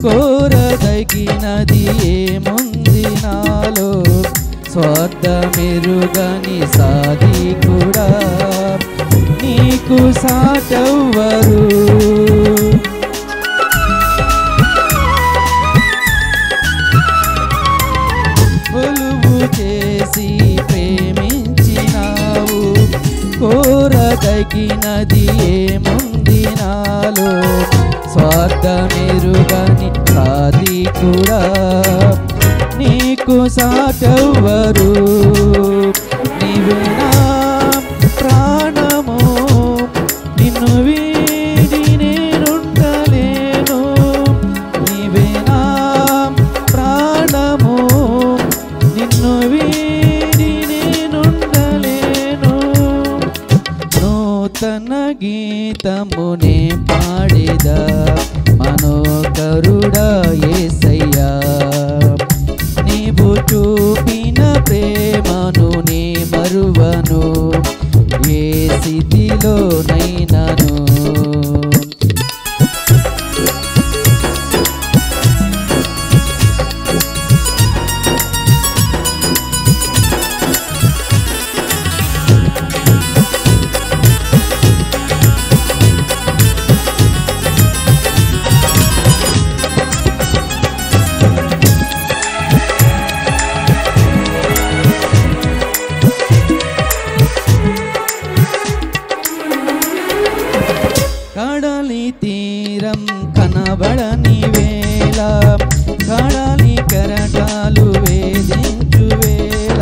కోరదగినది ఏముంది నాలో స్వార్థమెరుగని సాది కూడా నీకు సాటవ్వరు కొలువు చేసి ప్రేమించినావు కోరదగినది ఏముంది నాలో స్వార్థమెరుగని సాది కూడా నీకు సాటవ్వరు నీవే నా ప్రాణము నిన్ను వీడి నేనుండలేను నీవే నా ప్రాణము నిన్ను వీడి నేనుండలేను నూతన గీతమునే పాడిద మనోకరుడా ఏసయ్యా నీవు చూపిన ప్రేమను నే మరువను ఏ స్థితిలో నైనను కడలి తీరం కనబడని వేళ కడలి కెరటాలు వేధించు వేళ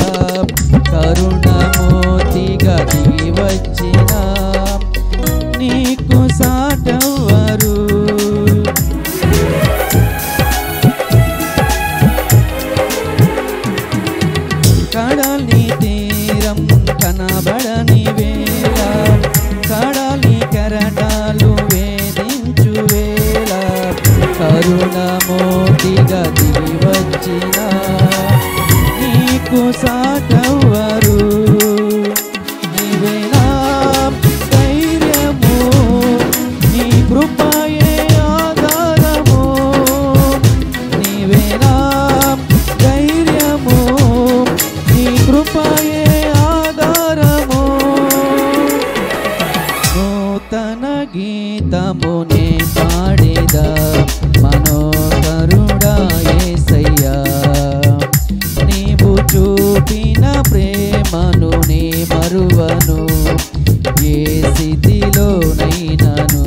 కరుణమూర్తిగా దిగి వచ్చిన నీకు సాటవరు కడలి తీరం కనబడని వేళ కడలి కెరటాలు వేధించు వేళ కరుణమూర్తిగా దిగి వచ్చిన నీకు సాటవరు నీవే నా ధైర్యము నీ కృపయే ఆధారము నీవే నా ధైర్యము నీ కృపయే ఆధారము నూతన గీతమునే పాడిద మనోకరుడా ఏసయ్యా నీవు చూపిన ప్రేమను నే మరువను ఏ స్థితిలోనైనను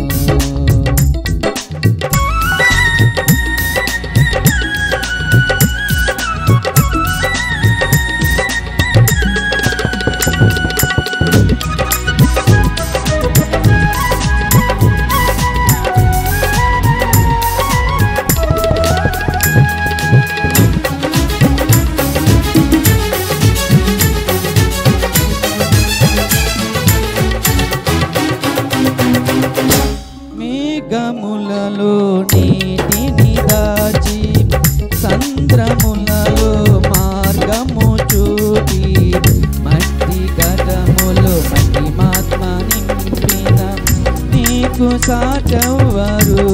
మేఘములలో నీటిని దాచి సంద్రములలో మార్గము చూపి మట్టి గటములు మట్టి మాత్మ నింపిన నీకు సాటవరు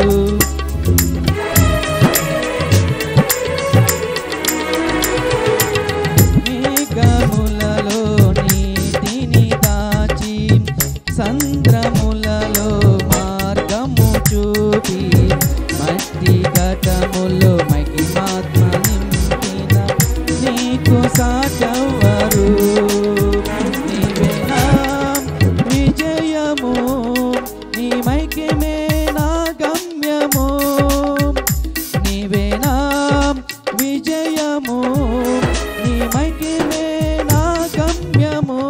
మేఘములలో నీటిని దాచి సంద్రములలో మార్గము చూపి మట్టి ఘటములో మహిమాత్మ నింపిన నీకు సాటవరు నీవే నా విజయము నీ మైకిమే నా గమ్యము నీవే నా విజయము నీ మైకిమే నా గమ్యము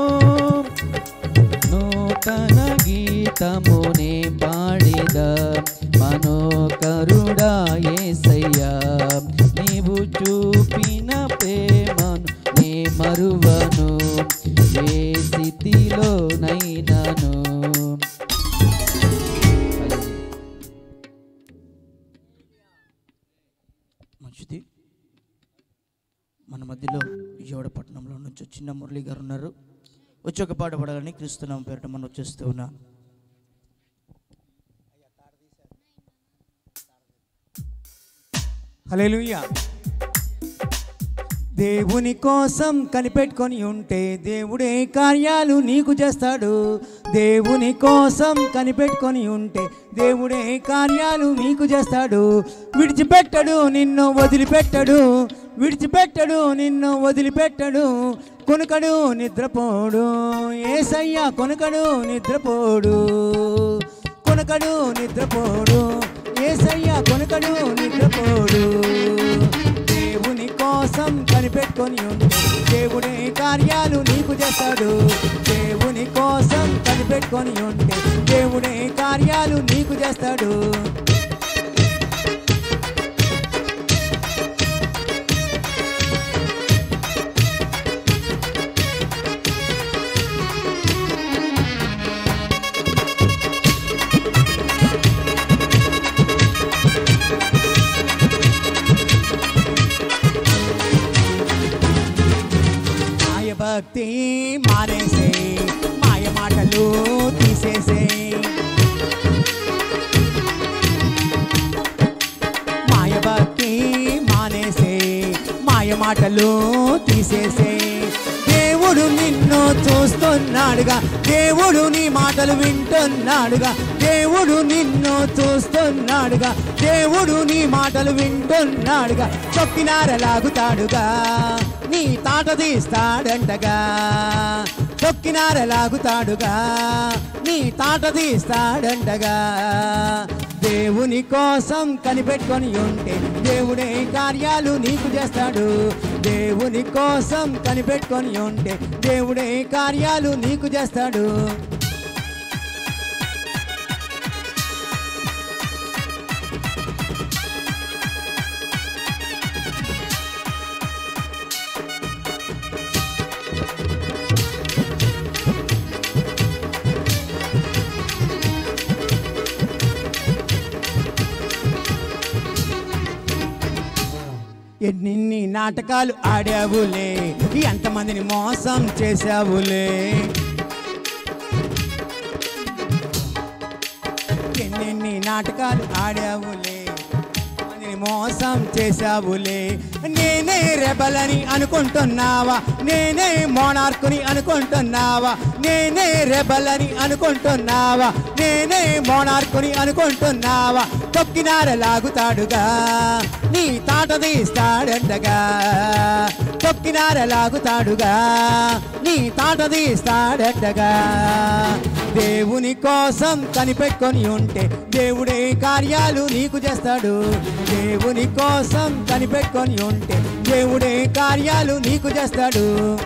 నూతన గీతమునే పాడిద మనోకరుడా ఏసయ్యా నీవు చూపిన ప్రేమను నే మరువను ఏ స్థితిలో నైనను మంచిది మన మధ్యలో విజయవాడపట్నంలో నుంచి చిన్న మురళి గారు ఉన్నారు వచ్చి ఒక పాట పాడాలని క్రీస్తునామ పేరిట మనం వచ్చేస్తూ ఉన్నా హల్లెలూయా దేవుని కోసం కనిపెట్టుకొని ఉంటే దేవుడే కార్యాలు నీకు చేస్తాడు దేవుని కోసం కనిపెట్టుకొని ఉంటే దేవుడే కార్యాలు నీకు చేస్తాడు విడిచిపెట్టడు నిన్ను వదిలిపెట్టడు విడిచిపెట్టడు నిన్ను వదిలిపెట్టడు కొనుకడు నిద్రపోడు ఏసయ్య కొనుకడు నిద్రపోడు కొనుకడు నిద్రపోడు ఏసయ్య కొనుకడు నిద్రపోడు దేవుని కోసం కనిపెట్టుకొని ఉంటే దేవుడే కార్యాలు నీకు చేస్తాడు దేవుని కోసం కనిపెట్టుకొని ఉంటే దేవుడే కార్యాలు నీకు చేస్తాడు మాయ భక్తి మానేసే మాయ మాటలు తీసేసే మాయ భక్తి మానేసే మాయ మాటలు తీసేసే దేవుడు నిన్ను చూస్తున్నాడుగా దేవుడు నీ మాటలు వింటున్నాడుగా దేవుడు నిన్ను చూస్తున్నాడుగా దేవుడు నీ మాటలు వింటున్నాడుగా చొక్కినారలాగుతాడుగా నీ తాట తీస్తాడంటగా చొక్కినారలాగుతాడుగా నీ తాట తీస్తాడంటగా దేవుని కోసం కనిపెట్టుకొని ఉంటే దేవుడే కార్యాలు నీకు చేస్తాడు దేవుని కోసం కనిపెట్టుకొని ఉంటే దేవుడే కార్యాలు నీకు చేస్తాడు ఎన్ని నాటకాలు ఆడావులే ఎంతమందిని మోసం చేసావులే ఎన్నెన్ని నాటకాలు ఆడావులే మందిని మోసం చేసావులే నేనే రెబలని అనుకుంటున్నావా నేనే మోనార్కుని అనుకుంటున్నావా నేనే రెబలని అనుకుంటున్నావా నేనే మోనార్కుని అనుకుంటున్నావా తొక్కినార లాగుతాడుగా నీ తాట తీస్తాడంటగా తొక్కినార లాగుతాడుగా నీ తాట తీస్తాడంటగా దేవుని కోసం కనిపెట్టుకొని ఉంటే దేవుడే కార్యాలు నీకు చేస్తాడు దేవుని కోసం కనిపెట్టుకొని ఉంటే దేవుడే కార్యాలు నీకు చేస్తాడు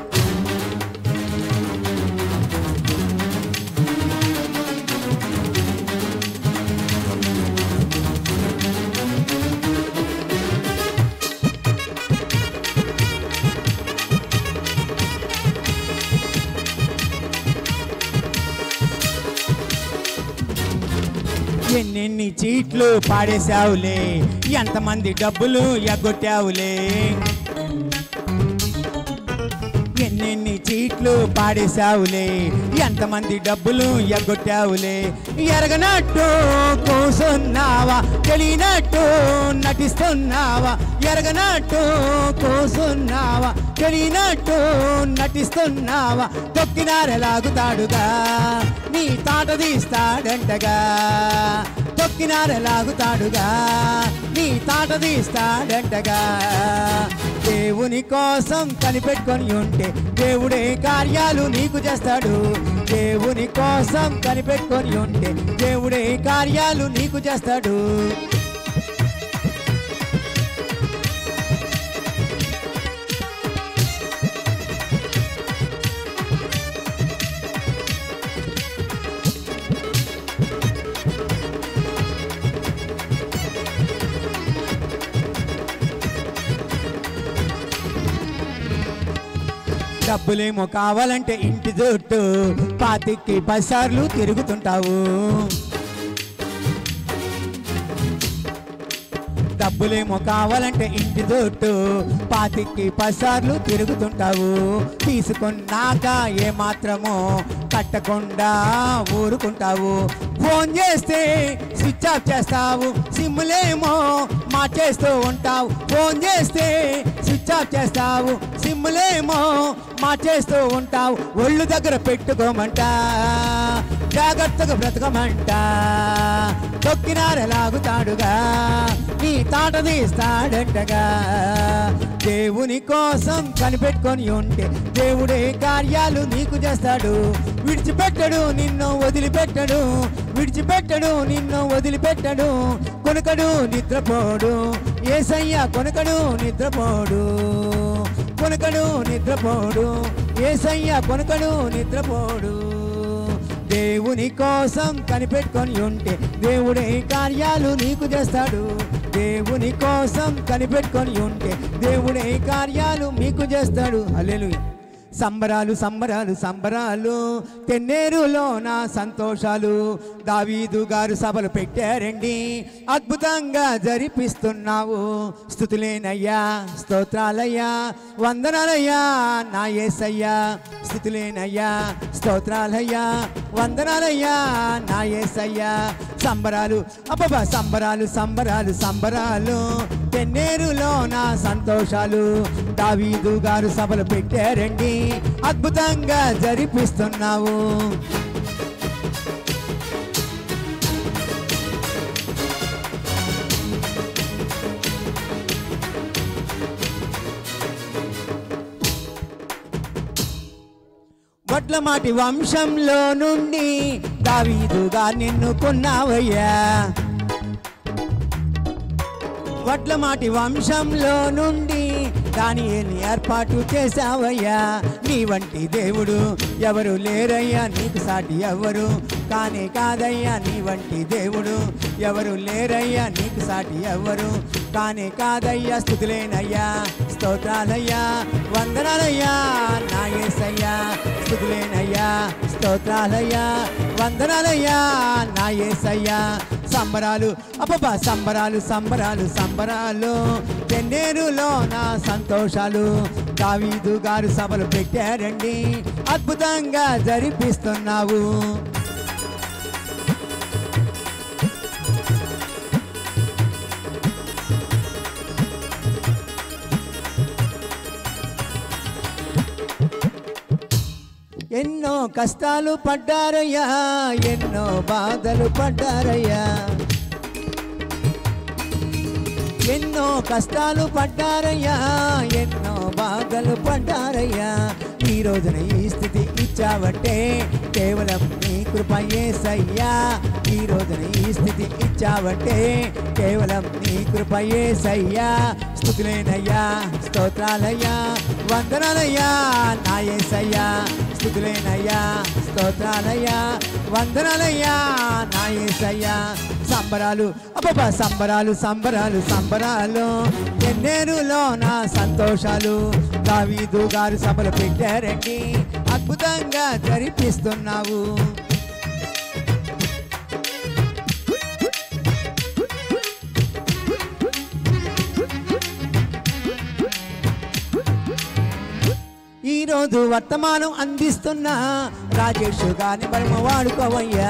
ఎన్నెన్ని చీట్లు పాడేశావులే ఎంతమంది డబ్బులు ఎగ్గొట్టావులే ఎన్నెన్ని చీట్లు పాడేశావులే ఎంతమంది డబ్బులు ఎగ్గొట్టావులే ఎరగనట్టు కూసున్నావా తెలియనట్టు నటిస్తున్నావా ఎరగనట్టు కూసున్నావా తెలియనట్టు నటిస్తున్నావా తొక్కినారెలాగుతాడుగా నీ తాట తీస్తాడంటగా తొక్కినారెలాగుతాడుగా నీ తాట తీస్తాడంటగా దేవుని కోసం కనిపెట్టుకొని ఉంటే దేవుడే కార్యాలు నీకు చేస్తాడు దేవుని కోసం కనిపెట్టుకొని ఉంటే దేవుడే కార్యాలు నీకు చేస్తాడు డబ్బులేమో కావాలంటే ఇంటి చుట్టూ పాతికి పసార్లు తిరుగుతుంటావు డబ్బులేమో కావాలంటే ఇంటి చుట్టూ పాతికి పసార్లు తిరుగుతుంటావు తీసుకున్నాక ఏ మాత్రమో కట్టకుండా ఊరుకుంటావు ఫోన్ చేస్తే స్విచ్ ఆఫ్ చేస్తావు సిమ్ములేమో మార్చేస్తూ ఉంటావు ఫోన్ చేస్తే స్విచ్ ఆఫ్ చేస్తావు సిమ్ములేమో మార్చేస్తూ ఉంటావు ఒళ్ళు దగ్గర పెట్టుకోమంట జాగ్రత్తగా బ్రతకమంట తొక్కినారెలాగుతాడుగా నీ తాట తీస్తాడంటగా దేవుని కోసం కనిపెట్టుకొని ఉంటే దేవుడే కార్యాలు నీకు చేస్తాడు విడిచిపెట్టడు నిన్ను వదిలిపెట్టడు విడిచిపెట్టడు నిన్ను వదిలిపెట్టడు కొనకడు నిద్రపోడు ఏసయ్య కొనకడు నిద్రపోడు కొనకడు నిద్రపోడు ఏసయ్య కొనకడు నిద్రపోడు దేవుని కోసం కనిపెట్టుకొని ఉంటే దేవుడే కార్యాలు నీకు చేస్తాడు దేవుని కోసం కనిపెట్టుకొని ఉంటే దేవుడే కార్యాలు మీకు చేస్తాడు హల్లెలూయా సంబరాలు సంబరాలు సంబరాలు తెన్నేరులో నా సంతోషాలు దావీదు గారు సభలు పెట్టారండి అద్భుతంగా జరిపిస్తున్నావు స్థుతులేనయ్యా స్తోత్రాలయ్యా వందనాలయ్యా నా యేసయ్యా స్థుతులేనయ్యా స్తోత్రాలయ్యా వందనాలయ్యా నా యేసయ్యా సంబరాలు అబ్బబ్బా సంబరాలు సంబరాలు సంబరాలు తెన్నేరులో నా సంతోషాలు దావీదు గారు సభలు పెట్టారండి అద్భుతంగా జరిపిస్తున్నావు వడ్లమాటి వంశంలో నుండి దావీదుగా నిన్ను కొన్నావయ్యా వడ్లమాటి వంశంలో నుండి దానియేలు ఏర్పాటు చేశావయ్యా నీ వంటి దేవుడు ఎవరు లేరయ్యా నీకు సాటి ఎవరు కానే కాదయ్యా నీ వంటి దేవుడు ఎవరు లేరయ్యా నీకు సాటి ఎవరు కానే కాదయ్యా స్థుతులేనయ్యా స్తోత్రాలయ్యా వందనాలయ్యా నా యేసయ్యా స్థుతులేనయ్యా స్తోత్రాలయ్యా వందనాలయ్యా నా యేసయ్యా సంబరాలు అబ్బబ్బా సంబరాలు సంబరాలు సంబరాలు తెన్నేరులో నా సంతోషాలు దావీదు గారు సభలు పెట్టారండి అద్భుతంగా జరిపిస్తున్నావు ఎన్నో కష్టాలు పడ్డారయ్యా ఎన్నో బాధలు పడ్డారయ్యా ఎన్నో కష్టాలు పడ్డారయ్యా ఎన్నో బాధలు పడ్డారయ్యా ఈ రోజున ఈ స్థితి ఇచ్చావంటే కేవలం నీ కృప యేసయ్యా ఈ రోజున ఈ స్థితి ఇచ్చావంటే కేవలం నీ కృప యేసయ్యా స్థుతులేనయ్యా స్తోత్రాలయ్యా వందనాలయ్యా నా యేసయ్యా స్థుతులేనయ్యా స్తోత్రాలయ్యా వందనాలయ్యా నా యేసయ్యా సంబరాలు అబ్బబ్బా సంబరాలు సంబరాలు సంబరాలు ఎన్నేరులో నా సంతోషాలు దావీదు గారు సభలు పెట్టారండి అద్భుతంగా జరిపిస్తున్నావు ఈ రోజు వర్తమానం అందిస్తున్న రాజేష్ గాని మనము వాడుకోవయ్యా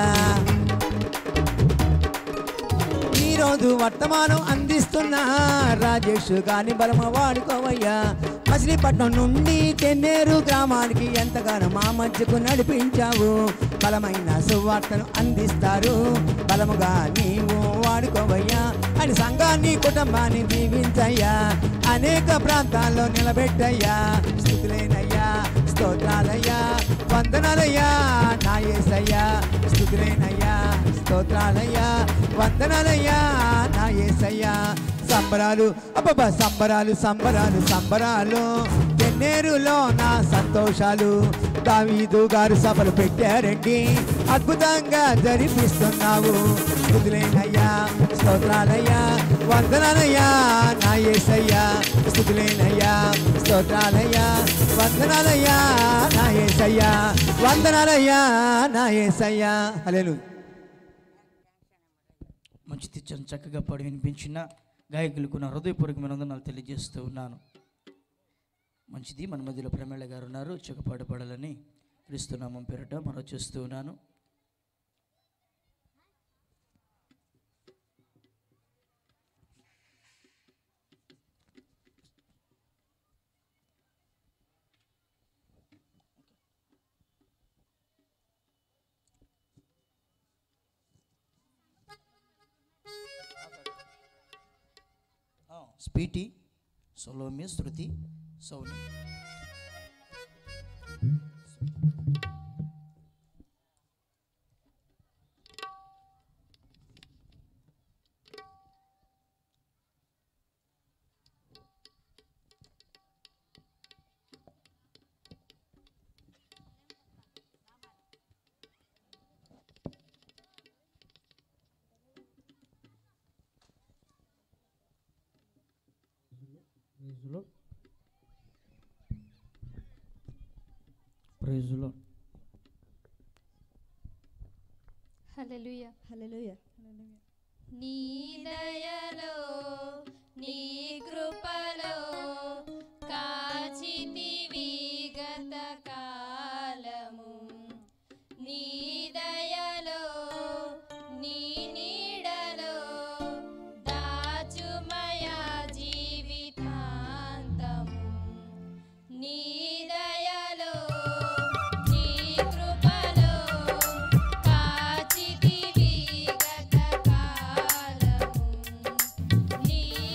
ఈ రోజు వర్తమానం అందిస్తున్న రాజేష్ గాని బలమ వాడుకోవయ్యా మచిలీపట్నం నుండి తెన్నేరు గ్రామానికి ఎంతగానో మా మధ్యకు నడిపించావు బలమైన సువార్తను అందిస్తారు బలముగా నీవు వాడుకోవయ్యా అని సంఘాన్ని కుటుంబాన్ని దీవించయ్యా అనేక ప్రాంతాల్లో నిలబెట్టయ్యా స్థుతులేనయ్యా స్తోత్రాలయ్యా వందనాలయ్యా నా యేసయ్యా స్థుతులేనయ్యా స్తోత్రాలయ్యా వందనాలయ్యా నా యేసయ్యా సంబరాలు అబ్బబ్బా సంబరాలు సంబరాలు సంబరాలు తెన్నేరులో నా సంతోషాలు దావీదు గారు సభలు పెట్టారండి అద్భుతంగా జరిపిస్తున్నావు స్థుతులేనయ్యా స్తోత్రాలయ్యా వందనాలయ్యా నా యేసయ్యా స్థుతులేనయ్యా స్తోత్రాలయ్యా వందనాలయ్యా నా యేసయ్యా వందనాలయ్యా నా యేసయ్యా హల్లెలూయా మంచి తెచ్చని చక్కగా పాడి వినిపించిన గాయకులకు నా హృదయపూర్వకమైన వందనాలు తెలియజేస్తూ ఉన్నాను మంచిది మన మధ్యలో ప్రమేళ గారు ఉన్నారు చక్కపాటు పడాలని క్రీస్తునామం పేరట మనం చేస్తూ ఉన్నాను స్పీటి సొలోమి శృతి సౌని ప్రైజులో హల్లెలూయా హల్లెలూయా నీ దయలో నీ కృపలో కాచితివి గత కాలము నీ దయలో నీ నీడలో దాచుమయా జీవితాంతము నీ దయలో నీ కృపలో కాచితివి గత కాలము నీ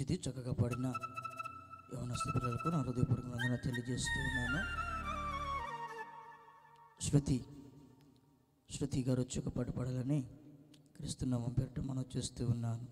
మంచిది చక్కగా పాడిన యవనస్తు పిల్లలకు నా హృదయపూర్వకంగా తెలియజేస్తూ ఉన్నాను శృతి శృతి గారు వచ్చి ఒక పాట పాడాలని క్రీస్తునామం పేరిట మనం చేస్తూ ఉన్నాను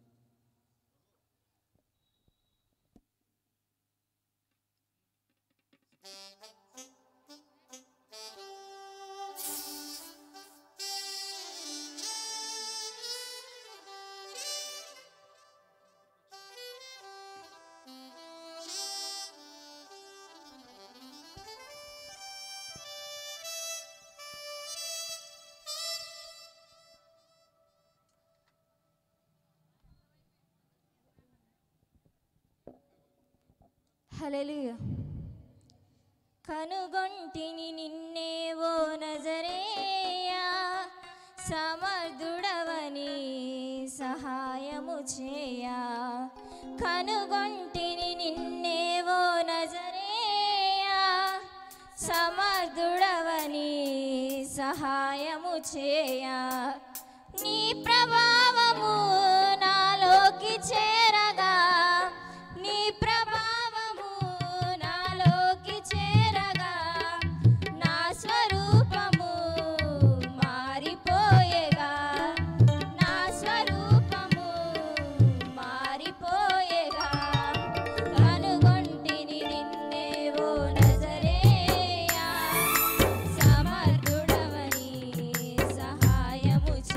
హల్లెలూయా కనుగొంటిని నిన్నేవో నజరేయా సమర్థుడవని సహాయము చేయా కనుగొంటిని నిన్నేవో నజరేయా సమర్థుడవని సహాయము చేయా నీ ప్రభావము నాలోకి చేరగా నీ ప్రభావము నాలోకి చేరగా నా స్వరూపము మారిపోయేగా నా స్వరూపము మారిపోయేగా కనుగొంటిని నిన్నేవో నజరేయా సమర్థుడవని సహాయము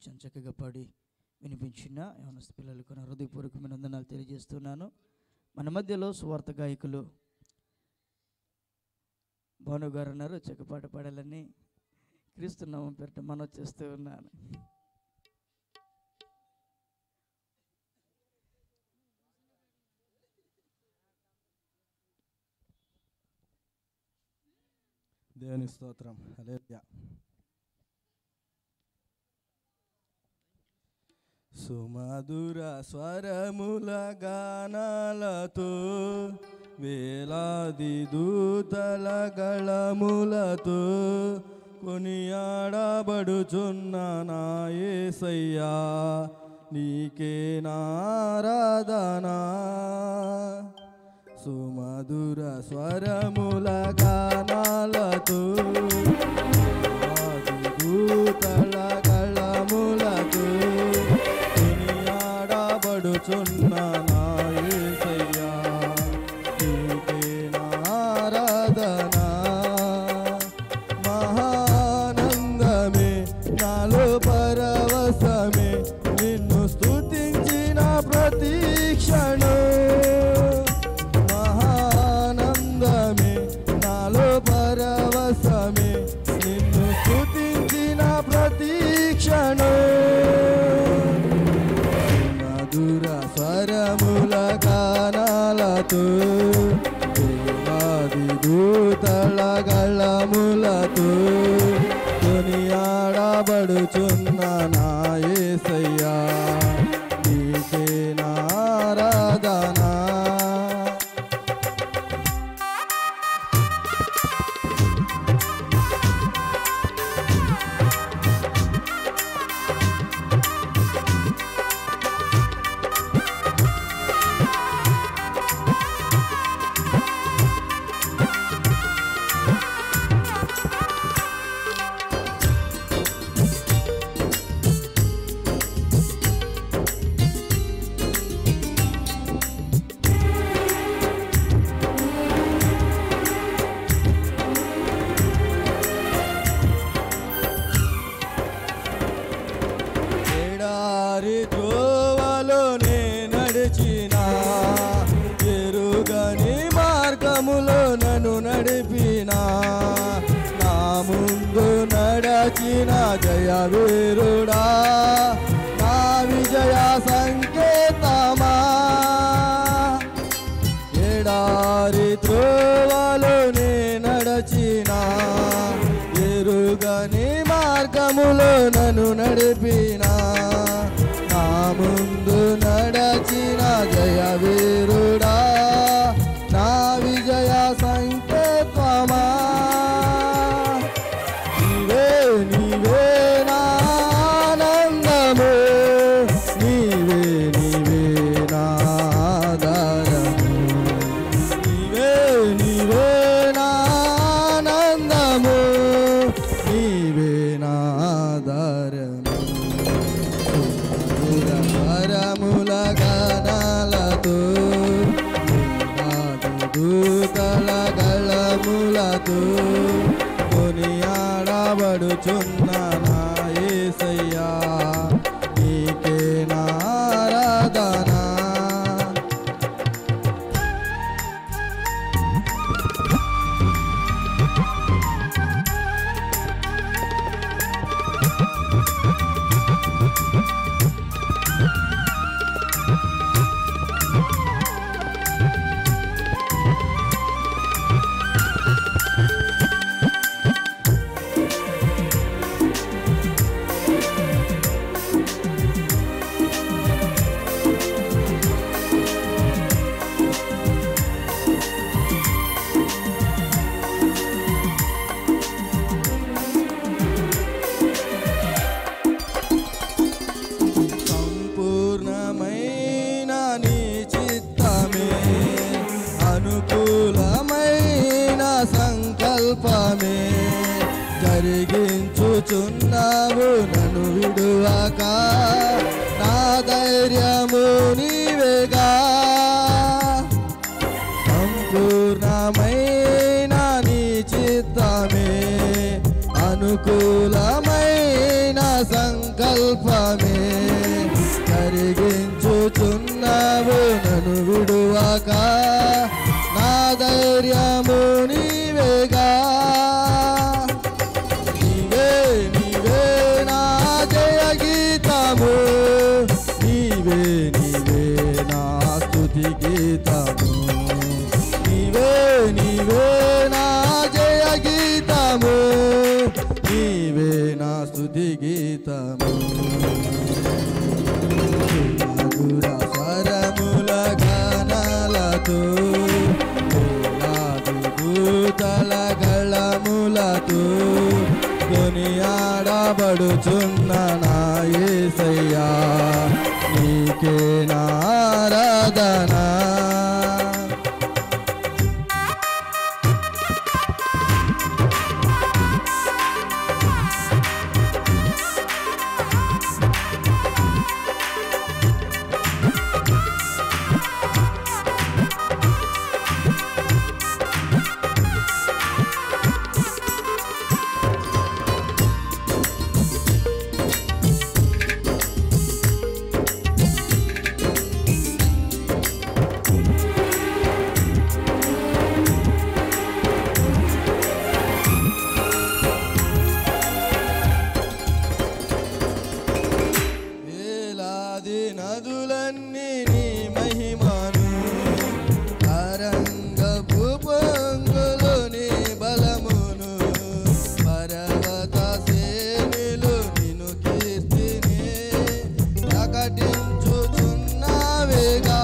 వచ్చాను చక్కగా పాడి వినిపించిన యవనస్తు పిల్లలకు నా హృదయపూర్వకమైన వందనాలు తెలియజేస్తున్నాను మన మధ్యలో సువార్త గాయకులు భాను గారు అన్నారు చక్కపాట పాడాలని క్రీస్తున్నామం పేరిట మనం చేస్తూ ఉన్నాను దేవుని స్తోత్రం హల్లెలూయా సుమధుర స్వరముల గానాలతో వేలాది దూతల గళములతో కొనియాడబడుచున్న నా యేసయ్యా నీకే నారాధనా సుమధుర స్వరముల గానాలతో దూతల గళములతో కొనియాడబడుచున్న నా యేసయ్యా నీకే నారాధనా మహానందమే నాలో పరవశమే నిన్ను స్తుతించిన ప్రతీక్షణం మహానందమే నాలో పరవశమే నిన్ను స్తుతించిన ప్రతీక్షణం మధుర స్వరముల గానాలతో దేవాది దూతల గళములతో కొనియాడబడుచున్న నా యేసయ్యా నీకే నారాధనా ఎడారి త్రోవలోనే నడిచిన ఎరుగని మార్గములో నన్ను నడిపిన నా ముందు నడచిన జయవీరుడా నా విజయ సంకేతమా ఎడారి త్రోవలోనే నడచిన ఎరుగని మార్గములో నన్ను నడిపిన నా ముందు నడచిన జయ వీరుడా నా విజయ సంకేతమా నీవే నీవే నా ఆనందము నీవే నీవే నా ఆధారము నీవే నీవే నా ఆనందము నీవే నా ఆధారము సుమధుర స్వరముల గానాలతో నాదు దూతల గళములతో కొనియాడబడుచున్న నా యేసయ్యా నీకే నారాధనా సంపూర్ణమైన నీ చిత్తమే అనుకూలమైన సంకల్పమే జరిగించుచున్నావు నన్ను విడువక నా ధైర్యము నీవేగా సంపూర్ణమైన నీ చిత్తమే అనుకూలమైన సంకల్పమే ఉన్నావు నన్ను విడువాక నా ధైర్యము నీవేగా నీవే నీవే నా జయ గీతము నీవే నీవే నా స్తుతి గీతము నీవే నీవే నా జయ గీతము నీవే నా స్తుతి గీతము మధుర స్వరముల గానాలతో వేలాది దూతల గళములతో కొనియాడబడుచున్న నా యేసయ్యా నీకే నారాధనా వేలాది నదులన్నీ నీ మహిమను తరంగపు పొంగులు నీ బలమును పర్వత శ్రేణులు నిన్ను కీర్తిని ప్రకటించుచున్నావేగా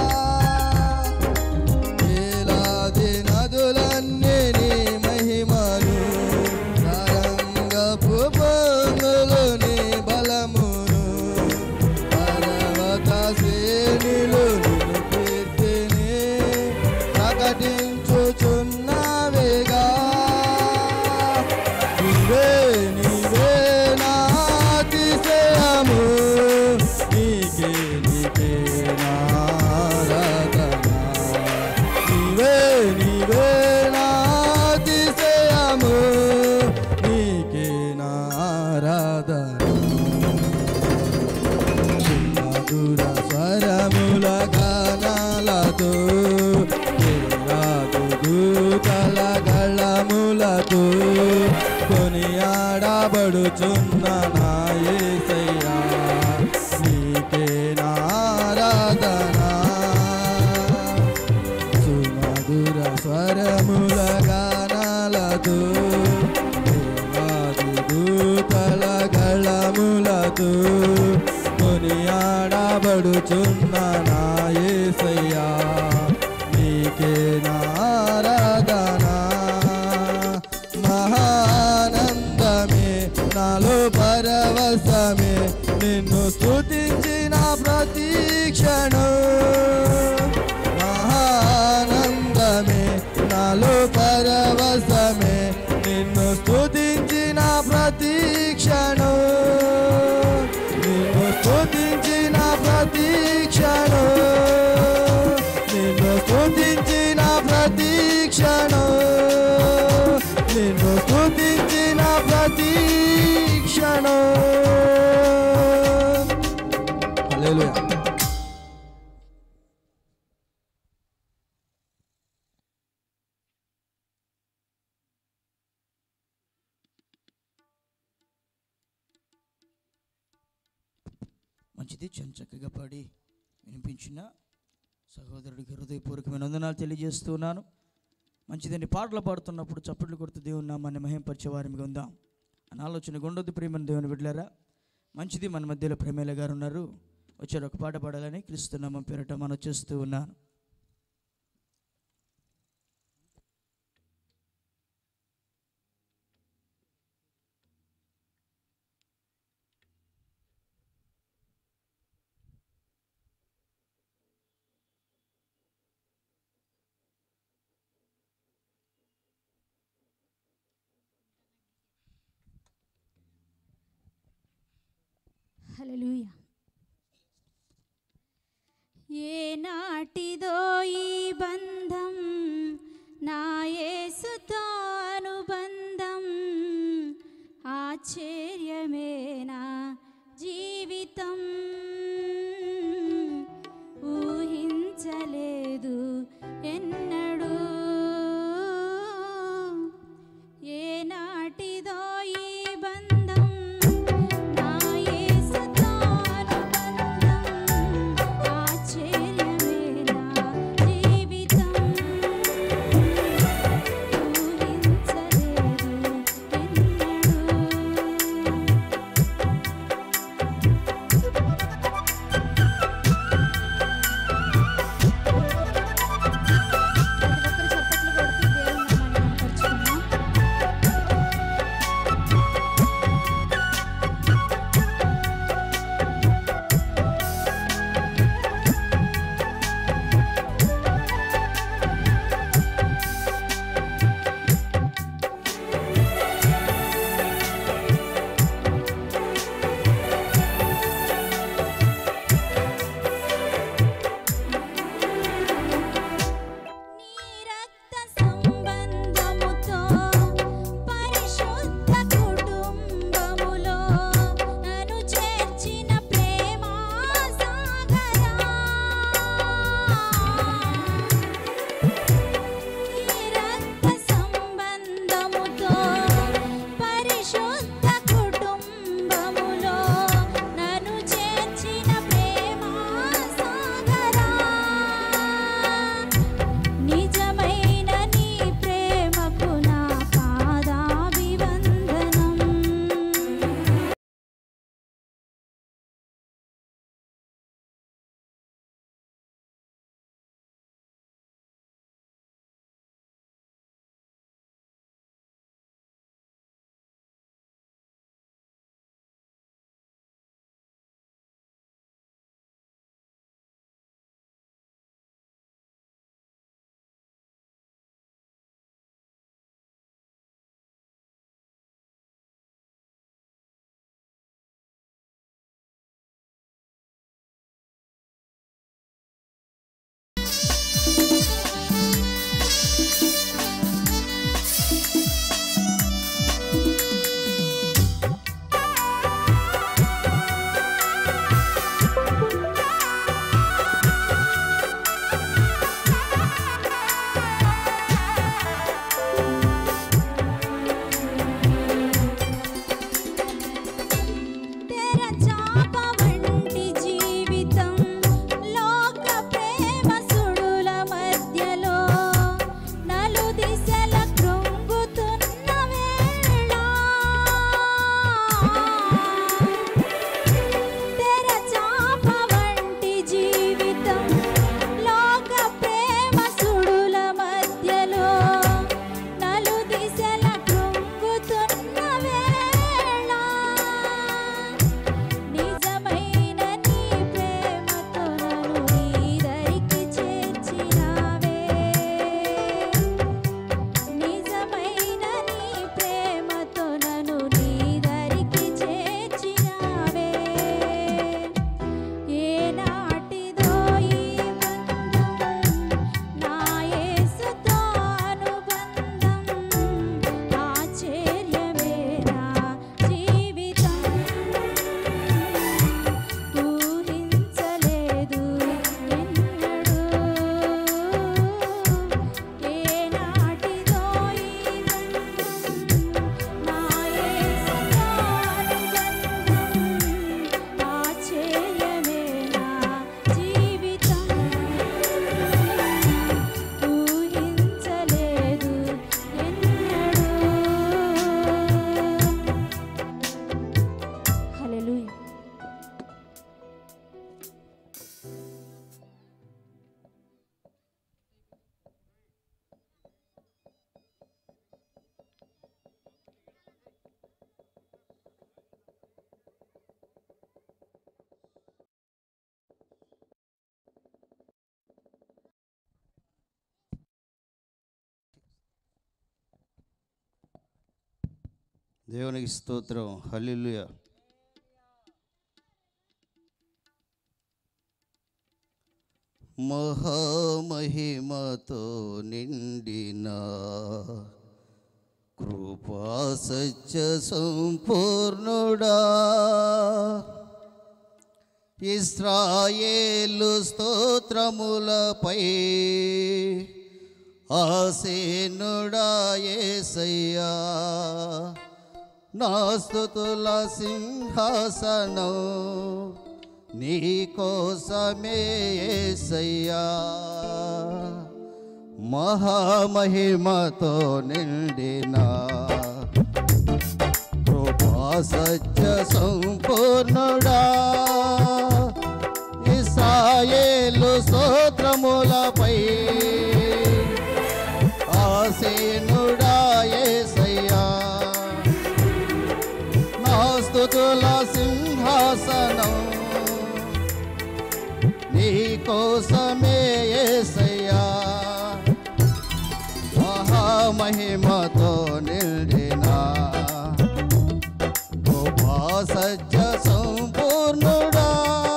వేలాది నదులన్నీ నీ మహిమను తరంగపు పొంగులు నీ బలమును పర్వత శ్రేణులు నిన్ను కీర్తిని ప్రకటించుచున్నావేగా నీవే నీవే నా అతిశయము నీకే నీకే నారాధనా నీవే నీవే నా అతిశయము నీకే నారాధనా మధుర స్వరముల గానాలతో వేలాది దూతల గళములతో కొనియాడబడుచున్న నా యేసయ్యా నీకే నారాధనా సుమధుర స్వరముల గానాలతో వేలాది దూతల గళములతో కొనియాడబడుచున్న నా యేసయ్యా నీకే నారాధనా మహానందమే నాలో పరవశమే నిన్ను స్తుతించిన ప్రతీక్షణం మహానందమే నాలో పరవశమే నిన్ను స్తుతించిన ప్రతీక్షణం నిన్ను స్తుతించిన ప్రతీక్షణం నిన్ను స్తుతించిన ప్రతీక్షణం నిన్ను స్తుతించిన ప్రతీక్షణం హల్లెలూయా మంచిది చాలా చక్కగా పాడి వినిపించిన సహోదరుడికి హృదయపూర్వకమైన వందనాలు తెలియజేస్తున్నాను మంచిదండి పాటలు పాడుతున్నప్పుడు చప్పట్లు కొడుతూ దేవుని నామాన్ని మహింపరిచే వారిగా ఉందాం అని ఆలోచన గుండొద్దు ప్రేమను దేవుని బిడ్డలారా మంచిది మన మధ్యలో ప్రేమేల గారు ఉన్నారు వచ్చారు ఒక పాట పాడాలని క్రీస్తునామం పేరట మనం చేస్తూ ఉన్నాను హల్లెలూయా ఏ నాటిదో ఈ బంధం నా యేసుతో అనుబంధం ఆశ్చర్యమే నా జీవితం ఊ దేవునికి స్తోత్రం హల్లెలూయా మహామహిమతో నిండిన కృపా సత్య సంపూర్ణుడా ఇస్రాయేలు స్తోత్రములపై ఆసేనుడా యేసయ్యా నా స్తుతుల సింహాసనం నీ కోసమే యేసయ్యా మహామహిమతో నిండిన కృపా సత్య సంపూర్ణుడా ఇస్రాయేలు స్తోత్రములపై ఆసేనుడా యేసయ్యా నా స్తుతుల సింహాసనం నీ కోసమే యేసయ్యా మహామహిమతో నిండిన కృపా సత్య సంపూర్ణుడా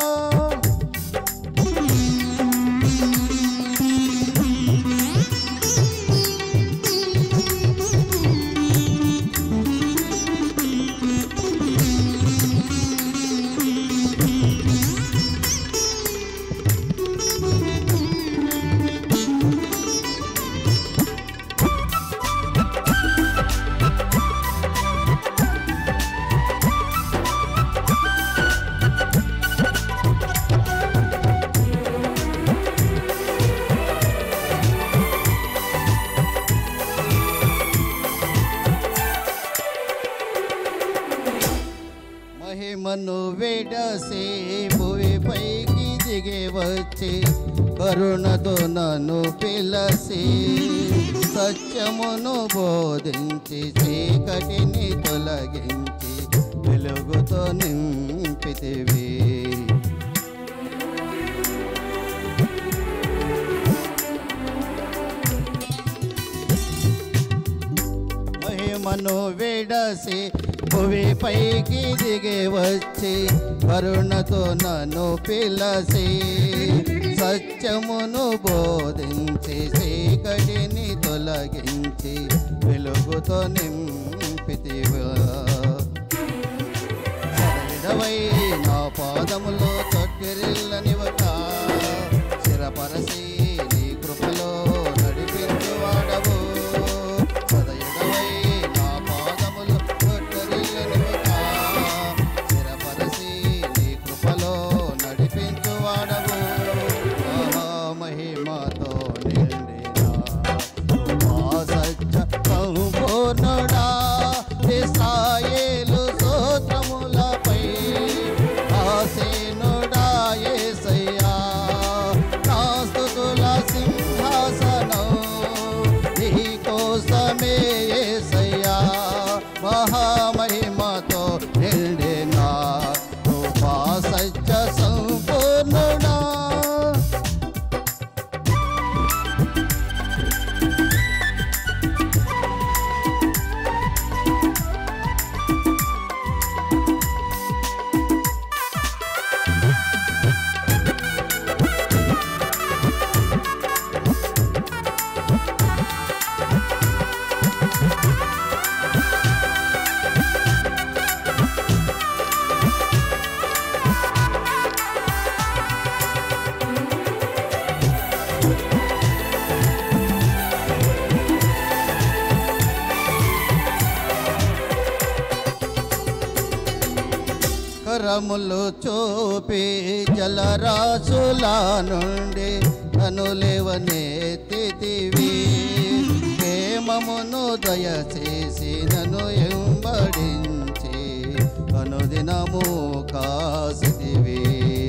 మహిమను విడసి భూమి పైకి దిగి వచ్చి కరుణతో నన్ను పిలసి సత్యమును బోధించి చీకటిని తొలగించి వెలుగుతో నింపితివి మహిమను విడసి భువి పైకి దిగి వచ్చి కరుణతో నన్ను పిలసి సత్యమును బోధించి చీకటిని తొలగించి వెలుగుతో నింపితివా సరైనవై నా పాదములో తొట్టిరిల్లనివట స్థిరపరసి నీ కృపలో నడిపించువాడవు సదయుడవై నా పాదములో తొట్టిరిల్లనివట స్థిరపరసి నీ కృపలో నడిపించువాడవు మహామహిమతో నిండిన కృపా సత్య సంపూర్ణుడా ఇస్రాయేలు స్తోత్రములపై ఆసీనుడా యేసయ్యా నా స్తుతుల సింహాసనం నీ కోసమే యేసయ్యా మహామహిమతో నిండిన కృపా సత్య సంపూర్ణుడా కరములు చూపి జలరాశుల నుండి కనులేవనెత్తితివి ప్రేమమును దయచేసి నన్ను ఎంబడించి అనుదినము కాసితివి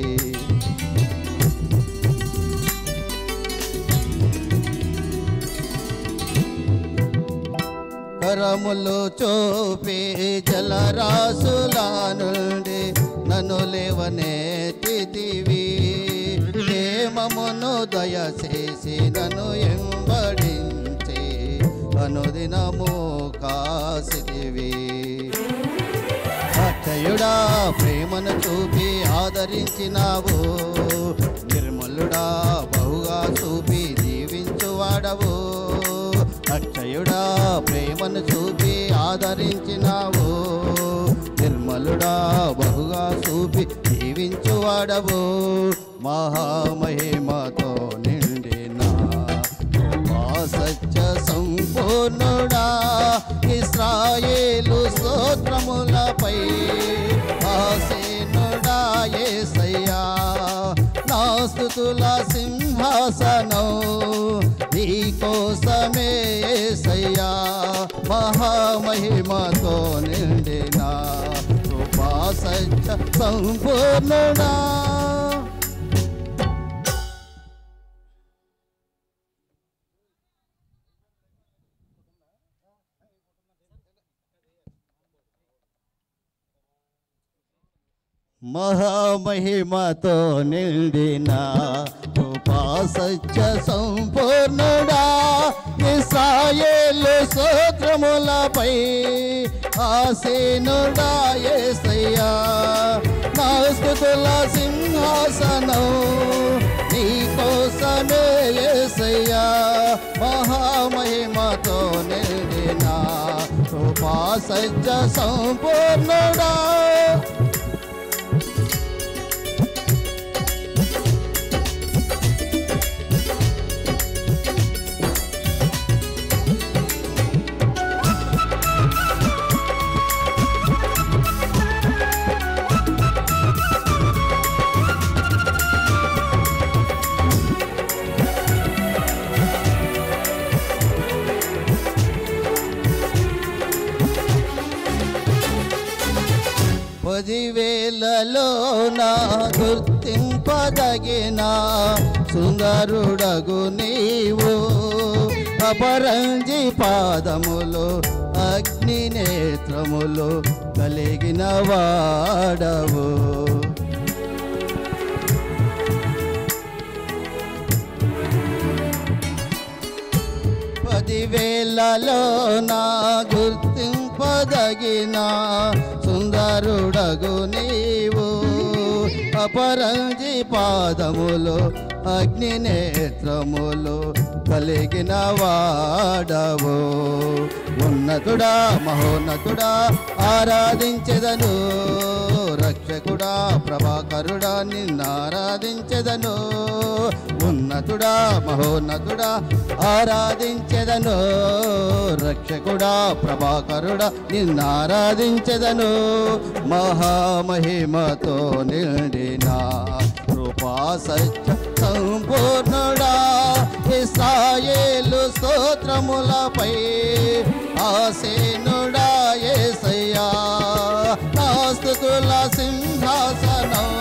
కరములు చూపి జలరాశుల నుండి నన్ను లేవనెత్తితివి ప్రేమమును దయచేసి నన్ను ఎంబడించి అనుదినము కాసితివి ప్రేమను చూపి ఆదరించినావు నిర్మలుడా బహుగా చూపి దీవించువాడవు అక్షయుడా ప్రేమను చూపి ఆదరించినావు నిర్మలుడా బహుగా చూపి దీవించువాడవు మహామహిమతో నిండిన కృపా సత్య సంపూర్ణుడా ఇస్రాయేలు స్తోత్రములపై ఆసీనుడా యేసయ్యా నా స్తుతుల సింహాసనం నీ కోసమే యేసయ్యా మహామహిమతో నిండిన కృపా సత్య సంపూర్ణుడా మహామహిమతో నిండిన కృపా సత్య సంపూర్ణుడా ఇస్రాయేలు స్తోత్రములపై ఆసీనుడా యేసయ్యా నా స్తుతుల సింహాసనం నీ కోసమే యేసయ్యా మహామహిమతో నిండిన కృపా సత్య సంపూర్ణుడా పదివేలలో నా గుర్తింపదగిన సుందరుడగు నీవు అపరంజి పాదములు అగ్ని నేత్రములు కలిగిన వాడవు పదివేలలో నా గుర్తింపదగిన సుందరుడగు నీవు అపరంజి పాదములు అగ్ని నేత్రములు కలిగిన వాడవు ఉన్నతుడా మహోన్నతుడా ఆరాధించెదను రక్షకుడా ప్రభాకరుడా నిన్నారాధించెదను ఉన్నతుడా మహోన్నతుడా ఆరాధించెదను రక్షకుడా ప్రభాకరుడా నిన్నారాధించెదను మహామహిమతో నిండిన కృపా సత్య సంపూర్ణుడా ఇస్రాయేలు స్తోత్రములపై ఆసీనుడా యేసయ్యా నా స్తుతుల సింహాసనం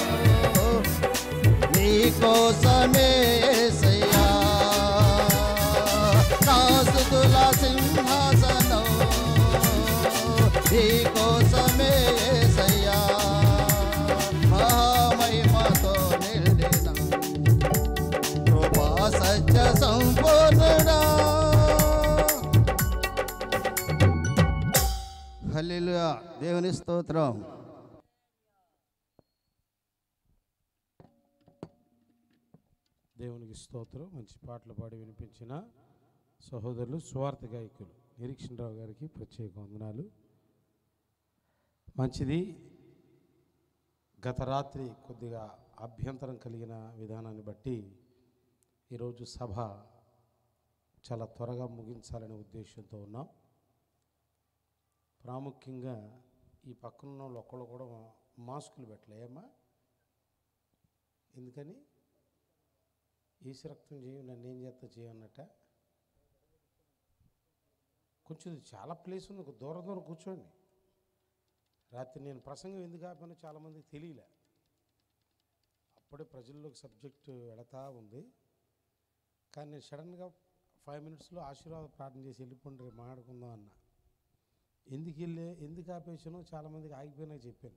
నీ కోసమే యేసయ్యా నా స్తుతుల సింహాసనం నీ కోసమే యేసయ్యా మహామహిమతో నిండిన కృపా సత్య సంపూర్ణుడా హల్లెలూయా దేవుని స్తోత్రం దేవునికి స్తోత్రం మంచి పాటలు పాడి వినిపించిన సహోదరులు స్వార్థ గాయకులు నిరీక్షణరావు గారికి ప్రత్యేక వందనాలు మంచిది గత రాత్రి కొద్దిగా అభ్యంతరం కలిగిన విధానాన్ని బట్టి ఈరోజు సభ చాలా త్వరగా ముగించాలనే ఉద్దేశంతో ఉన్నాం ప్రాముఖ్యంగా ఈ పక్కన ఉన్న వాళ్ళు ఒక్కళ్ళు కూడా మాస్కులు పెట్టలేమా ఎందుకని ఏసు రక్తం చేయం నన్ను ఏం చేస్తా చేయన్నట్ట కొంచెం ఇది చాలా ప్లేస్ ఉంది ఒక దూరం దూరం కూర్చోండి రాత్రి నేను ప్రసంగం ఎందుకు ఆపానో చాలామందికి తెలియలే అప్పుడే ప్రజల్లోకి సబ్జెక్ట్ వెళతా ఉంది కానీ నేను సడన్గా ఫైవ్ మినిట్స్లో ఆశీర్వాద ప్రార్థన చేసి వెళ్ళిపోండి రేపు మాట్లాడుకుందాం అన్న ఎందుకు వెళ్ళే ఎందుకు ఆపేసానో చాలామందికి ఆగిపోయినా చెప్పాను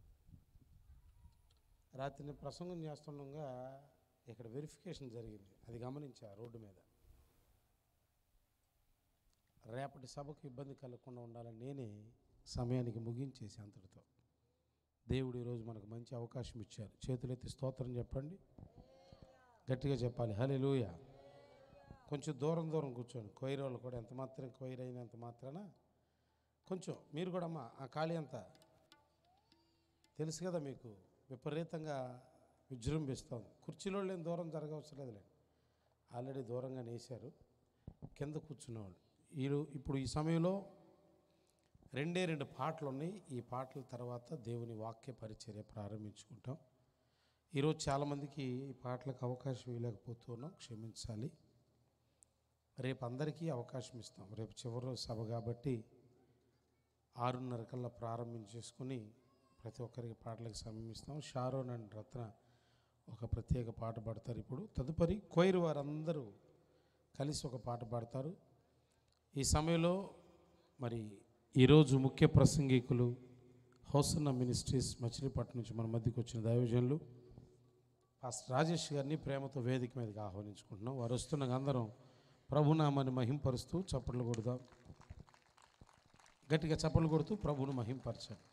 రాత్రి నేను ప్రసంగం చేస్తుండగా ఇక్కడ వెరిఫికేషన్ జరిగింది అది గమనించా రోడ్డు మీద రేపటి సభకు ఇబ్బంది కలగకుండా ఉండాలని నేనే సమయానికి ముగించేసి అంతటితో దేవుడు ఈరోజు మనకు మంచి అవకాశం ఇచ్చారు చేతులెత్తి స్తోత్రం చెప్పండి గట్టిగా చెప్పాలి హలే కొంచెం దూరం దూరం కూర్చోండి కొయ్యర వాళ్ళు కూడా ఎంత మాత్రం కొయ్యర అయినంత మాత్రాన కొంచెం మీరు కూడా అమ్మా ఆ ఖాళీ అంతా తెలుసు కదా మీకు విపరీతంగా విజృంభిస్తాం కుర్చీలో లేని దూరం జరగవసరం లేదులే ఆల్రెడీ దూరంగా నేసారు కింద కూర్చున్నవాళ్ళు వీళ్ళు ఇప్పుడు ఈ సమయంలో రెండే రెండు పాటలు ఉన్నాయి ఈ పాటల తర్వాత దేవుని వాక్య పరిచర్య ప్రారంభించుకుంటాం ఈరోజు చాలామందికి ఈ పాటలకు అవకాశం ఇవ్వలేకపోతున్నాం క్షమించాలి రేపు అందరికీ అవకాశం ఇస్తాం రేపు చివరి రోజు సభ కాబట్టి ఆరున్నర కల్లా ప్రారంభించేసుకుని ప్రతి ఒక్కరికి పాటలకు సమయం ఇస్తాం షారోన్ అండ్ రత్న ఒక ప్రత్యేక పాట పాడతారు ఇప్పుడు తదుపరి కోయిరు వారందరూ కలిసి ఒక పాట పాడతారు ఈ సమయంలో మరి ఈరోజు ముఖ్య ప్రసంగికులు హోసన్న మినిస్ట్రీస్ మచిలీపట్నం నుంచి మన మధ్యకి వచ్చిన దైవజనులు పాస్టర్ రాజేష్ గారిని ప్రేమతో వేదిక మీదకి ఆహ్వానించుకుంటున్నాం వారు వస్తున్న అందరం ప్రభునామాన్ని మహింపరుస్తూ చప్పట్లు కొడదాం గట్టిగా చప్పట్లు కొడుతూ ప్రభువును మహింపరచాలి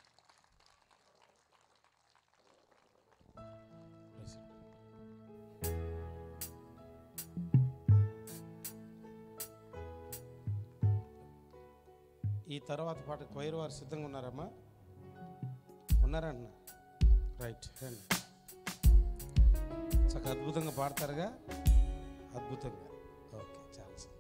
ఈ తర్వాత పాట కొయ్యరు వారు సిద్ధంగా ఉన్నారమ్మా ఉన్నారన్న రైట్ రండి చక్కగా అద్భుతంగా పాడతారుగా అద్భుతంగా ఓకే చాలా సంతోషం.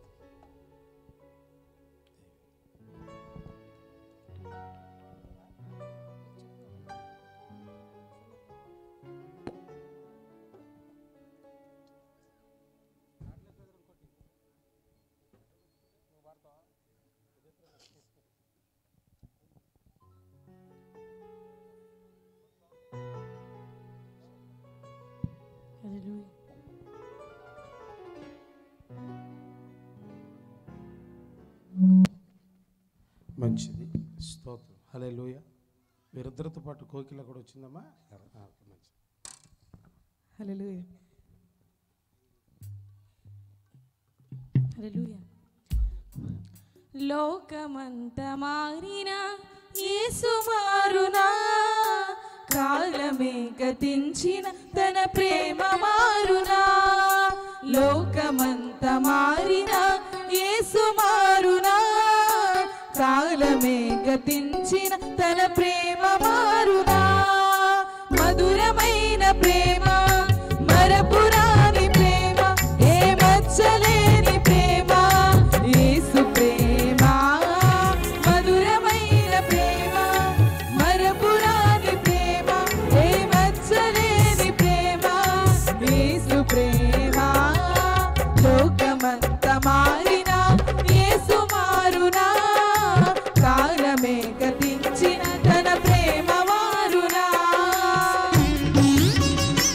మంచిది స్తోత్రం హలే లూయ వీరిద్దరితో పాటు కోకిల కూడా వచ్చిందమ్మా ఆ, ఓకే, మంచిది హల్లెలూయా హల్లెలూయా లోకమంత మారిన యేసు మారునా కాలమే గతించిన తన ప్రేమ మారునా లోకమంత మారిన యేసు మారునా కాలమే గతించిన తన ప్రేమ మారునా మధురమైన ప్రేమ మరపురాని ప్రేమ ఏ మచ్చలేని ప్రేమ యేసు ప్రేమ మధురమైన ప్రేమ మరపురాని ప్రేమ ఏ మచ్చలేని ప్రేమ యేసు ప్రేమ లోకమంత మారిన యేసు మారునా కాలమే గతించిన తన ప్రేమ మారునా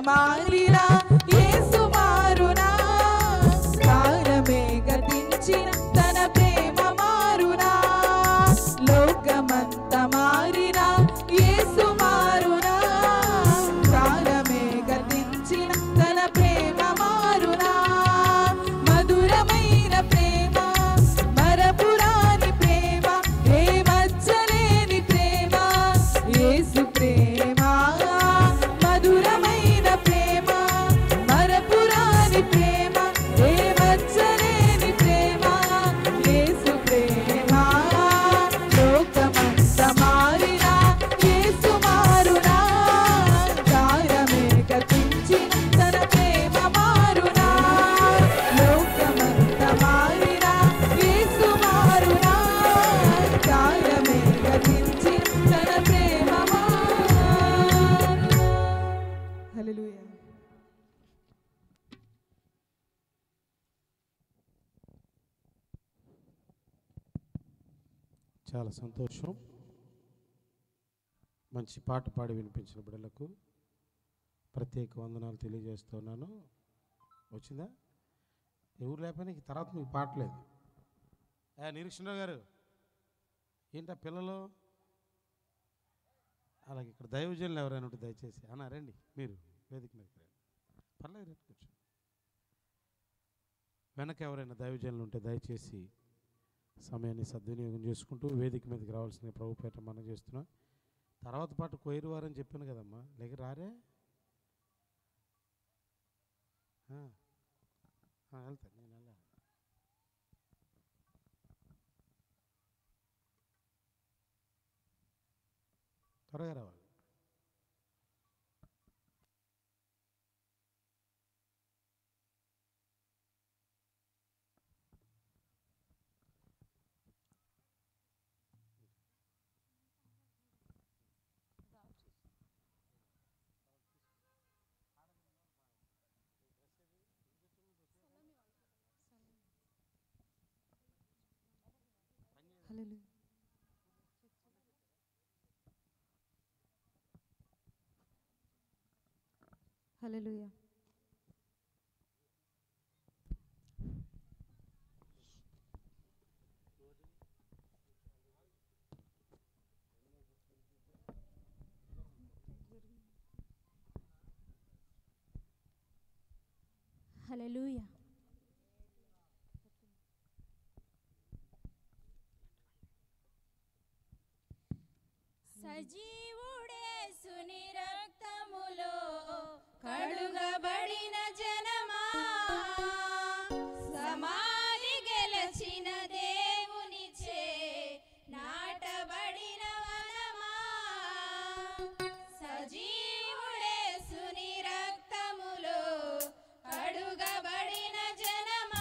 మారినా యేసు మారునా కాలమే గతించిన తన ప్రేమ మారునా లోకమంత మారినా యేసు మారునా కాలమే గతించిన తన ప్రేమ మారునా మధురమైన ప్రేమ మరపురాని ప్రేమ ఏ మచ్చలేని ప్రేమ యేసు ప్రేమ మధురమైన ప్రేమ మరపురాని ప్రేమ ఏ మచ్చలేని ప్రేమ యేసు ప్రేమ లోకమంత మారినా యేసు మారునా కాలమే గతించిన తన ప్రేమ మారునా లోకమంత మారినా యేసు మారునా కాలమే గతించిన తన ప్రేమ మారునా హల్లెలూయా చాలా సంతోషం మంచి పాట పాడి వినిపించిన బిడ్డలకు ప్రత్యేక వందనాలు తెలియజేస్తున్నాను వచ్చిందా ఎవరు లేకపోయినా ఇంక తర్వాత మీకు పాట లేదు ఏ నిరీక్షణరావు గారు ఏంటా పిల్లలు అలాగే ఇక్కడ దైవజనులు ఎవరైనా ఉంటే దయచేసి అన్న రండి మీరు వేదిక మీదకి రండి పర్లేదు రండి కూర్చో వెనక ఎవరైనా దైవజనులు ఉంటే దయచేసి సమయాన్ని సద్వినియోగం చేసుకుంటూ వేదిక మీదకి రావాల్సిన ప్రభుపేట మనం చేస్తున్నా తర్వాత పాటు కోయిరు వారని చెప్పాను కదమ్మా లేక రారే ఆ, ఆ, వెళ్తా నేను వెళ్ళాలి త్వరగా రావాలి హల్లెలూయా హల్లెలూయా సజీవుడేసుని రక్తములో కడుగబడిన జనమా సమాధి గెలచిన దేవునిచే నాటబడిన వనమా సజీవుడేసుని రక్తములో కడుగబడిన జనమా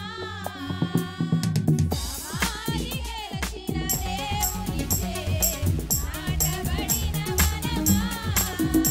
సమాధి గెలచిన దేవునిచే నాటబడిన వనమా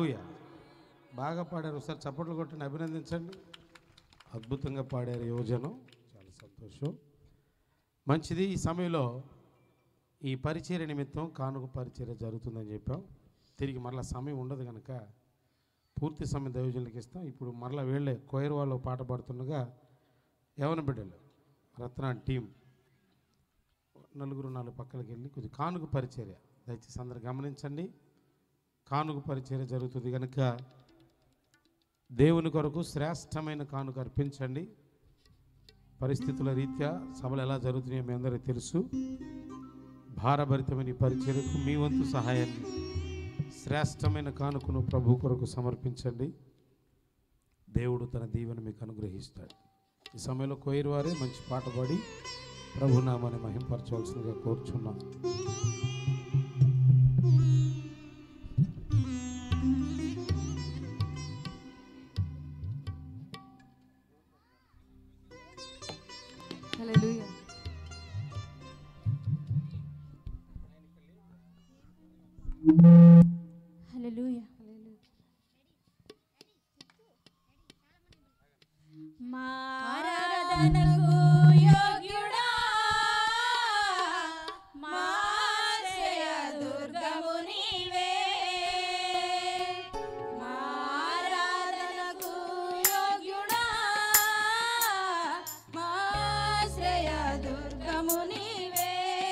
హల్లెలూయ బాగా పాడారు ఒకసారి చప్పట్లు కొట్టండి అభినందించండి అద్భుతంగా పాడారు యువజనం చాలా సంతోషం మంచిది ఈ సమయంలో ఈ పరిచర్య నిమిత్తం కానుక పరిచర్య జరుగుతుందని చెప్పాం తిరిగి మరలా సమయం ఉండదు కనుక పూర్తి సమయం దైవజనులకు ఇస్తాం ఇప్పుడు మరలా వీళ్ళే కోయర్ వాళ్ళు పాట పాడుతుండగా యవన బిడ్డలు రత్న టీం నలుగురు నాలుగు పక్కలకి వెళ్ళి కొద్ది కానుక పరిచర్య దయచేసి అందరు గమనించండి కానుక పరిచర్య జరుగుతుంది కనుక దేవుని కొరకు శ్రేష్టమైన కానుక అర్పించండి పరిస్థితుల రీత్యా సభలు ఎలా జరుగుతున్నాయో మీ అందరికీ తెలుసు భారభరితమైన ఈ పరిచర్యకు మీ వంతు సహాయాన్ని శ్రేష్టమైన కానుకను ప్రభు కొరకు సమర్పించండి దేవుడు తన దీవెన మీకు అనుగ్రహిస్తాడు ఈ సమయంలో కోయిరు వారే మంచి పాట పాడి ప్రభునామాన్ని మహింపరచవలసిందిగా కోరుచున్నాం హల్లెలూయా హల్లెలూయా మా ఆరాధనకు యోగ్యుడా మా ఆశ్రయ దుర్గము నీవే మా ఆరాధనకు యోగ్యుడా మా ఆశ్రయ దుర్గము నీవే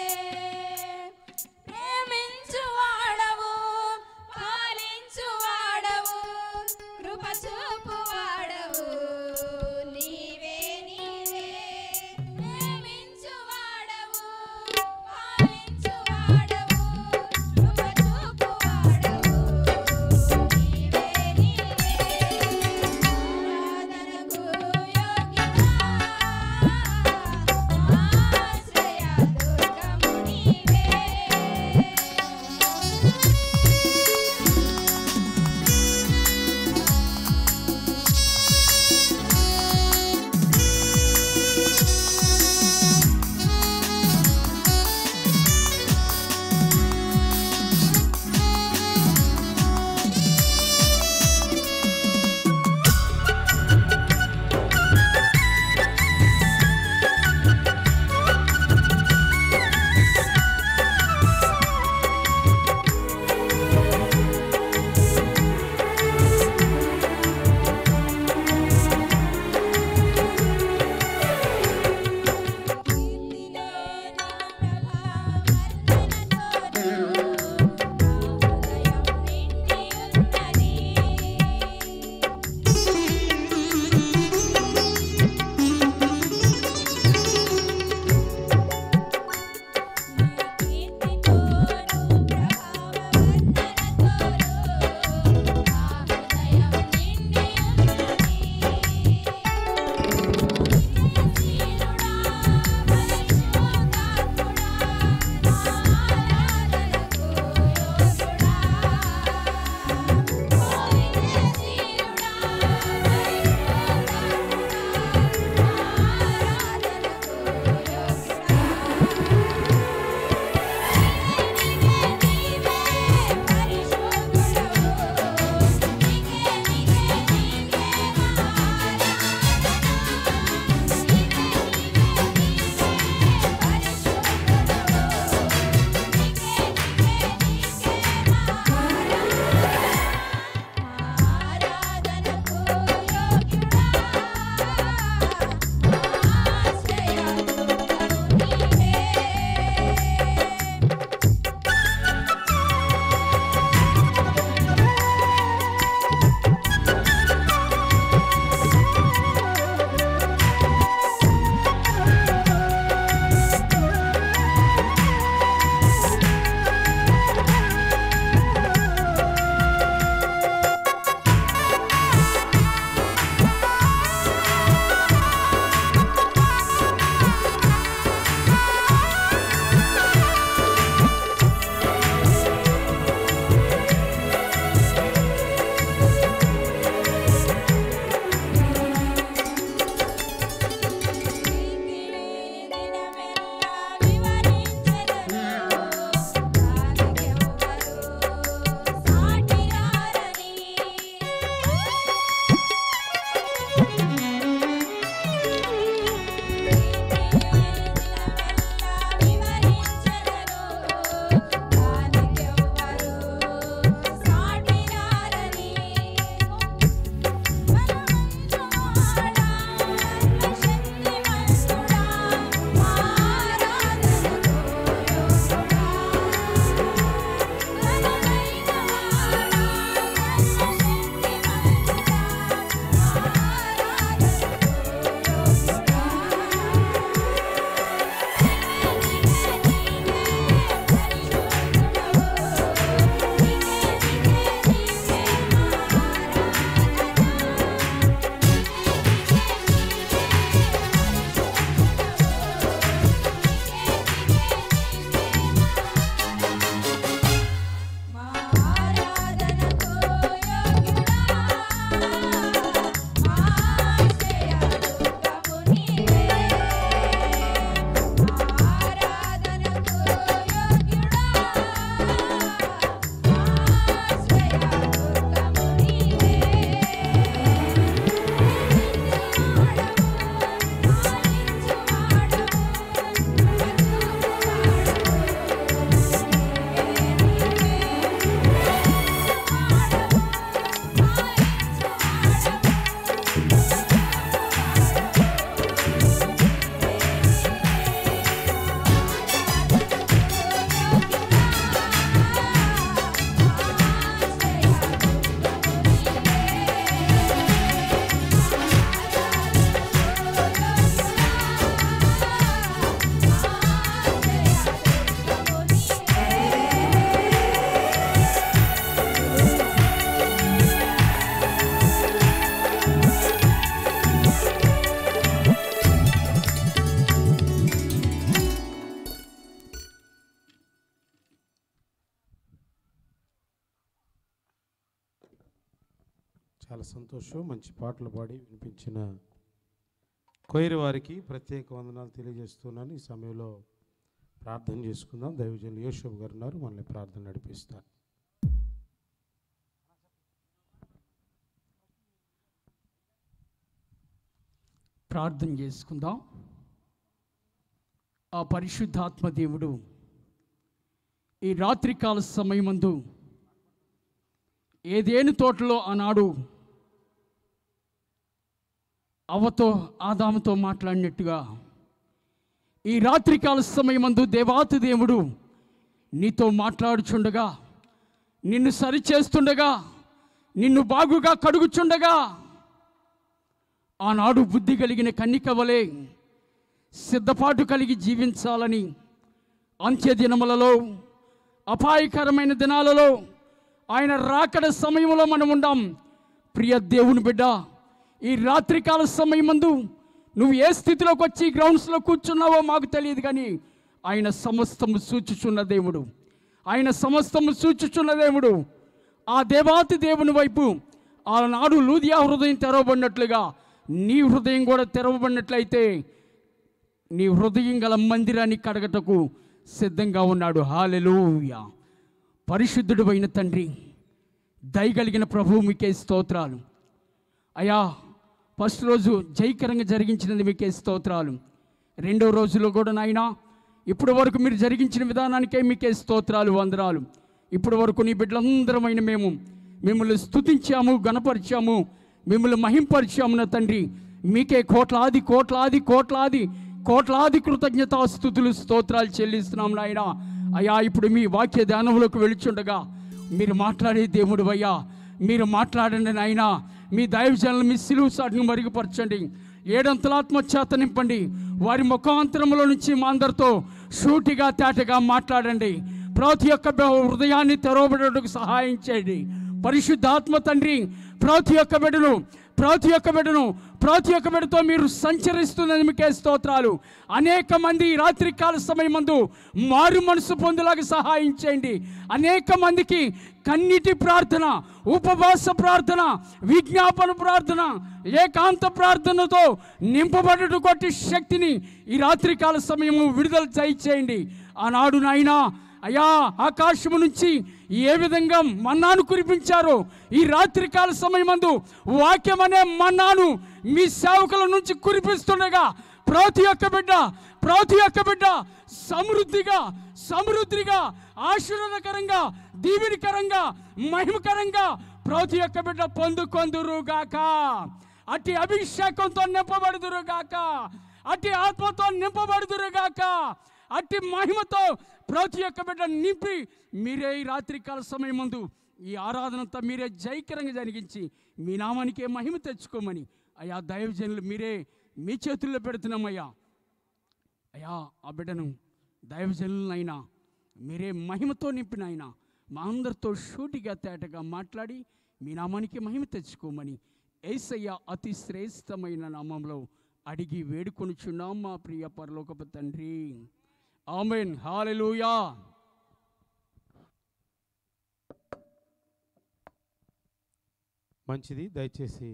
ప్రేమించువాడవు పాలించువాడవు కృప చూపువాడవు నీవే నీవే చాలా సంతోషం మంచి పాటలు పాడి వినిపించిన కొయిరి వారికి ప్రత్యేక వందనాలు తెలియజేస్తున్నాను ఈ సమయంలో ప్రార్థన చేసుకుందాం దైవజనులు యోషబ్ గారు ఉన్నారు మనల్ని ప్రార్థన నడిపిస్తారు ప్రార్థన చేసుకుందాం ఆ పరిశుద్ధాత్మ దేవుడు ఈ రాత్రికాల సమయమందు ఏదేను తోటలో ఆనాడు అవ్వతో ఆదాముతో మాట్లాడినట్టుగా ఈ రాత్రికాల సమయమందు దేవాతి దేవుడు నీతో మాట్లాడుచుండగా నిన్ను సరిచేస్తుండగా నిన్ను బాగుగా కడుగుచుండగా ఆనాడు బుద్ధి కలిగిన కన్నిక వలె సిద్ధపాటు కలిగి జీవించాలని అంత్య దినములలో అపాయకరమైన దినాలలో ఆయన రాకడ సమయంలో మనం ఉండాం ప్రియ దేవుని బిడ్డ ఈ రాత్రికాల సమయమందు నువ్వు ఏ స్థితిలోకి వచ్చి గ్రౌండ్స్లో కూర్చున్నావో మాకు తెలియదు కానీ ఆయన సమస్తము సూచుచున్న దేవుడు ఆయన సమస్తము సూచుచున్న దేవుడు ఆ దేవాతి దేవుని వైపు ఆనాడు లూదియా హృదయం తెరవబడినట్లుగా నీ హృదయం కూడా తెరవబడినట్లయితే నీ హృదయం గల మందిరాన్ని కడగటకు సిద్ధంగా ఉన్నాడు హాలెలూయా పరిశుద్ధుడు అయిన తండ్రి దయగలిగిన ప్రభువు మీకే స్తోత్రాలు అయా ఫస్ట్ రోజు జయకరంగా జరిగించినది మీకే స్తోత్రాలు రెండో రోజులో కూడా నాయన ఇప్పటి వరకు మీరు జరిగించిన విధానానికే మీకే స్తోత్రాలు వందరాలు ఇప్పటి వరకు నీ బిడ్డలందరమైన మేము మిమ్మల్ని స్తుతించాము గణపరిచాము మిమ్మల్ని మహింపరిచాము నా తండ్రి మీకే కోట్లాది కోట్లాది కోట్లాది కోట్లాది కృతజ్ఞతా స్థుతులు స్తోత్రాలు చెల్లిస్తున్నాం నాయన అయ్యా ఇప్పుడు మీ వాక్య ధ్యానంలోకి వెళుచుండగా మీరు మాట్లాడే దేవుడు అయ్యా మీరు మాట్లాడండి నాయనా మీ దైవజనులు మీ సిలువు సాటును మరుగుపరచండి ఏడంతలాత్మ చేత నింపండి వారి ముఖాంతరంలో నుంచి మా అందరితో షూటిగా తేటగా మాట్లాడండి ప్రతి ఒక్క బె- హృదయాన్ని తెరవబడటకు సహాయం చేయండి పరిశుద్ధాత్మ తండ్రి ప్రతి ఒక్క బిడ్డను ప్రతి ఒక్క బిడ్డను ప్రతి ఒక్క బిడ్డతో మీరు సంచరిస్తున్నది మీకే స్తోత్రాలు అనేక మంది ఈ రాత్రికాల సమయమందు మారు మనసు పొందులాగా సహాయం చేయండి అనేక మందికి కన్నీటి ప్రార్థన ఉపవాస ప్రార్థన విజ్ఞాపన ప్రార్థన ఏకాంత ప్రార్థనతో నింపబడటు కొట్టి శక్తిని ఈ రాత్రికాల సమయము విడుదల చేయండి ఆనాడు నాయనా అయా ఆకాశము నుంచి ఏ విధంగా మన్నాను కురిపించారో ఈ రాత్రికాల సమయమందు వాక్యం అనే మన్నాను మీ సేవకుల నుంచి కురిపిస్తుండగా ప్రతి ఒక్క బిడ్డ ప్రతి ఒక్క బిడ్డ సమృద్ధిగా సమృద్ధిగా ఆశీర్వాదకరంగా దీవెనికరంగా మహిమకరంగా ప్రతి ఒక్క బిడ్డ పొందుకొందురుగాక అట్టి అభిషేకంతో నింపబడుదురుగాక అట్టి ఆత్మతో నింపబడుదురుగాక అట్టి మహిమతో ప్రతి ఒక్క బిడ్డ నింపి మీరే ఈ రాత్రికాల సమయం ముందు ఈ ఆరాధనంతా మీరే జైకరంగా జరిగించి మీ నామానికే మహిమ తెచ్చుకోమని అయ్యా దైవజనులు మీరే మీ చేతుల్లో పెడుతున్నామయ్యా అయ్యా ఆ బిడ్డను దైవజనులనైనా మీరే మహిమతో నింపినైనా మా అందరితో షూటిగా తేటగా మాట్లాడి మీ నామానికి మహిమ తెచ్చుకోమని ఏసయ్య అతి శ్రేష్టమైన నామంలో అడిగి వేడుకొనుచున్నాం మా ప్రియ పరలోకపు తండ్రి ఆమెన్ హాలెలూయా మంచిది దయచేసి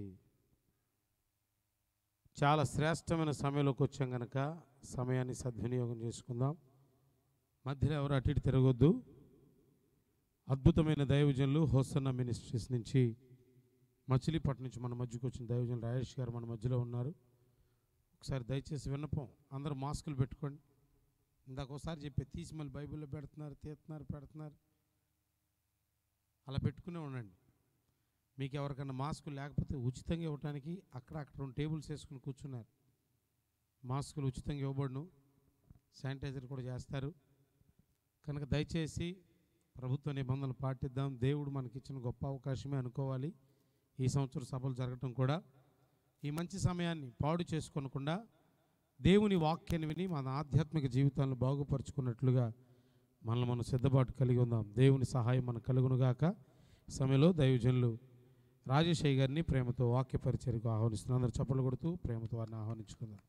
చాలా శ్రేష్టమైన సమయంలోకి వచ్చాం కనుక సమయాన్ని సద్వినియోగం చేసుకుందాం మధ్యలో ఎవరు అటు ఇటు తిరగొద్దు అద్భుతమైన దైవజనులు హోసన్న మినిస్ట్రీస్ నుంచి మచిలీపట్నం నుంచి మన మధ్యకు వచ్చిన దైవజనులు రాజేష్ గారు మన మధ్యలో ఉన్నారు ఒకసారి దయచేసి విన్నపం అందరూ మాస్కులు పెట్టుకోండి ఇందాక ఒకసారి చెప్పే తీసి మళ్ళీ బైబిల్లో పెడుతున్నారు తీస్తున్నారు పెడుతున్నారు అలా పెట్టుకునే ఉండండి మీకు ఎవరికన్నా మాస్క్ లేకపోతే ఉచితంగా ఇవ్వడానికి అక్కడ అక్కడ రెండు టేబుల్స్ వేసుకుని కూర్చున్నారు మాస్కులు ఉచితంగా ఇవ్వబడును శానిటైజర్ కూడా చేస్తారు కనుక దయచేసి ప్రభుత్వ నిబంధనలు పాటిద్దాం దేవుడు మనకిచ్చిన గొప్ప అవకాశమే అనుకోవాలి ఈ సంవత్సరం సభలు జరగటం కూడా ఈ మంచి సమయాన్ని పాడు చేసుకోనకుండా దేవుని వాక్యాన్ని విని మన ఆధ్యాత్మిక జీవితాలను బాగుపరుచుకున్నట్లుగా మనల్ని మనం సిద్ధపాటు కలిగి ఉందాం దేవుని సహాయం మనకు కలుగునుగాక ఈ సమయంలో దైవజనులు రాజేశయ్య గారిని ప్రేమతో వాక్య పరిచర్యకు ఆహ్వానిస్తున్నారు అందరూ చప్పలు కొడుతూ ప్రేమతో వారిని ఆహ్వానించుకుందాం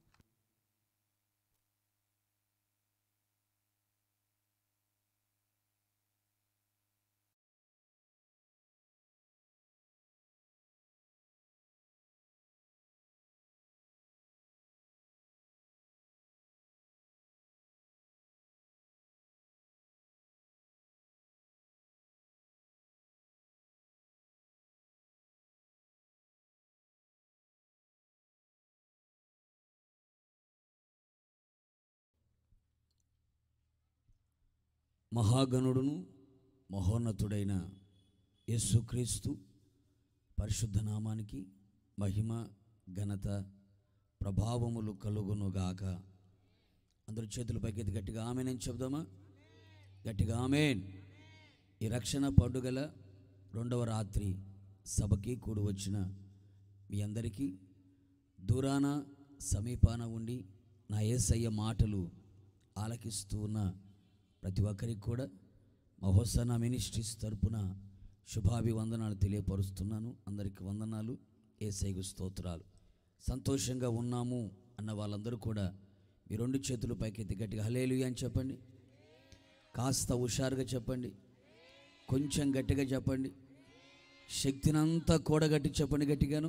మహాగణుడును మహోన్నతుడైన యేసుక్రీస్తు పరిశుద్ధ నామానికి మహిమ ఘనత ప్రభావములు కలుగునుగాక అందరు చేతుల పైకి గట్టిగా ఆమెనని చెప్దామా గట్టిగా ఆమెన్ ఈ రక్షణ పండుగల రెండవ రాత్రి సభకి కూడి వచ్చిన మీ అందరికీ దూరాన సమీపాన ఉండి నా ఏసయ్య మాటలు ఆలకిస్తూ ఉన్న ప్రతి ఒక్కరికి కూడా మహోత్సన మినిస్ట్రీస్ తరపున శుభాభివందనాలు తెలియపరుస్తున్నాను అందరికీ వందనాలు ఏసైగు స్తోత్రాలు సంతోషంగా ఉన్నాము అన్న వాళ్ళందరూ కూడా మీ రెండు చేతులు పైకెత్తి గట్టిగా హలేలు అని చెప్పండి కాస్త హుషారుగా చెప్పండి కొంచెం గట్టిగా చెప్పండి శక్తినంతా కూడగట్టి చెప్పండి గట్టిగాను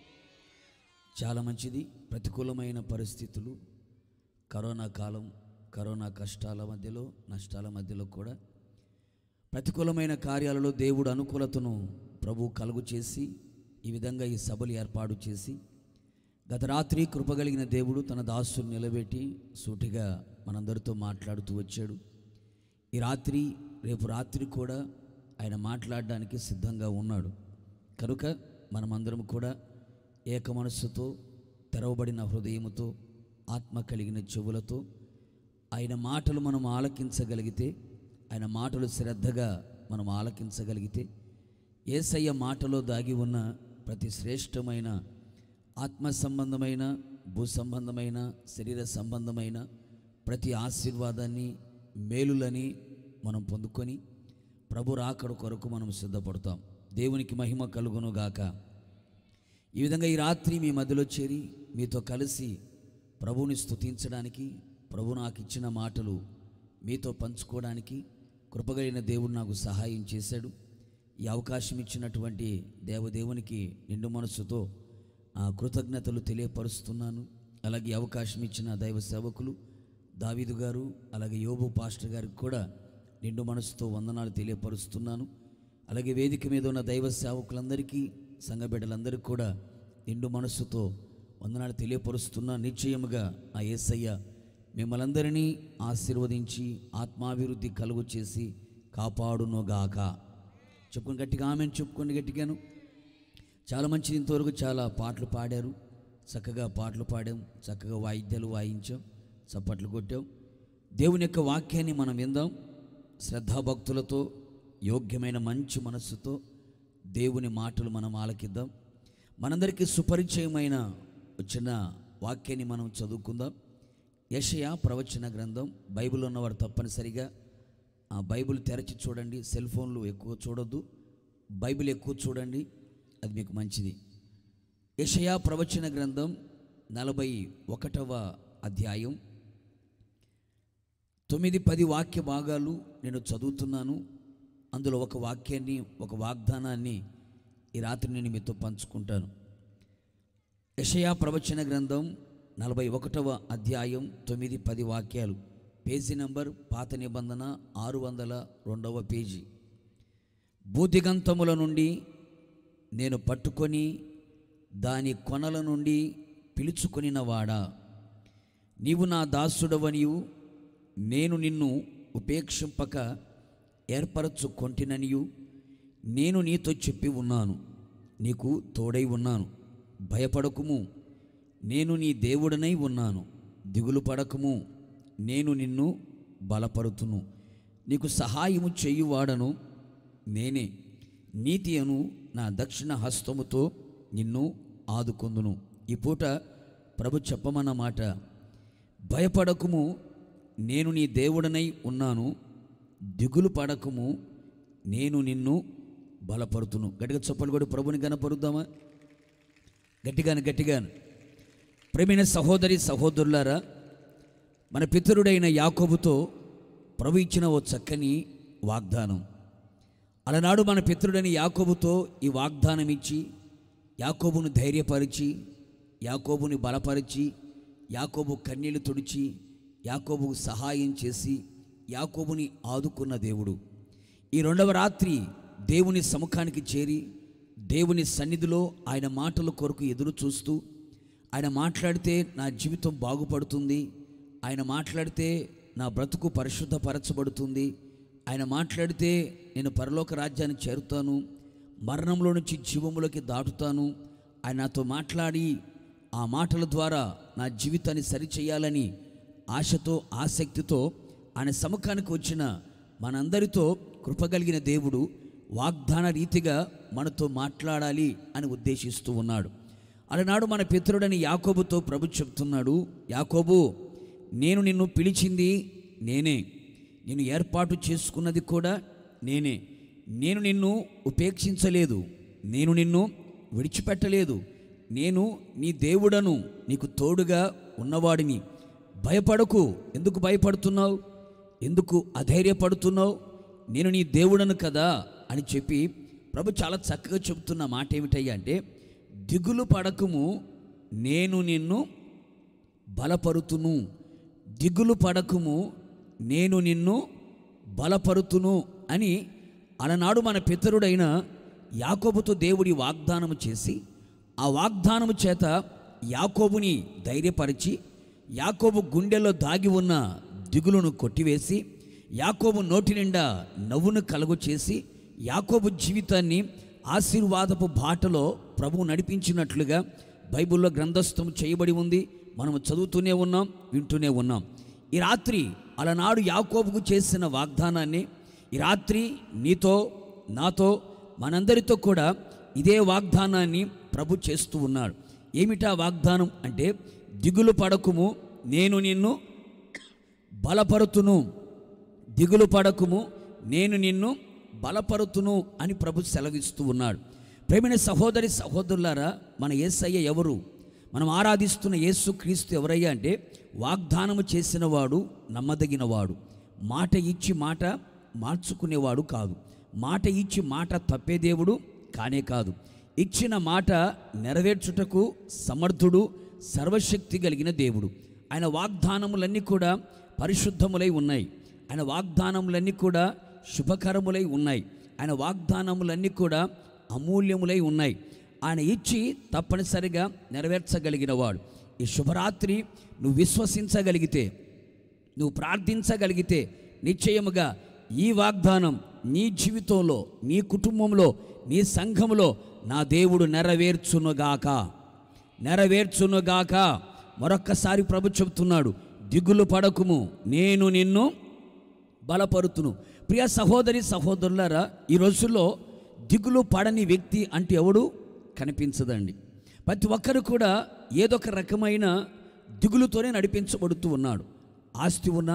చాలా మంచిది ప్రతికూలమైన పరిస్థితులు కరోనా కాలం కరోనా కష్టాల మధ్యలో నష్టాల మధ్యలో కూడా ప్రతికూలమైన కార్యాలలో దేవుడు అనుకూలతను ప్రభు కలుగు చేసి ఈ విధంగా ఈ సభలు ఏర్పాటు చేసి గత రాత్రి కృపగలిగిన దేవుడు తన దాసుని నిలబెట్టి సూటిగా మనందరితో మాట్లాడుతూ వచ్చాడు ఈ రాత్రి రేపు రాత్రి కూడా ఆయన మాట్లాడడానికి సిద్ధంగా ఉన్నాడు కనుక మనమందరం కూడా ఏక మనస్సుతో తెరవబడిన హృదయముతో ఆత్మ కలిగిన చెవులతో ఆయన మాటలు మనం ఆలకించగలిగితే ఆయన మాటలు శ్రద్ధగా మనం ఆలకించగలిగితే ఏసయ్య మాటలో దాగి ఉన్న ప్రతి శ్రేష్టమైన ఆత్మ సంబంధమైన భూ సంబంధమైన శరీర సంబంధమైన ప్రతి ఆశీర్వాదాన్ని మేలులని మనం పొందుకొని ప్రభు రాకడ కొరకు మనం సిద్ధపడతాం దేవునికి మహిమ కలుగును గాక ఈ విధంగా ఈ రాత్రి మీ మధ్యలో చేరి మీతో కలిసి ప్రభువుని స్తుతించడానికి ప్రభు నాకు ఇచ్చిన మాటలు మీతో పంచుకోవడానికి కృపగలిగిన దేవుడు నాకు సహాయం చేశాడు ఈ అవకాశం ఇచ్చినటువంటి దేవదేవునికి నిండు మనస్సుతో ఆ కృతజ్ఞతలు తెలియపరుస్తున్నాను అలాగే ఈ అవకాశం ఇచ్చిన దైవ సేవకులు దావీదు గారు అలాగే యోబు పాస్టర్ గారికి కూడా నిండు మనసుతో వందనాలు తెలియపరుస్తున్నాను అలాగే వేదిక మీద ఉన్న దైవ సేవకులందరికీ సంఘ బిడ్డలందరికీ కూడా నిండు మనస్సుతో వందనాలు తెలియపరుస్తున్నా నిశ్చయముగా ఆ యేసయ్య మిమ్మల్ందరినీ ఆశీర్వదించి ఆత్మాభివృద్ధి కలుగు చేసి కాపాడునుగాక చెప్పుకొని గట్టిగా ఆమెను చెప్పుకొని గట్టిగాను చాలా మంచిది ఇంతవరకు చాలా పాటలు పాడారు చక్కగా పాటలు పాడాం చక్కగా వాయిద్యాలు వాయించాం చప్పట్లు కొట్టాం దేవుని యొక్క వాక్యాన్ని మనం విందాం శ్రద్ధాభక్తులతో యోగ్యమైన మంచి మనస్సుతో దేవుని మాటలు మనం ఆలకిద్దాం మనందరికీ సుపరిచయమైన వచ్చిన వాక్యాన్ని మనం చదువుకుందాం యషయ ప్రవచన గ్రంథం బైబిల్ ఉన్నవారు తప్పనిసరిగా ఆ బైబిల్ తెరచి చూడండి సెల్ ఫోన్లు ఎక్కువ చూడొద్దు బైబిల్ ఎక్కువ చూడండి అది మీకు మంచిది యషయా ప్రవచన గ్రంథం నలభై ఒకటవ అధ్యాయం తొమ్మిది పది వాక్య భాగాలు నేను చదువుతున్నాను అందులో ఒక వాక్యాన్ని ఒక వాగ్దానాన్ని ఈ రాత్రి నేను మీతో పంచుకుంటాను యషయా ప్రవచన గ్రంథం నలభై ఒకటవ అధ్యాయం తొమ్మిది పది వాక్యాలు పేజీ నంబర్ పాత నిబంధన ఆరు వందల రెండవ పేజీ భూదిగంతముల నుండి నేను పట్టుకొని దాని కొనల నుండి పిలుచుకొనినవాడా నీవు నా దాసుడవనియు నేను నిన్ను ఉపేక్షింపక ఏర్పరచుకొంటిననియు నేను నీతో చెప్పి ఉన్నాను నీకు తోడై ఉన్నాను భయపడకుము నేను నీ దేవుడనై ఉన్నాను దిగులు పడకము నేను నిన్ను బలపరుతును నీకు సహాయము చేయువాడను నేనే నీతి అను నా దక్షిణ హస్తముతో నిన్ను ఆదుకొందును ఈ పూట ప్రభు చెప్పమన్న మాట భయపడకుము నేను నీ దేవుడనై ఉన్నాను దిగులు పడకము నేను నిన్ను బలపరుతును గట్టిగా చప్పలు కూడా ప్రభుని కనపరుద్దామా గట్టిగాను గట్టిగాను ప్రేమైన సహోదరి సహోదరులారా మన పితరుడైన యాకోబుతో ప్రభు ఇచ్చిన ఓ చక్కని వాగ్దానం అలనాడు మన పితరుడైన యాకోబుతో ఈ వాగ్దానం ఇచ్చి యాకోబును ధైర్యపరిచి యాకోబుని బలపరిచి యాకోబు కన్నీళ్లు తుడిచి యాకోబుకు సహాయం చేసి యాకోబుని ఆదుకున్న దేవుడు ఈ రెండవ రాత్రి దేవుని సముఖానికి చేరి దేవుని సన్నిధిలో ఆయన మాటల కొరకు ఎదురు చూస్తూ ఆయన మాట్లాడితే నా జీవితం బాగుపడుతుంది ఆయన మాట్లాడితే నా బ్రతుకు పరిశుద్ధపరచబడుతుంది ఆయన మాట్లాడితే నేను పరలోక రాజ్యాన్ని చేరుతాను మరణంలో నుంచి జీవములోకి దాటుతాను ఆయన నాతో మాట్లాడి ఆ మాటల ద్వారా నా జీవితాన్ని సరిచేయాలని ఆశతో ఆసక్తితో ఆయన సముఖానికి వచ్చిన మనందరితో కృపగలిగిన దేవుడు వాగ్దాన రీతిగా మనతో మాట్లాడాలి అని ఉద్దేశిస్తూ ఉన్నాడు అలనాడు మన పితరుడని యాకోబుతో ప్రభు చెప్తున్నాడు యాకోబు నేను నిన్ను పిలిచింది నేనే నేను ఏర్పాటు చేసుకున్నది కూడా నేనే నేను నిన్ను ఉపేక్షించలేదు నేను నిన్ను విడిచిపెట్టలేదు నేను నీ దేవుడను నీకు తోడుగా ఉన్నవాడిని భయపడకు ఎందుకు భయపడుతున్నావు ఎందుకు అధైర్యపడుతున్నావు నేను నీ దేవుడను కదా అని చెప్పి ప్రభు చాలా చక్కగా చెబుతున్న మాట ఏమిటయ్యా అంటే దిగులు పడకము నేను నిన్ను బలపరుతును దిగులు పడకము నేను నిన్ను బలపరుతును అని అలనాడు మన పితరుడైన యాకోబుతో దేవుడి వాగ్దానము చేసి ఆ వాగ్దానము చేత యాకోబుని ధైర్యపరిచి యాకోబు గుండెలో దాగి ఉన్న దిగులును కొట్టివేసి యాకోబు నోటి నిండా నవ్వును కలుగు చేసి యాకోబు జీవితాన్ని ఆశీర్వాదపు బాటలో ప్రభువు నడిపించినట్లుగా బైబిల్లో గ్రంథస్థం చేయబడి ఉంది మనము చదువుతూనే ఉన్నాం వింటూనే ఉన్నాం ఈ రాత్రి అలనాడు యాకోబుకు చేసిన వాగ్దానాన్ని ఈ రాత్రి నీతో నాతో మనందరితో కూడా ఇదే వాగ్దానాన్ని ప్రభు చేస్తూ ఉన్నాడు ఏమిటా వాగ్దానం అంటే దిగులు పడకుము నేను నిన్ను బలపరుతును దిగులు పడకుము నేను నిన్ను బలపరుతును అని ప్రభు సెలవిస్తూ ఉన్నాడు ప్రేమైన సహోదరి సహోదరులారా మన యేసయ్య ఎవరు మనం ఆరాధిస్తున్న యేసు క్రీస్తు ఎవరయ్యా అంటే వాగ్దానము చేసినవాడు నమ్మదగినవాడు మాట ఇచ్చి మాట మార్చుకునేవాడు కాదు మాట ఇచ్చి మాట తప్పే దేవుడు కానే కాదు ఇచ్చిన మాట నెరవేర్చుటకు సమర్థుడు సర్వశక్తి కలిగిన దేవుడు ఆయన వాగ్దానములన్నీ కూడా పరిశుద్ధములై ఉన్నాయి ఆయన వాగ్దానములన్నీ కూడా శుభకరములై ఉన్నాయి ఆయన వాగ్దానములన్నీ కూడా అమూల్యములై ఉన్నాయి ఆయన ఇచ్చి తప్పనిసరిగా నెరవేర్చగలిగిన వాడు ఈ శుభరాత్రి నువ్వు విశ్వసించగలిగితే నువ్వు ప్రార్థించగలిగితే నిశ్చయముగా ఈ వాగ్దానం నీ జీవితంలో నీ కుటుంబంలో నీ సంఘములో నా దేవుడు నెరవేర్చునుగాక నెరవేర్చునుగాక మరొక్కసారి ప్రభు చెబుతున్నాడు దిగులు పడకుము నేను నిన్ను బలపరుతును ప్రియ సహోదరి సహోదరులారా ఈ రోజుల్లో దిగులు పడని వ్యక్తి అంటే ఎవడు కనిపించదండి ప్రతి ఒక్కరు కూడా ఏదొక రకమైన దిగులుతోనే నడిపించబడుతూ ఉన్నాడు ఆస్తి ఉన్నా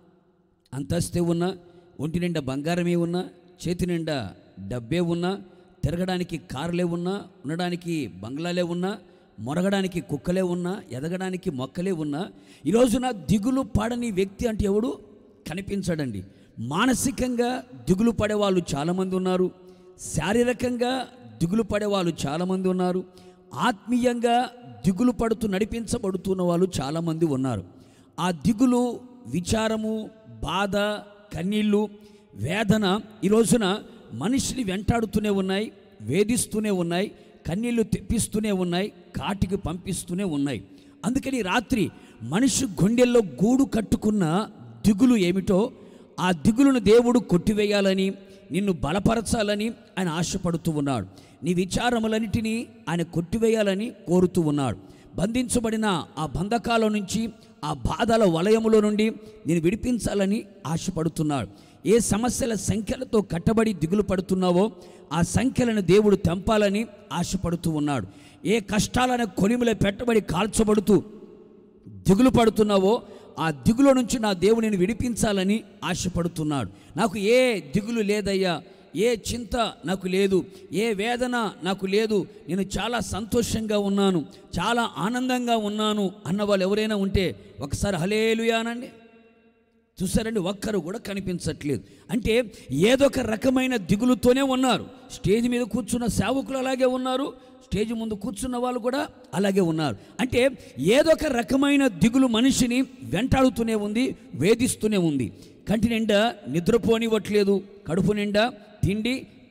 అంతస్తే ఉన్నా ఒంటి నిండా బంగారమే ఉన్నా చేతి నిండా డబ్బే ఉన్నా తిరగడానికి కార్లే ఉన్నా ఉండడానికి బంగ్లాలే ఉన్నా మొరగడానికి కుక్కలే ఉన్నా ఎదగడానికి మొక్కలే ఉన్నా ఈ రోజున దిగులు పడని వ్యక్తి అంటే ఎవడు కనిపించడండి మానసికంగా దిగులు పడే వాళ్ళు చాలామంది ఉన్నారు శారీరకంగా దిగులు పడే వాళ్ళు చాలామంది ఉన్నారు ఆత్మీయంగా దిగులు పడుతూ నడిపించబడుతున్న వాళ్ళు చాలామంది ఉన్నారు ఆ దిగులు విచారము బాధ కన్నీళ్ళు వేదన ఈ రోజున మనిషిని వెంటాడుతూనే ఉన్నాయి వేధిస్తూనే ఉన్నాయి కన్నీళ్లు తెప్పిస్తూనే ఉన్నాయి కాటికి పంపిస్తూనే ఉన్నాయి అందుకని రాత్రి మనిషి గుండెల్లో గూడు కట్టుకున్న దిగులు ఏమిటో ఆ దిగులును దేవుడు కొట్టివేయాలని నిన్ను బలపరచాలని ఆయన ఆశపడుతూ ఉన్నాడు నీ విచారములన్నిటినీ ఆయన కొట్టివేయాలని కోరుతూ ఉన్నాడు బంధించబడిన ఆ బంధకాల నుంచి ఆ బాధల వలయములో నుండి నేను విడిపించాలని ఆశపడుతున్నాడు ఏ సమస్యల సంఖ్యలతో కట్టబడి దిగులు పడుతున్నావో ఆ సంఖ్యలను దేవుడు తెంపాలని ఆశపడుతూ ఉన్నాడు ఏ కష్టాలను కొలిమిలో పెట్టబడి కాల్చబడుతూ దిగులు పడుతున్నావో ఆ దిగుల నుంచి నా దేవుడిని విడిపించాలని ఆశపడుతున్నాడు నాకు ఏ దిగులు లేదయ్యా ఏ చింత నాకు లేదు ఏ వేదన నాకు లేదు నేను చాలా సంతోషంగా ఉన్నాను చాలా ఆనందంగా ఉన్నాను అన్న వాళ్ళు ఎవరైనా ఉంటే ఒకసారి హలేలుయానండి చూసారండి ఒక్కరు కూడా కనిపించట్లేదు అంటే ఏదో ఒక రకమైన దిగులుతోనే ఉన్నారు స్టేజ్ మీద కూర్చున్న సేవకులు అలాగే ఉన్నారు స్టేజ్ ముందు కూర్చున్న వాళ్ళు కూడా అలాగే ఉన్నారు అంటే ఏదో ఒక రకమైన దిగులు మనిషిని వెంటాడుతూనే ఉంది వేధిస్తూనే ఉంది కంటి నిండా నిద్రపోనివ్వట్లేదు కడుపు నిండా తిండి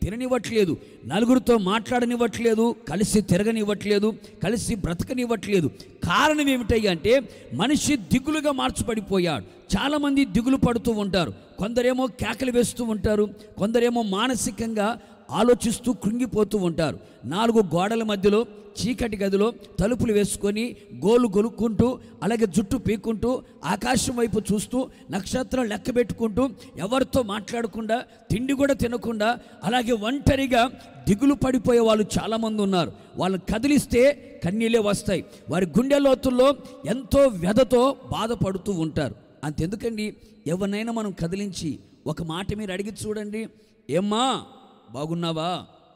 తిననివ్వట్లేదు నలుగురితో మాట్లాడనివ్వట్లేదు కలిసి తిరగనివ్వట్లేదు కలిసి బ్రతకనివ్వట్లేదు కారణం ఏమిటయ్యా అంటే మనిషి దిగులుగా మార్చబడిపోయాడు చాలామంది దిగులు పడుతూ ఉంటారు కొందరేమో కేకలు వేస్తూ ఉంటారు కొందరేమో మానసికంగా ఆలోచిస్తూ కృంగిపోతూ ఉంటారు నాలుగు గోడల మధ్యలో చీకటి గదిలో తలుపులు వేసుకొని గోలు గొలుక్కుంటూ అలాగే జుట్టు పీక్కుంటూ ఆకాశం వైపు చూస్తూ నక్షత్రం లెక్క పెట్టుకుంటూ ఎవరితో మాట్లాడకుండా తిండి కూడా తినకుండా అలాగే ఒంటరిగా దిగులు పడిపోయే వాళ్ళు చాలామంది ఉన్నారు వాళ్ళని కదిలిస్తే కన్నీళ్ళే వస్తాయి వారి గుండె లోతుల్లో ఎంతో వ్యధతో బాధపడుతూ ఉంటారు అంతెందుకండి ఎవరినైనా మనం కదిలించి ఒక మాట మీరు అడిగి చూడండి ఏమ్మా బాగున్నావా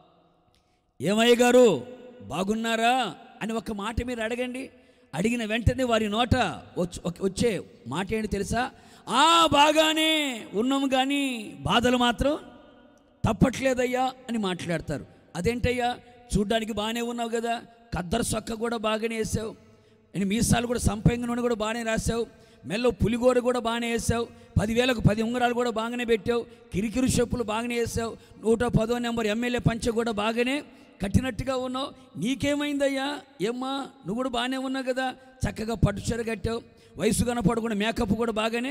ఏమయ్య గారు బాగున్నారా అని ఒక మాట మీరు అడగండి అడిగిన వెంటనే వారి నోట వచ్చి- ఒక- వచ్చే మాట ఏంటి తెలుసా ఆ బాగానే ఉన్నాము కానీ బాధలు మాత్రం తప్పట్లేదయ్యా అని మాట్లాడతారు అదేంటయ్యా చూడ్డానికి బాగానే ఉన్నావు కదా కద్దరు సొక్క కూడా బాగానే వేసావు నేను మీసాలు కూడా సంపంగి నూనె కూడా బాగానే రాసావు మెల్లో పులిగోర కూడా బాగానే వేసావు పదివేలకు పది ఉంగరాలు కూడా బాగానే పెట్టావు కిరికిరి చెప్పులు బాగానే వేసావు నూట పదో నెంబర్ ఎమ్మెల్యే పంచ కూడా బాగానే కట్టినట్టుగా ఉన్నావు నీకేమైందయ్యా ఏమ్మా నువ్వు కూడా బాగానే ఉన్నావు కదా చక్కగా పట్టు చీర కట్టావు వయసు కనపడకుండా మేకప్ కూడా బాగానే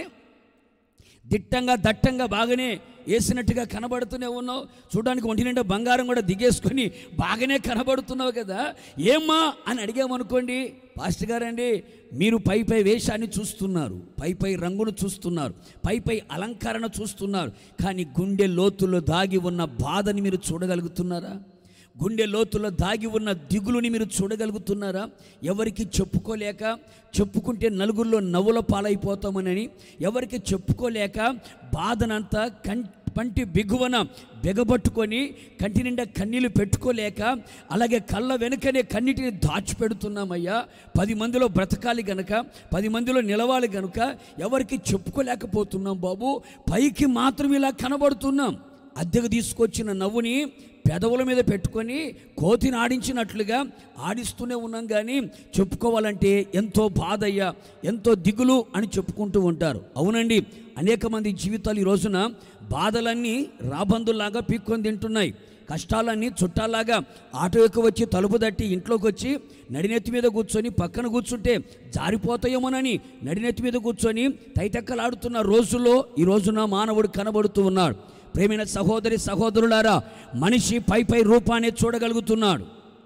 దిట్టంగా దట్టంగా బాగానే వేసినట్టుగా కనబడుతూనే ఉన్నావు చూడడానికి ఒంటి నిండా బంగారం కూడా దిగేసుకొని బాగానే కనబడుతున్నావు కదా ఏమ్మా అని అడిగామనుకోండి పాస్టర్ గారండి మీరు పై పై వేషాన్ని చూస్తున్నారు పై పై రంగును చూస్తున్నారు పై పై అలంకరణ చూస్తున్నారు కానీ గుండె లోతులో దాగి ఉన్న బాధని మీరు చూడగలుగుతున్నారా గుండె లోతులో దాగి ఉన్న దిగులుని మీరు చూడగలుగుతున్నారా ఎవరికి చెప్పుకోలేక చెప్పుకుంటే నలుగురిలో నవ్వుల పాలైపోతామనని ఎవరికి చెప్పుకోలేక బాధనంతా కం పంటి బిగువన బిగబట్టుకొని కంటి నిండా కన్నీళ్ళు పెట్టుకోలేక అలాగే కళ్ళ వెనుకనే కన్నిటిని దాచిపెడుతున్నామయ్యా పది మందిలో బ్రతకాలి గనక పది మందిలో నిలవాలి గనుక ఎవరికి చెప్పుకోలేకపోతున్నాం బాబు పైకి మాత్రం ఇలా కనబడుతున్నాం అద్దెకు తీసుకొచ్చిన నవ్వుని పెదవుల మీద పెట్టుకొని కోతిని ఆడించినట్లుగా ఆడిస్తూనే ఉన్నాం కానీ చెప్పుకోవాలంటే ఎంతో బాధయ్యా ఎంతో దిగులు అని చెప్పుకుంటూ ఉంటారు అవునండి అనేక మంది జీవితాలు ఈ రోజున బాధలన్నీ రాబందుల్లాగా పీక్కొని తింటున్నాయి కష్టాలన్నీ చుట్టాలాగా ఆటో ఎక్కి వచ్చి తలుపు తట్టి ఇంట్లోకి వచ్చి నడినెత్తి మీద కూర్చొని పక్కన కూర్చుంటే జారిపోతాయేమోనని నడినెత్తి మీద కూర్చొని తైతక్కలాడుతున్న రోజుల్లో ఈ రోజున మానవుడు కనబడుతూ ఉన్నాడు ప్రేమైన సహోదరి సహోదరులారా మనిషి పై పై రూపాన్ని చూడగలుగుతున్నాడు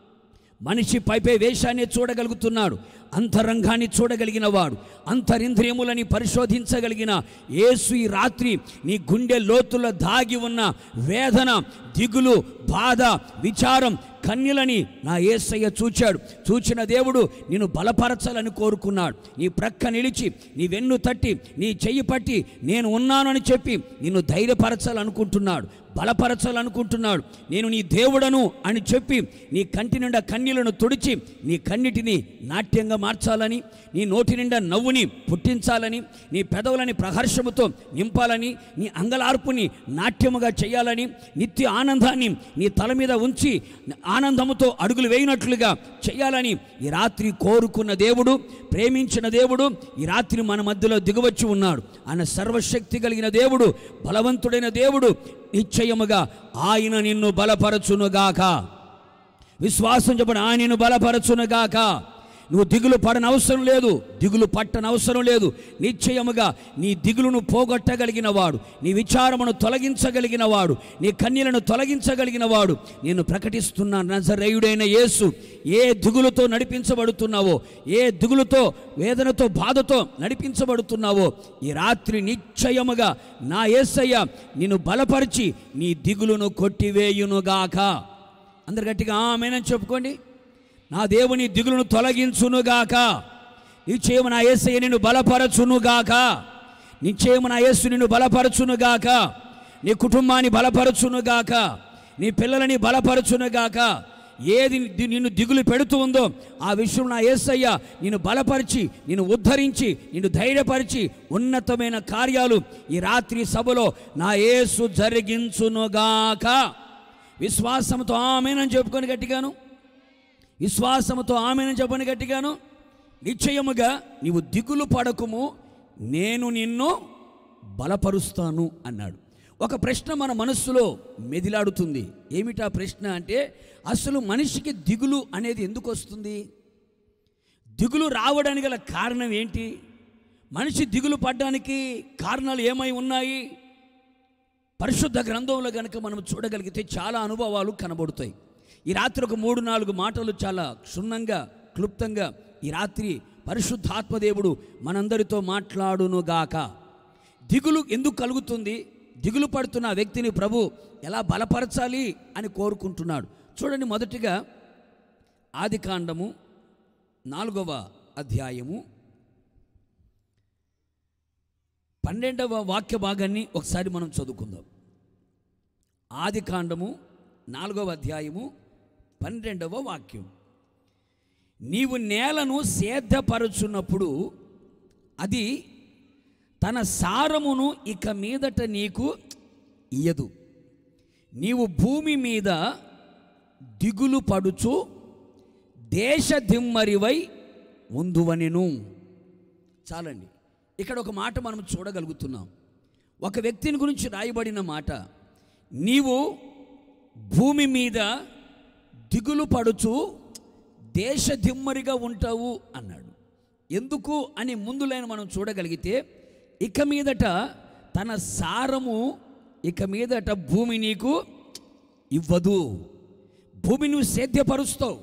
మనిషి పై పై వేషాన్ని చూడగలుగుతున్నాడు అంతరంగాన్ని చూడగలిగిన వాడు అంతరింద్రియములని పరిశోధించగలిగిన యేసు ఈ రాత్రి నీ గుండె లోతుల దాగి ఉన్న వేదన దిగులు బాధ విచారం కన్యలని నా ఏసయ్య చూచాడు చూచిన దేవుడు నిన్ను బలపరచాలని కోరుకున్నాడు నీ ప్రక్క నిలిచి నీ వెన్ను తట్టి నీ చెయ్యి పట్టి నేను ఉన్నానని చెప్పి నిన్ను ధైర్యపరచాలనుకుంటున్నాడు బలపరచాలనుకుంటున్నాడు నేను నీ దేవుడను అని చెప్పి నీ కంటి నిండా కన్నీళ్లను తుడిచి నీ కన్నిటిని నాట్యంగా మార్చాలని నీ నోటి నిండా నవ్వుని పుట్టించాలని నీ పెదవులని ప్రహర్షముతో నింపాలని నీ అంగలార్పుని నాట్యముగా చేయాలని నిత్య ఆనందాన్ని నీ తల మీద ఉంచి ఆనందముతో అడుగులు వేయినట్లుగా చేయాలని ఈ రాత్రి కోరుకున్న దేవుడు ప్రేమించిన దేవుడు ఈ రాత్రి మన మధ్యలో దిగవచ్చి ఉన్నాడు ఆయన సర్వశక్తి కలిగిన దేవుడు బలవంతుడైన దేవుడు నిశ్చయముగా ఆయన నిన్ను బలపరచునుగాక విశ్వాసం చెప్పడం ఆయన నిన్ను బలపరచునుగాక నువ్వు దిగులు పడని అవసరం లేదు దిగులు పట్టని అవసరం లేదు నిశ్చయముగా నీ దిగులును పోగొట్టగలిగిన వాడు నీ విచారమును తొలగించగలిగిన వాడు నీ కన్యలను తొలగించగలిగిన వాడు నేను ప్రకటిస్తున్న నజరేయుడైన యేసు ఏ దిగులుతో నడిపించబడుతున్నావో ఏ దిగులుతో వేదనతో బాధతో నడిపించబడుతున్నావో ఈ రాత్రి నిశ్చయముగా నా యేసయ్య నిన్ను బలపరిచి నీ దిగులును కొట్టివేయునుగాక అందరు గట్టిగా ఆమెనని చెప్పుకోండి నా దేవుని దిగులను తొలగించునుగాక నిశ్చయము నా యేసయ్య నిన్ను బలపరచునుగాక నిశ్చయము నా యేసు నిన్ను బలపరచునుగాక నీ కుటుంబాన్ని బలపరచునుగాక నీ పిల్లలని బలపరచునుగాక ఏది ది- నిన్ను దిగులు పెడుతూ ఉందో ఆ విషయం నా యేసయ్య నిన్ను బలపరిచి నిన్ను ఉద్ధరించి నిన్ను ధైర్యపరిచి ఉన్నతమైన కార్యాలు ఈ రాత్రి సభలో నా యేసు జరిగించునుగాక విశ్వాసంతో ఆమెనని చెప్పుకొని గట్టిగాను విశ్వాసముతో ఆమెను చెప్పని గట్టిగాను నిశ్చయముగా నీవు దిగులు పడకుము నేను నిన్ను బలపరుస్తాను అన్నాడు ఒక ప్రశ్న మన మనస్సులో మెదిలాడుతుంది ఏమిటా ప్రశ్న అంటే అసలు మనిషికి దిగులు అనేది ఎందుకు వస్తుంది దిగులు రావడానికి గల కారణం ఏంటి మనిషి దిగులు పడ్డానికి కారణాలు ఏమై ఉన్నాయి పరిశుద్ధ గ్రంథంలో కనుక మనం చూడగలిగితే చాలా అనుభవాలు కనబడుతాయి ఈ రాత్రి ఒక మూడు నాలుగు మాటలు చాలా క్షుణ్ణంగా క్లుప్తంగా ఈ రాత్రి పరిశుద్ధాత్మదేవుడు మనందరితో మాట్లాడునుగాక దిగులు ఎందుకు కలుగుతుంది దిగులు పడుతున్న ఆ వ్యక్తిని ప్రభు ఎలా బలపరచాలి అని కోరుకుంటున్నాడు చూడండి మొదటిగా ఆది కాండము నాలుగవ అధ్యాయము పన్నెండవ వాక్య భాగాన్ని ఒకసారి మనం చదువుకుందాం ఆది కాండము నాలుగవ అధ్యాయము పన్నెండవ వాక్యం నీవు నేలను సేద్యపరుచున్నప్పుడు అది తన సారమును ఇక మీదట నీకు ఇయ్యదు నీవు భూమి మీద దిగులు పడుచు దేశ దిమ్మరివై ఉందువనెను చాలండి ఇక్కడ ఒక మాట మనం చూడగలుగుతున్నాం ఒక వ్యక్తిని గురించి రాయబడిన మాట నీవు భూమి మీద దిగులు పడుచు దేశ దిమ్మరిగా ఉంటావు అన్నాడు ఎందుకు అని ముందు లైన్ మనం చూడగలిగితే ఇక మీదట తన సారము ఇక మీదట భూమి నీకు ఇవ్వదు భూమి నువ్వు సేద్యపరుస్తావు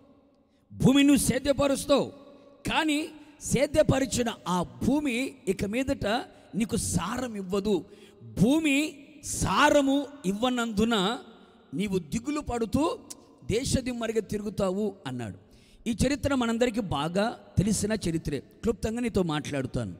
భూమి నువ్వు సేద్యపరుస్తావు కానీ సేద్యపరిచిన ఆ భూమి ఇక మీదట నీకు సారం ఇవ్వదు భూమి సారము ఇవ్వనందున నీవు దిగులు పడుతూ దేశదిమ్మరిగా తిరుగుతావు అన్నాడు ఈ చరిత్ర మనందరికీ బాగా తెలిసిన చరిత్రే క్లుప్తంగా నీతో మాట్లాడుతాను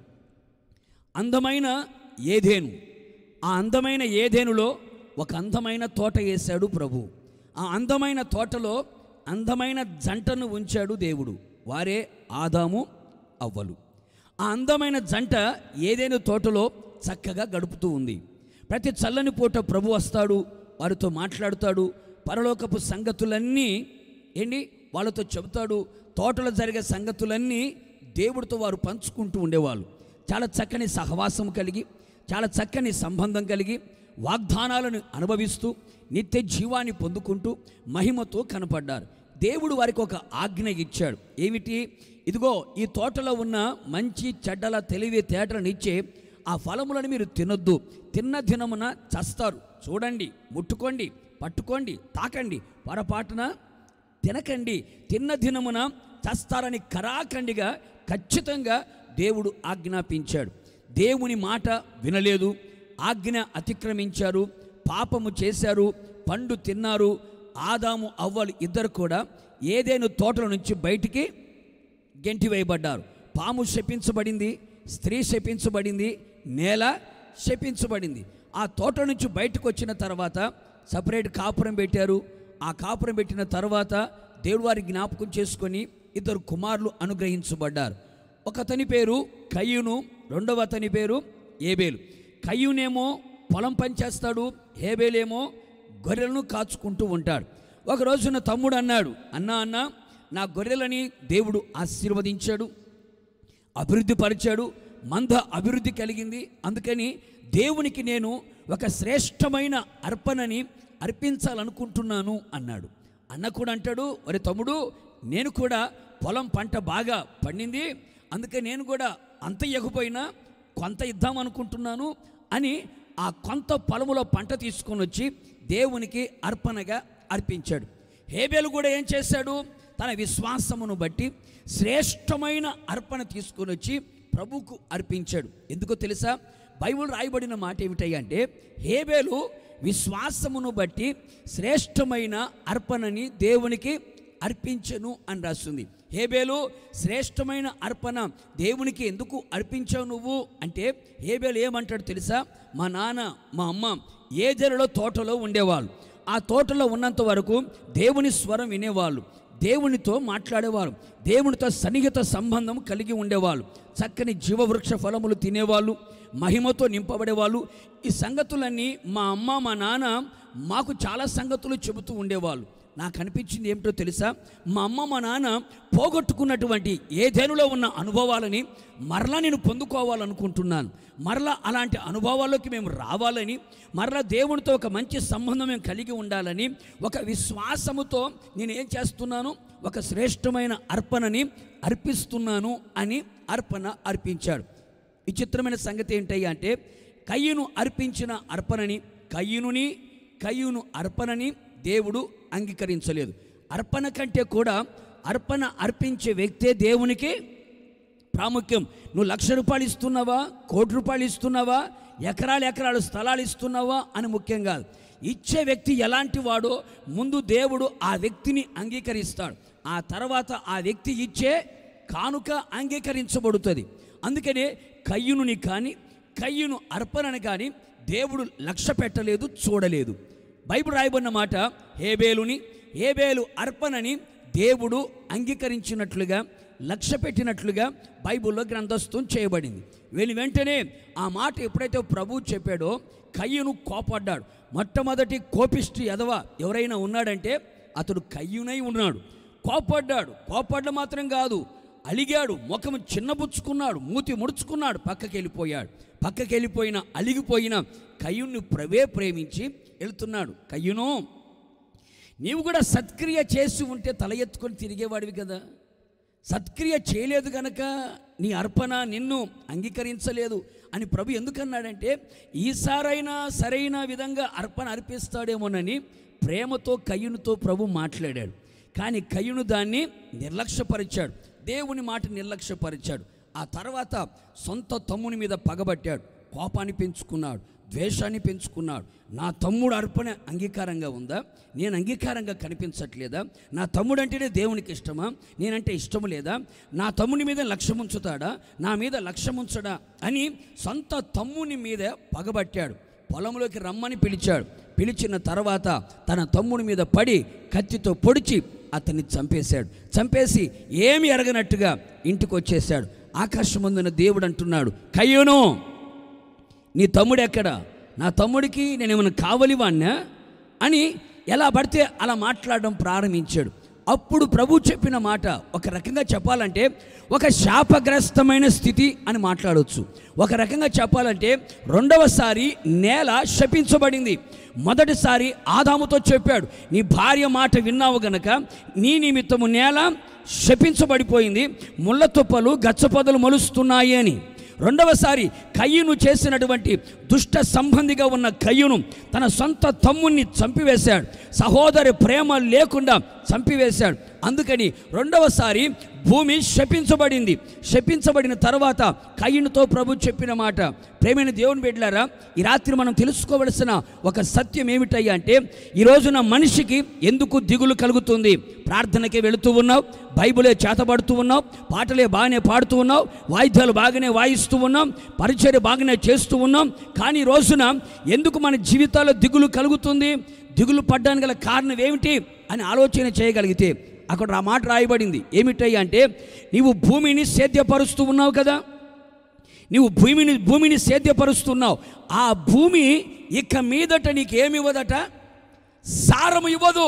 అందమైన ఏదేను ఆ అందమైన ఏదేనులో ఒక అందమైన తోట వేశాడు ప్రభు ఆ అందమైన తోటలో అందమైన జంటను ఉంచాడు దేవుడు వారే ఆదాము అవ్వలు ఆ అందమైన జంట ఏదైనా తోటలో చక్కగా గడుపుతూ ఉంది ప్రతి చల్లని పూట ప్రభు వస్తాడు వారితో మాట్లాడుతాడు పరలోకపు సంగతులన్నీ ఏంటి వాళ్ళతో చెబుతాడు తోటలో జరిగే సంగతులన్నీ దేవుడితో వారు పంచుకుంటూ ఉండేవాళ్ళు చాలా చక్కని సహవాసం కలిగి చాలా చక్కని సంబంధం కలిగి వాగ్దానాలను అనుభవిస్తూ నిత్య జీవాన్ని పొందుకుంటూ మహిమతో కనపడ్డారు దేవుడు వారికి ఒక ఆజ్ఞ ఇచ్చాడు ఏమిటి ఇదిగో ఈ తోటలో ఉన్న మంచి చెడ్డల తెలివి తేటలనిచ్చే ఆ ఫలములను మీరు తినొద్దు తిన్న దినమున చస్తారు చూడండి ముట్టుకోండి పట్టుకోండి తాకండి పొరపాటున తినకండి తిన్న దినమున చస్తారని కరాఖండిగా ఖచ్చితంగా దేవుడు ఆజ్ఞాపించాడు దేవుని మాట వినలేదు ఆజ్ఞ అతిక్రమించారు పాపము చేశారు పండు తిన్నారు ఆదాము అవ్వలు ఇద్దరు కూడా ఏదేను తోటల నుంచి బయటికి గెంటివేయబడ్డారు పాము శపించబడింది స్త్రీ శపించబడింది నేల శపించబడింది ఆ తోట నుంచి బయటకు వచ్చిన తర్వాత సపరేట్ కాపురం పెట్టారు ఆ కాపురం పెట్టిన తర్వాత దేవుడు వారి జ్ఞాపకం చేసుకొని ఇద్దరు కుమారులు అనుగ్రహించబడ్డారు ఒక అతని పేరు కయ్యును రెండవ అతని పేరు ఏబేలు కయ్యునేమో పొలం పనిచేస్తాడు హేబేలేమో గొర్రెలను కాచుకుంటూ ఉంటాడు ఒక రోజున తమ్ముడు అన్నాడు అన్నా అన్న నా గొర్రెలని దేవుడు ఆశీర్వదించాడు అభివృద్ధి పరిచాడు మంద అభివృద్ధి కలిగింది అందుకని దేవునికి నేను ఒక శ్రేష్టమైన అర్పణని అర్పించాలనుకుంటున్నాను అన్నాడు అన్న కూడా అంటాడు ఒరే తమ్ముడు నేను కూడా పొలం పంట బాగా పండింది అందుకే నేను కూడా అంత ఇవ్వకపోయినా కొంత ఇద్దాం అనుకుంటున్నాను అని ఆ కొంత పొలములో పంట తీసుకొని వచ్చి దేవునికి అర్పణగా అర్పించాడు హేబేలు కూడా ఏం చేశాడు తన విశ్వాసమును బట్టి శ్రేష్టమైన అర్పణ తీసుకొని వచ్చి ప్రభుకు అర్పించాడు ఎందుకో తెలుసా బైబిల్ రాయబడిన మాట ఏమిటంటే హేబేలు విశ్వాసమును బట్టి శ్రేష్టమైన అర్పణని దేవునికి అర్పించను అని రాస్తుంది హేబేలు శ్రేష్టమైన అర్పణ దేవునికి ఎందుకు అర్పించావు నువ్వు అంటే హేబేలు ఏమంటాడు తెలుసా మా నాన్న మా అమ్మ ఏజెరలో తోటలో ఉండేవాళ్ళు ఆ తోటలో ఉన్నంత వరకు దేవుని స్వరం వినేవాళ్ళు దేవునితో మాట్లాడేవారు దేవునితో సన్నిహిత సంబంధం కలిగి ఉండేవాళ్ళు చక్కని జీవవృక్ష ఫలములు తినేవాళ్ళు మహిమతో నింపబడేవాళ్ళు ఈ సంగతులన్నీ మా అమ్మ మా నాన్న మాకు చాలా సంగతులు చెబుతూ ఉండేవాళ్ళు నాకు అనిపించింది ఏమిటో తెలుసా మా అమ్మ మా నాన్న పోగొట్టుకున్నటువంటి ఏదేనులో ఉన్న అనుభవాలని మరలా నేను పొందుకోవాలనుకుంటున్నాను మరలా అలాంటి అనుభవాల్లోకి మేము రావాలని మరలా దేవునితో ఒక మంచి సంబంధం మేము కలిగి ఉండాలని ఒక విశ్వాసముతో నేను ఏం చేస్తున్నాను ఒక శ్రేష్టమైన అర్పణని అర్పిస్తున్నాను అని అర్పణ అర్పించాడు విచిత్రమైన సంగతి ఏంటయ్యా అంటే కయ్యను అర్పించిన అర్పణని కయ్యనుని కయ్యును అర్పణని దేవుడు అంగీకరించలేదు అర్పణ కంటే కూడా అర్పణ అర్పించే వ్యక్తే దేవునికి ప్రాముఖ్యం నువ్వు లక్ష రూపాయలు ఇస్తున్నావా కోటి రూపాయలు ఇస్తున్నావా ఎకరాలు ఎకరాలు స్థలాలు ఇస్తున్నావా అని ముఖ్యం కాదు ఇచ్చే వ్యక్తి ఎలాంటి వాడో ముందు దేవుడు ఆ వ్యక్తిని అంగీకరిస్తాడు ఆ తర్వాత ఆ వ్యక్తి ఇచ్చే కానుక అంగీకరించబడుతుంది అందుకనే కయ్యునుని కానీ కయ్యును అర్పణని కానీ దేవుడు లక్ష్య పెట్టలేదు చూడలేదు బైబిల్ రాయబడిన మాట హేబేలుని హేబేలు అర్పణని దేవుడు అంగీకరించినట్లుగా లక్ష్య పెట్టినట్లుగా బైబిల్లో గ్రంథస్థం చేయబడింది వీళ్ళు వెంటనే ఆ మాట ఎప్పుడైతే ప్రభు చెప్పాడో కయ్యను కోపడ్డాడు మొట్టమొదటి కోపిష్టి ఎదవ ఎవరైనా ఉన్నాడంటే అతడు కయ్యునై ఉన్నాడు కోపడ్డాడు కోపడ్డ మాత్రం కాదు అలిగాడు ముఖం చిన్నబుచ్చుకున్నాడు మూతి ముడుచుకున్నాడు పక్కకి వెళ్ళిపోయాడు పక్కకి వెళ్ళిపోయిన అలిగిపోయిన కయ్యుణ్ణి ప్రవే ప్రేమించి వెళ్తున్నాడు కయ్యును నీవు కూడా సత్క్రియ చేసి ఉంటే తల ఎత్తుకొని తిరిగేవాడివి కదా సత్క్రియ చేయలేదు గనక నీ అర్పణ నిన్ను అంగీకరించలేదు అని ప్రభు ఎందుకన్నాడంటే ఈసారైనా సరైన విధంగా అర్పణ అర్పిస్తాడేమోనని ప్రేమతో కయ్యునితో ప్రభు మాట్లాడాడు కానీ కయ్యును దాన్ని నిర్లక్ష్యపరిచాడు దేవుని మాట నిర్లక్ష్యపరిచాడు ఆ తర్వాత సొంత తమ్ముని మీద పగబట్టాడు కోపాన్ని పెంచుకున్నాడు ద్వేషాన్ని పెంచుకున్నాడు నా తమ్ముడు అర్పణ అంగీకారంగా ఉందా నేను అంగీకారంగా కనిపించట్లేదా నా తమ్ముడు అంటేనే దేవునికి ఇష్టమా నేనంటే ఇష్టం లేదా నా తమ్ముని మీద లక్ష్యం ఉంచుతాడా నా మీద లక్ష్యం ఉంచడా అని సొంత తమ్ముని మీద పగబట్టాడు పొలంలోకి రమ్మని పిలిచాడు పిలిచిన తర్వాత తన తమ్ముడి మీద పడి కత్తితో పొడిచి అతన్ని చంపేశాడు చంపేసి ఏమి ఎరగనట్టుగా ఇంటికి వచ్చేసాడు ఆకాశమందున దేవుడు అంటున్నాడు కయ్యోను నీ తమ్ముడు ఎక్కడ నా తమ్ముడికి నేను ఏమైనా కావలి వాణ్ణా అని ఎలా పడితే అలా మాట్లాడడం ప్రారంభించాడు అప్పుడు ప్రభు చెప్పిన మాట ఒక రకంగా చెప్పాలంటే ఒక శాపగ్రస్తమైన స్థితి అని మాట్లాడవచ్చు ఒక రకంగా చెప్పాలంటే రెండవసారి నేల శపించబడింది మొదటిసారి ఆదాముతో చెప్పాడు నీ భార్య మాట విన్నావు గనక నీ నిమిత్తము నేల శపించబడిపోయింది ముళ్ళ తుప్పలు గచ్చపొదలు మొలుస్తున్నాయి అని రెండవసారి కయ్యను చేసినటువంటి దుష్ట సంబంధిగా ఉన్న కయ్యను తన సొంత తమ్ముణ్ణి చంపివేశాడు సహోదరి ప్రేమ లేకుండా చంపివేశాడు అందుకని రెండవసారి భూమి శపించబడింది శపించబడిన తర్వాత కయ్యనుతో ప్రభు చెప్పిన మాట ప్రేమైన దేవుని బిడ్డలారా ఈ రాత్రి మనం తెలుసుకోవలసిన ఒక సత్యం ఏమిటయ్యా అంటే ఈ రోజున మనిషికి ఎందుకు దిగులు కలుగుతుంది ప్రార్థనకే వెళుతూ ఉన్నావు బైబిలే చేతబడుతూ ఉన్నావు పాటలే బాగానే పాడుతూ ఉన్నావు వాయిద్యాలు బాగానే వాయిస్తూ ఉన్నాం పరిచర్య బాగానే చేస్తూ ఉన్నాం కానీ ఈ రోజున ఎందుకు మన జీవితాల్లో దిగులు కలుగుతుంది దిగులు పడ్డానికి గల కారణం ఏమిటి అని ఆలోచన చేయగలిగితే అక్కడ ఆ మాట రాయబడింది ఏమిటయ్యా అంటే నీవు భూమిని సేద్యపరుస్తూ ఉన్నావు కదా నీవు భూమిని భూమిని సేద్యపరుస్తున్నావు ఆ భూమి ఇక మీదట నీకు ఏమి ఇవ్వదట సారము ఇవ్వదు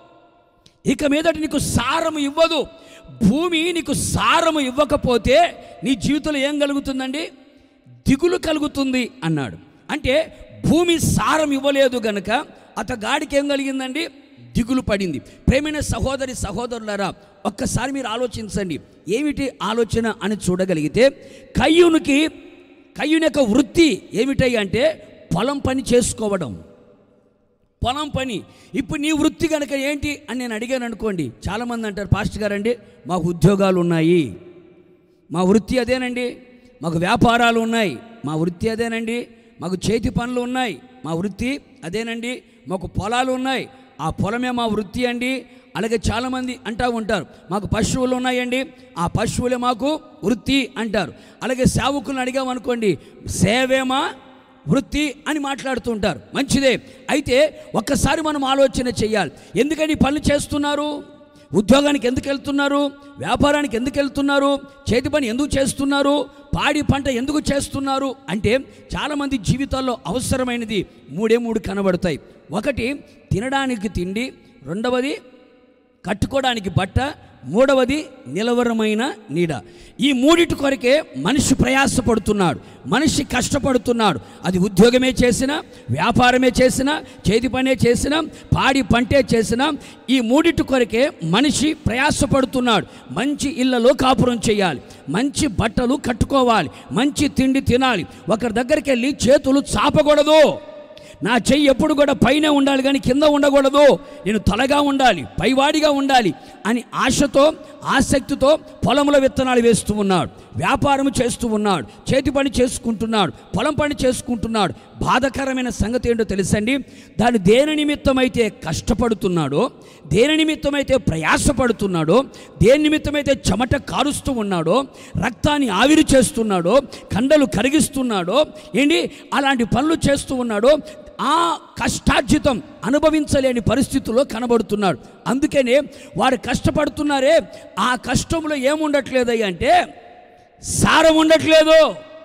ఇక మీదట నీకు సారము ఇవ్వదు భూమి నీకు సారము ఇవ్వకపోతే నీ జీవితంలో ఏం కలుగుతుందండి దిగులు కలుగుతుంది అన్నాడు అంటే భూమి సారం ఇవ్వలేదు గనక అతగాడికి ఏం కలిగిందండి దిగులు పడింది ప్రేమైన సహోదరి సహోదరులారా ఒక్కసారి మీరు ఆలోచించండి ఏమిటి ఆలోచన అని చూడగలిగితే కయ్యునికి కయ్యుని యొక్క వృత్తి ఏమిటయ్యి అంటే పొలం పని చేసుకోవడం పొలం పని ఇప్పుడు నీ వృత్తి కనుక ఏంటి అని నేను అడిగాను అనుకోండి చాలామంది అంటారు పాస్టర్ గారండి మాకు ఉద్యోగాలు ఉన్నాయి మా వృత్తి అదేనండి మాకు వ్యాపారాలు ఉన్నాయి మా వృత్తి అదేనండి మాకు చేతి పనులు ఉన్నాయి మా వృత్తి అదేనండి మాకు పొలాలు ఉన్నాయి ఆ పొలమే మా వృత్తి అండి అలాగే చాలామంది అంటూ ఉంటారు మాకు పశువులు ఉన్నాయండి ఆ పశువులే మాకు వృత్తి అంటారు అలాగే సేవకులను అడిగామనుకోండి సేవేమా వృత్తి అని మాట్లాడుతూ ఉంటారు మంచిదే అయితే ఒక్కసారి మనం ఆలోచన చేయాలి ఎందుకని ఈ పనులు చేస్తున్నారు ఉద్యోగానికి ఎందుకు వెళ్తున్నారు వ్యాపారానికి ఎందుకు వెళ్తున్నారు చేతి పని ఎందుకు చేస్తున్నారు పాడి పంట ఎందుకు చేస్తున్నారు అంటే చాలామంది జీవితాల్లో అవసరమైనది మూడే మూడు కనబడతాయి ఒకటి తినడానికి తిండి రెండవది కట్టుకోవడానికి బట్ట మూడవది నిలవరమైన నీడ ఈ మూడిటి కొరకే మనిషి ప్రయాసపడుతున్నాడు మనిషి కష్టపడుతున్నాడు అది ఉద్యోగమే చేసినా వ్యాపారమే చేసినా చేతి పనే చేసినా పాడి పంటే చేసినా ఈ మూడిటి కొరకే మనిషి ప్రయాసపడుతున్నాడు మంచి ఇళ్లలో కాపురం చేయాలి మంచి బట్టలు కట్టుకోవాలి మంచి తిండి తినాలి ఒకరి దగ్గరికి వెళ్ళి చేతులు చాపకూడదు నా చెయ్యి ఎప్పుడు కూడా పైన ఉండాలి కానీ కింద ఉండకూడదు నేను తలగా ఉండాలి పైవాడిగా ఉండాలి అని ఆశతో ఆసక్తితో పొలంలో విత్తనాలు వేస్తూ ఉన్నాడు వ్యాపారం చేస్తూ ఉన్నాడు చేతి పని చేసుకుంటున్నాడు పొలం పని చేసుకుంటున్నాడు బాధకరమైన సంగతి ఏంటో తెలుసండి దాని దేని నిమిత్తమైతే కష్టపడుతున్నాడో దేని నిమిత్తమైతే ప్రయాసపడుతున్నాడో దేని నిమిత్తమైతే చెమట కారుస్తూ ఉన్నాడో రక్తాన్ని ఆవిరి చేస్తున్నాడో కండలు కరిగిస్తున్నాడో ఏంటి అలాంటి పనులు చేస్తూ ఉన్నాడో ఆ కష్టార్జితం అనుభవించలేని పరిస్థితుల్లో కనబడుతున్నాడు అందుకనే వారు కష్టపడుతున్నారే ఆ కష్టంలో ఏముండట్లేదయ్య అంటే సారం ఉండట్లేదు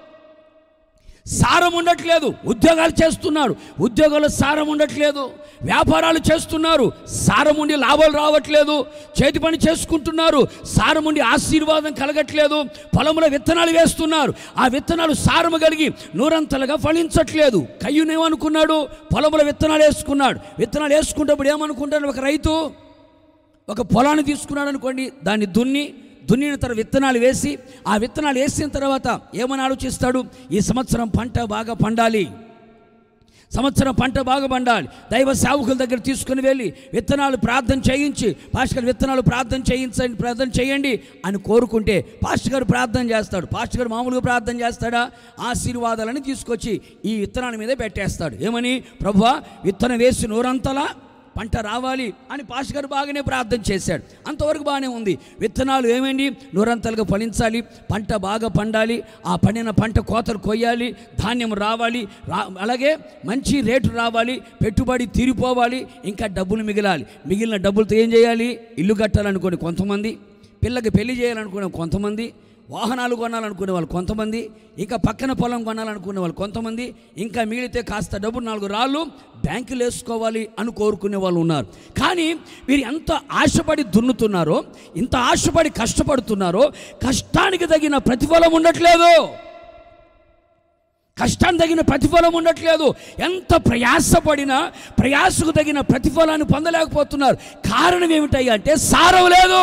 సారం ఉండట్లేదు ఉద్యోగాలు చేస్తున్నాడు ఉద్యోగాలు సారం ఉండట్లేదు వ్యాపారాలు చేస్తున్నారు సారం ఉండి లాభాలు రావట్లేదు చేతి పని చేసుకుంటున్నారు సారం ఉండి ఆశీర్వాదం కలగట్లేదు పొలంలో విత్తనాలు వేస్తున్నారు ఆ విత్తనాలు సారము కలిగి నూరంతలుగా ఫలించట్లేదు కయ్యునేమనుకున్నాడు పొలంలో విత్తనాలు వేసుకున్నాడు విత్తనాలు వేసుకున్నప్పుడు ఏమనుకుంటాడు ఒక రైతు ఒక పొలాన్ని తీసుకున్నాడు అనుకోండి దాన్ని దున్ని దున్నిన తర్వాత విత్తనాలు వేసి ఆ విత్తనాలు వేసిన తర్వాత ఏమని ఆలోచిస్తాడు ఈ సంవత్సరం పంట బాగా పండాలి సంవత్సరం పంట బాగా పండాలి దైవ సేవకుల దగ్గర తీసుకుని వెళ్ళి విత్తనాలు ప్రార్థన చేయించి పాస్టర్ గారు విత్తనాలు ప్రార్థన చేయించండి ప్రార్థన చేయండి అని కోరుకుంటే పాస్టర్ గారు ప్రార్థన చేస్తాడు పాస్టర్ గారు మామూలుగా ప్రార్థన చేస్తాడా ఆశీర్వాదాలని తీసుకొచ్చి ఈ విత్తనాల మీద పెట్టేస్తాడు ఏమని ప్రభువా విత్తనం వేసి నూరంతలా పంట రావాలి అని పాష గారు బాగానే ప్రార్థన చేశాడు అంతవరకు బాగానే ఉంది విత్తనాలు ఏమైంది నూరంతలుగా ఫలించాలి పంట బాగా పండాలి ఆ పండిన పంట కోతలు కొయ్యాలి ధాన్యం రావాలి రా అలాగే మంచి రేటు రావాలి పెట్టుబడి తీరిపోవాలి ఇంకా డబ్బులు మిగిలాలి మిగిలిన డబ్బులతో ఏం చేయాలి ఇల్లు కట్టాలనుకోని కొంతమంది పిల్లకి పెళ్లి చేయాలనుకునే కొంతమంది వాహనాలు కొనాలనుకునే వాళ్ళు కొంతమంది ఇంకా పక్కన పొలం కొనాలనుకునే వాళ్ళు కొంతమంది ఇంకా మిగిలితే కాస్త డబ్బు నాలుగు రాళ్ళు బ్యాంకులు వేసుకోవాలి అని కోరుకునే వాళ్ళు ఉన్నారు కానీ వీరు ఎంత ఆశపడి దున్నుతున్నారో ఇంత ఆశపడి కష్టపడుతున్నారో కష్టానికి తగిన ప్రతిఫలం ఉండట్లేదు కష్టానికి తగిన ప్రతిఫలం ఉండట్లేదు ఎంత ప్రయాసపడినా ప్రయాసకు తగిన ప్రతిఫలాన్ని పొందలేకపోతున్నారు కారణం ఏమిటయ్యా అంటే సారం లేదు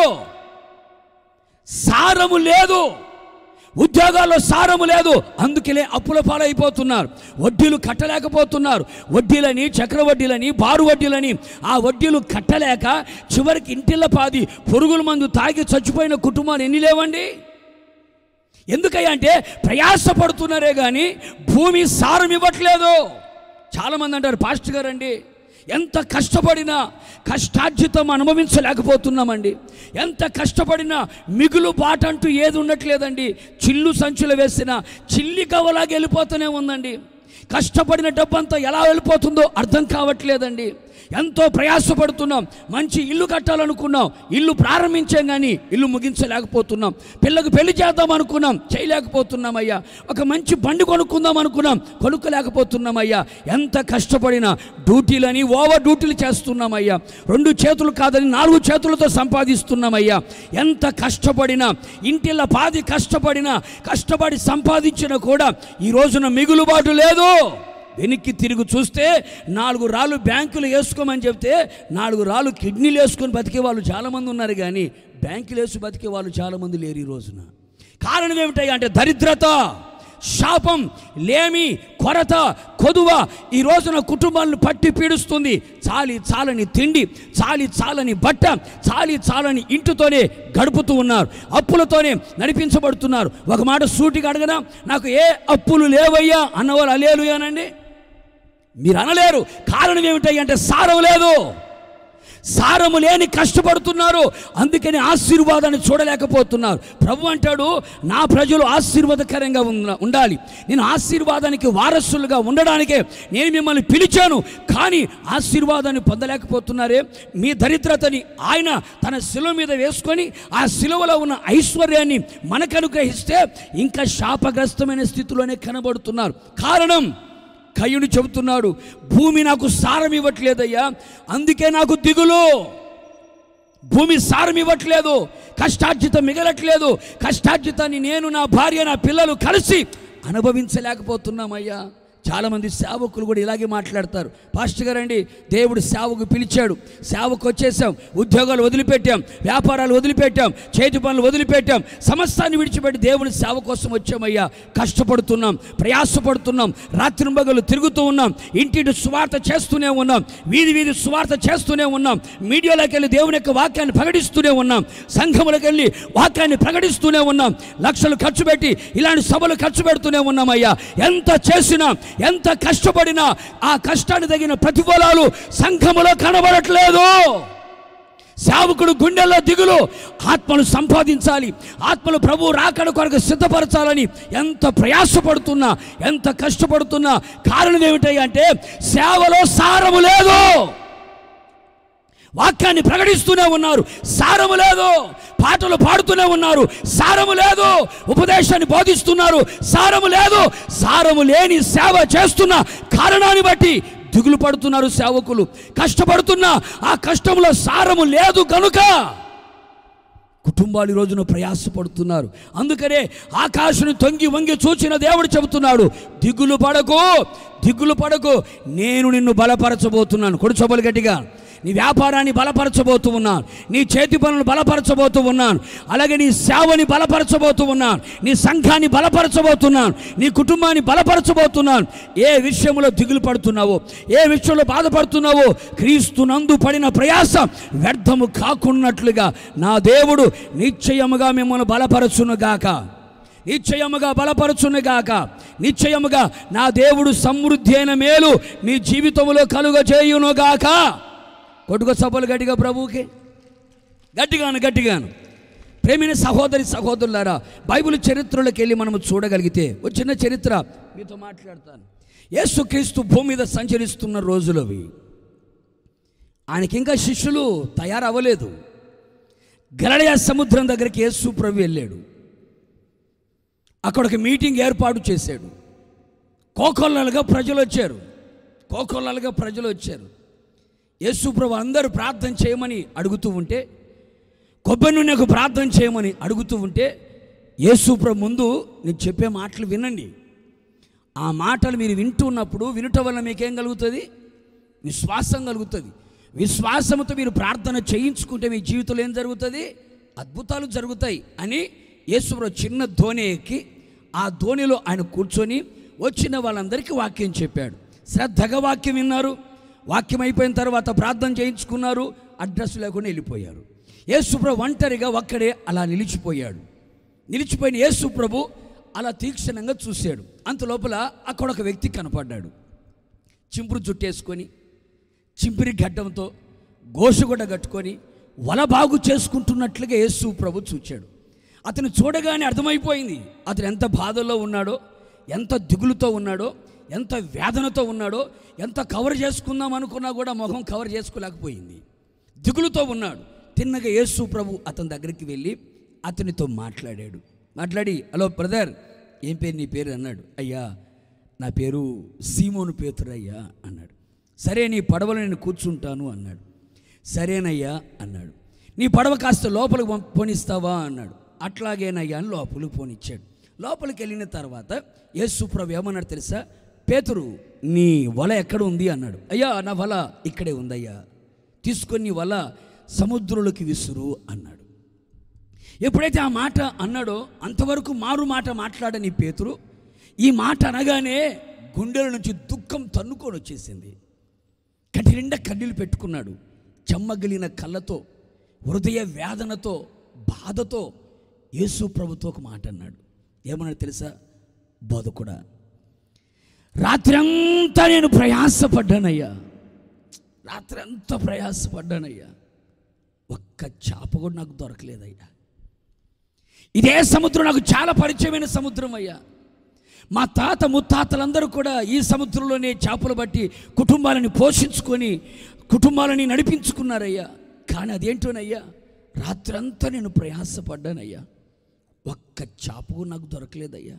సారము లేదు ఉద్యోగాల్లో సారము లేదు అందుకనే అప్పుల పాలైపోతున్నారు వడ్డీలు కట్టలేకపోతున్నారు వడ్డీలని చక్రవడ్డీలని బారు వడ్డీలని ఆ వడ్డీలు కట్టలేక చివరికి ఇంటిల్ల పాది పురుగుల మందు తాగి చచ్చిపోయిన కుటుంబాలు ఎన్ని లేవండి ఎందుకయ్యా అంటే ప్రయాసపడుతున్నారే కానీ భూమి సారం ఇవ్వట్లేదు చాలామంది అంటారు పాస్టర్ గారు అండి ఎంత కష్టపడినా కష్టార్జితం అనుభవించలేకపోతున్నామండి ఎంత కష్టపడినా మిగులు బాటంటూ ఏది ఉండట్లేదండి చిల్లు సంచులు వేసిన చిల్లి కవలాగా వెళ్ళిపోతూనే ఉందండి కష్టపడిన డబ్బంతా ఎలా వెళ్ళిపోతుందో అర్థం కావట్లేదండి ఎంతో ప్రయాసపడుతున్నాం మంచి ఇల్లు కట్టాలనుకున్నాం ఇల్లు ప్రారంభించాం కానీ ఇల్లు ముగించలేకపోతున్నాం పిల్లకు పెళ్లి చేద్దాం అనుకున్నాం చేయలేకపోతున్నాం అయ్యా ఒక మంచి బండి కొనుక్కుందాం అనుకున్నాం కొనుక్కోలేకపోతున్నాం అయ్యా ఎంత కష్టపడినా డ్యూటీలని ఓవర్ డ్యూటీలు చేస్తున్నామయ్యా రెండు చేతులు కాదని నాలుగు చేతులతో సంపాదిస్తున్నామయ్యా ఎంత కష్టపడినా ఇంటిలో పాది కష్టపడినా కష్టపడి సంపాదించినా కూడా ఈ రోజున మిగులుబాటు లేదు వెనక్కి తిరిగి చూస్తే నాలుగు రాళ్ళు బ్యాంకులు వేసుకోమని చెప్తే నాలుగు రాళ్ళు కిడ్నీలు వేసుకొని బతికే వాళ్ళు చాలామంది ఉన్నారు కానీ బ్యాంకులు వేసి బతికే వాళ్ళు చాలామంది లేరు ఈ రోజున కారణం ఏమిటాయి అంటే దరిద్రత శాపం లేమి కొరత కొదువ ఈ రోజున కుటుంబాలను పట్టి పీడిస్తుంది చాలి చాలని తిండి చాలి చాలని బట్ట చాలి చాలని ఇంటితోనే గడుపుతూ ఉన్నారు అప్పులతోనే నడిపించబడుతున్నారు ఒక మాట సూటిగా అడగనా నాకు ఏ అప్పులు లేవయ్యా అన్నవారు అలేలుయానండి మీరు అనలేరు కారణం ఏమిటయ్యా అంటే సారం లేదు సారము లేని కష్టపడుతున్నారు అందుకని ఆశీర్వాదాన్ని చూడలేకపోతున్నారు ప్రభు అంటాడు నా ప్రజలు ఆశీర్వాదకరంగా ఉండ- ఉండాలి నేను ఆశీర్వాదానికి వారసులుగా ఉండడానికే నేను మిమ్మల్ని పిలిచాను కానీ ఆశీర్వాదాన్ని పొందలేకపోతున్నారే మీ దరిద్రతని ఆయన తన శిలువ మీద వేసుకొని ఆ శిలువలో ఉన్న ఐశ్వర్యాన్ని మనకు అనుగ్రహిస్తే ఇంకా శాపగ్రస్తమైన స్థితిలోనే కనబడుతున్నారు కారణం కయ్యుడు చెబుతున్నాడు భూమి నాకు సారం ఇవ్వట్లేదయ్యా అందుకే నాకు దిగులు భూమి సారం ఇవ్వట్లేదు కష్టార్జితం మిగలట్లేదు కష్టార్జితాన్ని నేను నా భార్య నా పిల్లలు కలిసి అనుభవించలేకపోతున్నామయ్యా చాలామంది సేవకులు కూడా ఇలాగే మాట్లాడతారు పాస్టర్ గారండి దేవుడు సేవకు పిలిచాడు సేవకు వచ్చేసాం ఉద్యోగాలు వదిలిపెట్టాం వ్యాపారాలు వదిలిపెట్టాం చేతి పనులు వదిలిపెట్టాం సమస్తాన్ని విడిచిపెట్టి దేవుని సేవ కోసం వచ్చామయ్యా కష్టపడుతున్నాం ప్రయాసపడుతున్నాం రాత్రింబగలు తిరుగుతూ ఉన్నాం ఇంటింటి సువార్త చేస్తూనే ఉన్నాం వీధి వీధి సువార్త చేస్తూనే ఉన్నాం మీడియాలోకి వెళ్ళి దేవుని యొక్క వాక్యాన్ని ప్రకటిస్తూనే ఉన్నాం సంఘములకు వెళ్ళి వాక్యాన్ని ప్రకటిస్తూనే ఉన్నాం లక్షలు ఖర్చు పెట్టి ఇలాంటి సభలు ఖర్చు పెడుతూనే ఉన్నామయ్యా ఎంత చేసినా ఎంత కష్టపడినా ఆ కష్టానికి తగిన ప్రతిఫలాలు సంఘములో కనబడట్లేదు సేవకుడు గుండెల్లో దిగులు ఆత్మను సంపాదించాలి ఆత్మలు ప్రభు రాకడ కొరకు సిద్ధపరచాలని ఎంత ప్రయాసపడుతున్నా ఎంత కష్టపడుతున్నా కారణం ఏమిటంటే సేవలో సారము లేదు వాక్యాన్ని ప్రకటిస్తూనే ఉన్నారు సారము లేదు పాటలు పాడుతూనే ఉన్నారు సారము లేదు ఉపదేశాన్ని బోధిస్తున్నారు సారము లేదు సారము లేని సేవ చేస్తున్న కారణాన్ని బట్టి దిగులు పడుతున్నారు సేవకులు కష్టపడుతున్నా ఆ కష్టంలో సారము లేదు కనుక కుటుంబాలు ఈ రోజున ప్రయాసపడుతున్నారు అందుకనే ఆకాశను తొంగి వంగి చూచిన దేవుడు చెబుతున్నాడు దిగులు పడకు దిగులు పడకు నేను నిన్ను బలపరచబోతున్నాను కొడు చొబలు గట్టిగా నీ వ్యాపారాన్ని బలపరచబోతూ ఉన్నాను నీ చేతి పనులను బలపరచబోతూ ఉన్నాను అలాగే నీ సేవని బలపరచబోతూ ఉన్నాను నీ సంఘాన్ని బలపరచబోతున్నాను నీ కుటుంబాన్ని బలపరచబోతున్నాను ఏ విషయంలో దిగులు పడుతున్నావో ఏ విషయంలో బాధపడుతున్నావో క్రీస్తునందు పడిన ప్రయాస వ్యర్థము కాకున్నట్లుగా నా దేవుడు నిశ్చయముగా మిమ్మల్ని బలపరచునుగాక నిశ్చయముగా బలపరచునుగాక నిశ్చయముగా నా దేవుడు సమృద్ధి అయిన మేలు మీ జీవితంలో కలుగ చేయునుగాక కొట్టుకో సభలు గట్టిగా ప్రభువుకి గట్టిగాను గట్టిగాను ప్రేమైన సహోదరి సహోదరులారా బైబిల్ చరిత్రలోకి వెళ్ళి మనము చూడగలిగితే ఒక చిన్న చరిత్ర మీతో మాట్లాడతాను యేసుక్రీస్తు భూమి మీద సంచరిస్తున్న రోజులవి ఆయనకి ఇంకా శిష్యులు తయారవ్వలేదు గలడయ సముద్రం దగ్గరికి యేసు ప్రభు వెళ్ళాడు అక్కడ ఒక మీటింగ్ ఏర్పాటు చేశాడు కోకొల్లలుగా ప్రజలు వచ్చారు కోకొల్లలుగా ప్రజలు వచ్చారు యేసు ప్రభు అందరూ ప్రార్థన చేయమని అడుగుతూ ఉంటే కొబ్బరి నూనెకు ప్రార్థన చేయమని అడుగుతూ ఉంటే యేసు ప్రభు ముందు నేను చెప్పే మాటలు వినండి ఆ మాటలు మీరు వింటున్నప్పుడు వినటం వల్ల మీకేం కలుగుతుంది విశ్వాసం కలుగుతుంది విశ్వాసంతో మీరు ప్రార్థన చేయించుకుంటే మీ జీవితంలో ఏం జరుగుతుంది అద్భుతాలు జరుగుతాయి అని యేసుప్రభు చిన్న ధోని ఎక్కి ఆ ధోనిలో ఆయన కూర్చొని వచ్చిన వాళ్ళందరికీ వాక్యం చెప్పాడు శ్రద్ధగా వాక్యం విన్నారు వాక్యం అయిపోయిన తర్వాత ప్రార్థన చేయించుకున్నారు అడ్రస్ లేకుండా వెళ్ళిపోయారు యేసుప్రభు ఒంటరిగా ఒక్కడే అలా నిలిచిపోయాడు నిలిచిపోయిన యేసుప్రభు అలా తీక్షణంగా చూశాడు అంత లోపల అక్కడ ఒక వ్యక్తి కనపడ్డాడు చింపురు జుట్టేసుకొని చింపిరి గడ్డంతో గోసుగొడ్డ కట్టుకొని వల బాగు చేసుకుంటున్నట్లుగా యేసు ప్రభు చూచాడు అతను చూడగానే అర్థమైపోయింది అతను ఎంత బాధల్లో ఉన్నాడో ఎంత దిగులుతో ఉన్నాడో ఎంత వేదనతో ఉన్నాడో ఎంత కవర్ చేసుకుందాం అనుకున్నా కూడా మొహం కవర్ చేసుకోలేకపోయింది దిగులుతో ఉన్నాడు తిన్నగా యేసు ప్రభు అతని దగ్గరికి వెళ్ళి అతనితో మాట్లాడాడు మాట్లాడి హలో బ్రదర్ ఏం పేరు నీ పేరు అన్నాడు అయ్యా నా పేరు సీమోను పేతురయ్యా అన్నాడు సరే నీ పడవలో నేను కూర్చుంటాను అన్నాడు సరేనయ్యా అన్నాడు నీ పడవ కాస్త లోపలికి పంప- పోనిస్తావా అన్నాడు అట్లాగేనయ్యా అని లోపలికి పోనిచ్చాడు లోపలికి వెళ్ళిన తర్వాత యేసు ప్రభు ఏమన్నాడు తెలుసా పేతురు నీ వల ఎక్కడ ఉంది అన్నాడు అయ్యా నా వల ఇక్కడే ఉందయ్యా తీసుకొని నీ వల సముద్రంలోకి విసురు అన్నాడు ఎప్పుడైతే ఆ మాట అన్నాడో అంతవరకు మారు మాట మాట్లాడని పేతురు ఈ మాట అనగానే గుండెల నుంచి దుఃఖం తన్నుకొని వచ్చేసింది కంటి నిండా కన్నీళ్ళు పెట్టుకున్నాడు చెమ్మగిలిన కళ్ళతో హృదయ వేదనతో బాధతో యేసు ప్రభుతో ఒక మాట అన్నాడు ఏమన్నాడు తెలుసా బోధకుడా రాత్రంతా నేను ప్రయాసపడ్డానయ్యా రాత్రి అంతా ప్రయాసపడ్డానయ్యా ఒక్క చేప కూడా నాకు దొరకలేదయ్యా ఇదే సముద్రం నాకు చాలా పరిచయమైన సముద్రం అయ్యా మా తాత ముత్తాతలందరూ కూడా ఈ సముద్రంలోనే చేపలు బట్టి కుటుంబాలని పోషించుకొని కుటుంబాలని నడిపించుకున్నారయ్యా కానీ అదేంటోనయ్యా రాత్రంతా నేను ప్రయాసపడ్డానయ్యా ఒక్క చేప కూడా నాకు దొరకలేదయ్యా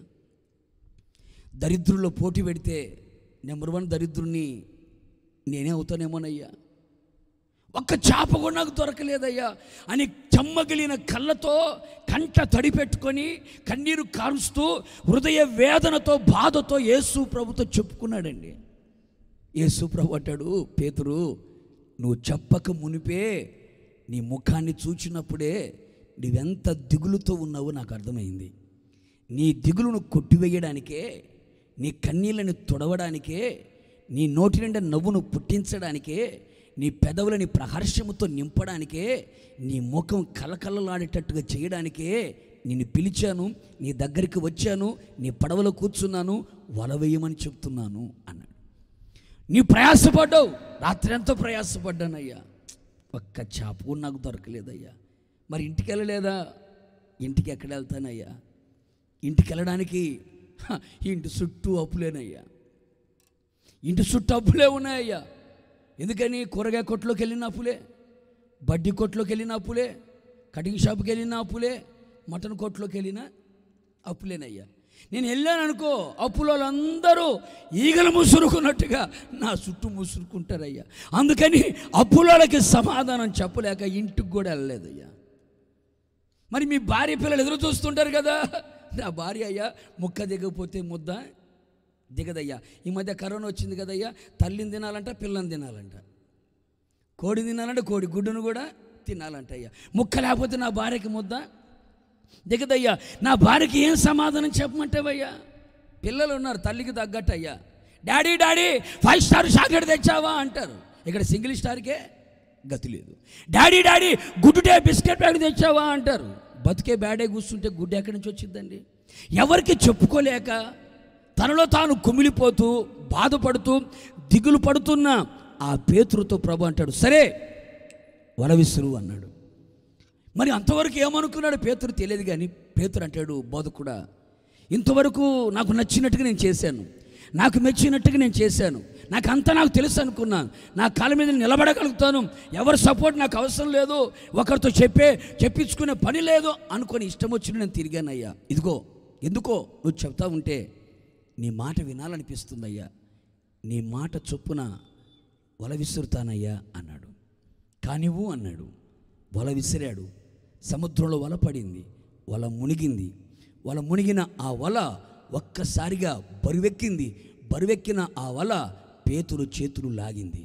దరిద్రుల్లో పోటీ పెడితే నెంబర్ వన్ దరిద్రుని నేనే అవుతానేమోనయ్యా ఒక్క చేప కూడా నాకు దొరకలేదయ్యా అని చెమ్మగిలిన కళ్ళతో కంట తడి పెట్టుకొని కన్నీరు కారుస్తూ హృదయ వేదనతో బాధతో యేసు ప్రభుతో చెప్పుకున్నాడండి యేసు ప్రభు అంటాడు పేతురు నువ్వు చెప్పక మునిపే నీ ముఖాన్ని చూచినప్పుడే నువ్వెంత దిగులుతో ఉన్నావో నాకు అర్థమైంది నీ దిగులును కొట్టివేయడానికే నీ కన్నీళ్ళని తొడవడానికే నీ నోటి నిండా నవ్వును పుట్టించడానికే నీ పెదవులని ప్రహర్షముతో నింపడానికే నీ ముఖం కలకలలాడేటట్టుగా చేయడానికే నిన్ను పిలిచాను నీ దగ్గరికి వచ్చాను నీ పడవలో కూర్చున్నాను వల వేయమని చెప్తున్నాను అన్నాడు నీ ప్రయాసపడ్డావు రాత్రి ఎంతో ప్రయాసపడ్డానయ్యా ఒక్క చేప కూడా నాకు దొరకలేదయ్యా మరి ఇంటికి వెళ్ళలేదా ఇంటికి ఎక్కడ వెళ్తానయ్యా ఇంటికి వెళ్ళడానికి హ, ఇంటి చుట్టూ అప్పులేనయ్యా ఇంటి చుట్టూ అప్పులే ఉన్నాయ్యా ఎందుకని కూరగాయ కొట్లోకి వెళ్ళిన అప్పులే బడ్డీ కొట్లోకి వెళ్ళిన అప్పులే కటింగ్ షాప్కి వెళ్ళిన అప్పులే మటన్ కొట్లోకి వెళ్ళిన అప్పులేనయ్యా నేను వెళ్ళాను అనుకో అప్పుల వాళ్ళందరూ ఈగలు ముసురుకున్నట్టుగా నా చుట్టూ ముసురుకుంటారయ్యా అందుకని అప్పులకి సమాధానం చెప్పలేక ఇంటికి కూడా వెళ్ళలేదయ్యా మరి మీ భార్య పిల్లలు ఎదురు చూస్తుంటారు కదా నా భార్య అయ్యా ముక్క దిగకపోతే ముద్ద దిగదయ్యా ఈ మధ్య కరోనా వచ్చింది కదయ్యా తల్లిని తినాలంట పిల్లని తినాలంట కోడి తినాలంటే కోడి గుడ్డును కూడా తినాలంట అయ్యా ముక్క లేకపోతే నా భార్యకి ముద్ద దిగదయ్యా నా భార్యకి ఏం సమాధానం చెప్పమంటావయ్యా పిల్లలు ఉన్నారు తల్లికి తగ్గట్టు అయ్యా daddy daddy Five Star chocolate తెచ్చావా అంటారు ఇక్కడ సింగిల్ స్టార్కే గతి లేదు డాడీ డాడీ గుడ్డుటే బిస్కెట్ ప్యాకెట్ తెచ్చావా అంటారు బతికే బ్యాడే కూర్చుంటే గుడ్డు ఎక్కడి నుంచి వచ్చిందండి ఎవరికి చెప్పుకోలేక తనలో తాను కుమిలిపోతూ బాధపడుతూ దిగులు పడుతున్న ఆ పేతురుతో ప్రభు అంటాడు సరే వల విసురు అన్నాడు మరి అంతవరకు ఏమనుకున్నాడు పేతురు తెలియదు కానీ పేతురు అంటాడు బోధకుడా ఇంతవరకు నాకు నచ్చినట్టుగా నేను చేశాను నాకు మెచ్చినట్టుగా నేను చేశాను నాకు అంతా నాకు తెలుసు అనుకున్నాను నా కాళ్ళ మీద నేను నిలబడగలుగుతాను ఎవరి సపోర్ట్ నాకు అవసరం లేదు ఒకరితో చెప్పే చెప్పించుకునే పని లేదు అనుకొని ఇష్టం వచ్చిన నేను తిరిగానయ్యా ఇదిగో ఎందుకో నువ్వు చెప్తా ఉంటే నీ మాట వినాలనిపిస్తుందయ్యా నీ మాట చొప్పున వల విసురుతానయ్యా అన్నాడు కానివ్వు అన్నాడు వల విసిరాడు సముద్రంలో వల పడింది వల మునిగింది వల మునిగిన ఆ వల ఒక్కసారిగా బరువెక్కింది బరువెక్కిన ఆ వల పేతురు చేతులు లాగింది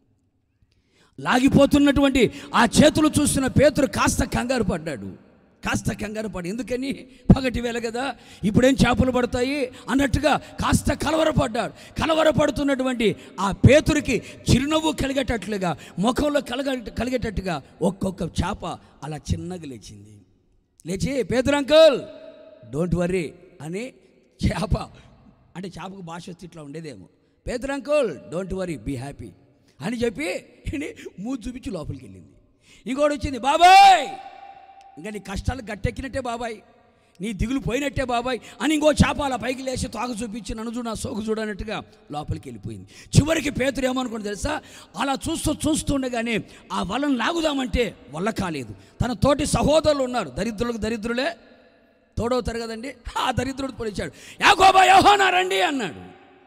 లాగిపోతున్నటువంటి ఆ చేతులు చూసిన పేతురు కాస్త కంగారు పడ్డాడు కాస్త కంగారు పడి ఎందుకని పగటి వేళ కదా ఇప్పుడేం చేపలు పడతాయి అన్నట్టుగా కాస్త కలవరపడ్డాడు కలవరపడుతున్నటువంటి ఆ పేతురికి చిరునవ్వు కలిగేటట్లుగా ముఖంలో కలగ కలిగేటట్టుగా ఒక్కొక్క చేప అలా చిన్నగా లేచింది లేచి పేతురు అంకుల్ డోంట్ వర్రీ అని చేప అంటే చేపకు భాష వస్తే ఇట్లా ఉండేదేమో పేతురు uncle don't worry be happy అని చెప్పి ఈయన మూడు చూపించి లోపలికి వెళ్ళింది ఇంకోటి వచ్చింది బాబాయ్ ఇంకా నీ కష్టాలు గట్టెక్కినట్టే బాబాయ్ నీ దిగులు పోయినట్టే బాబాయ్ అని ఇంకో చేప అలా పైకి లేచి తోక చూపించి నన్ను చూడు నా సోకు చూడనట్టుగా లోపలికి వెళ్ళిపోయింది చివరికి పేతురు ఏమనుకుని తెలుసా అలా చూస్తూ చూస్తుండగానే ఆ వలను లాగుదామంటే వల్ల కాలేదు తన తోటి సహోదరులు ఉన్నారు దరిద్రులకు దరిద్రులే తోడవుతారు కదండి ఆ దరిద్రుడు పొలిచాడు యాకోబా యోహానా రండి అన్నాడు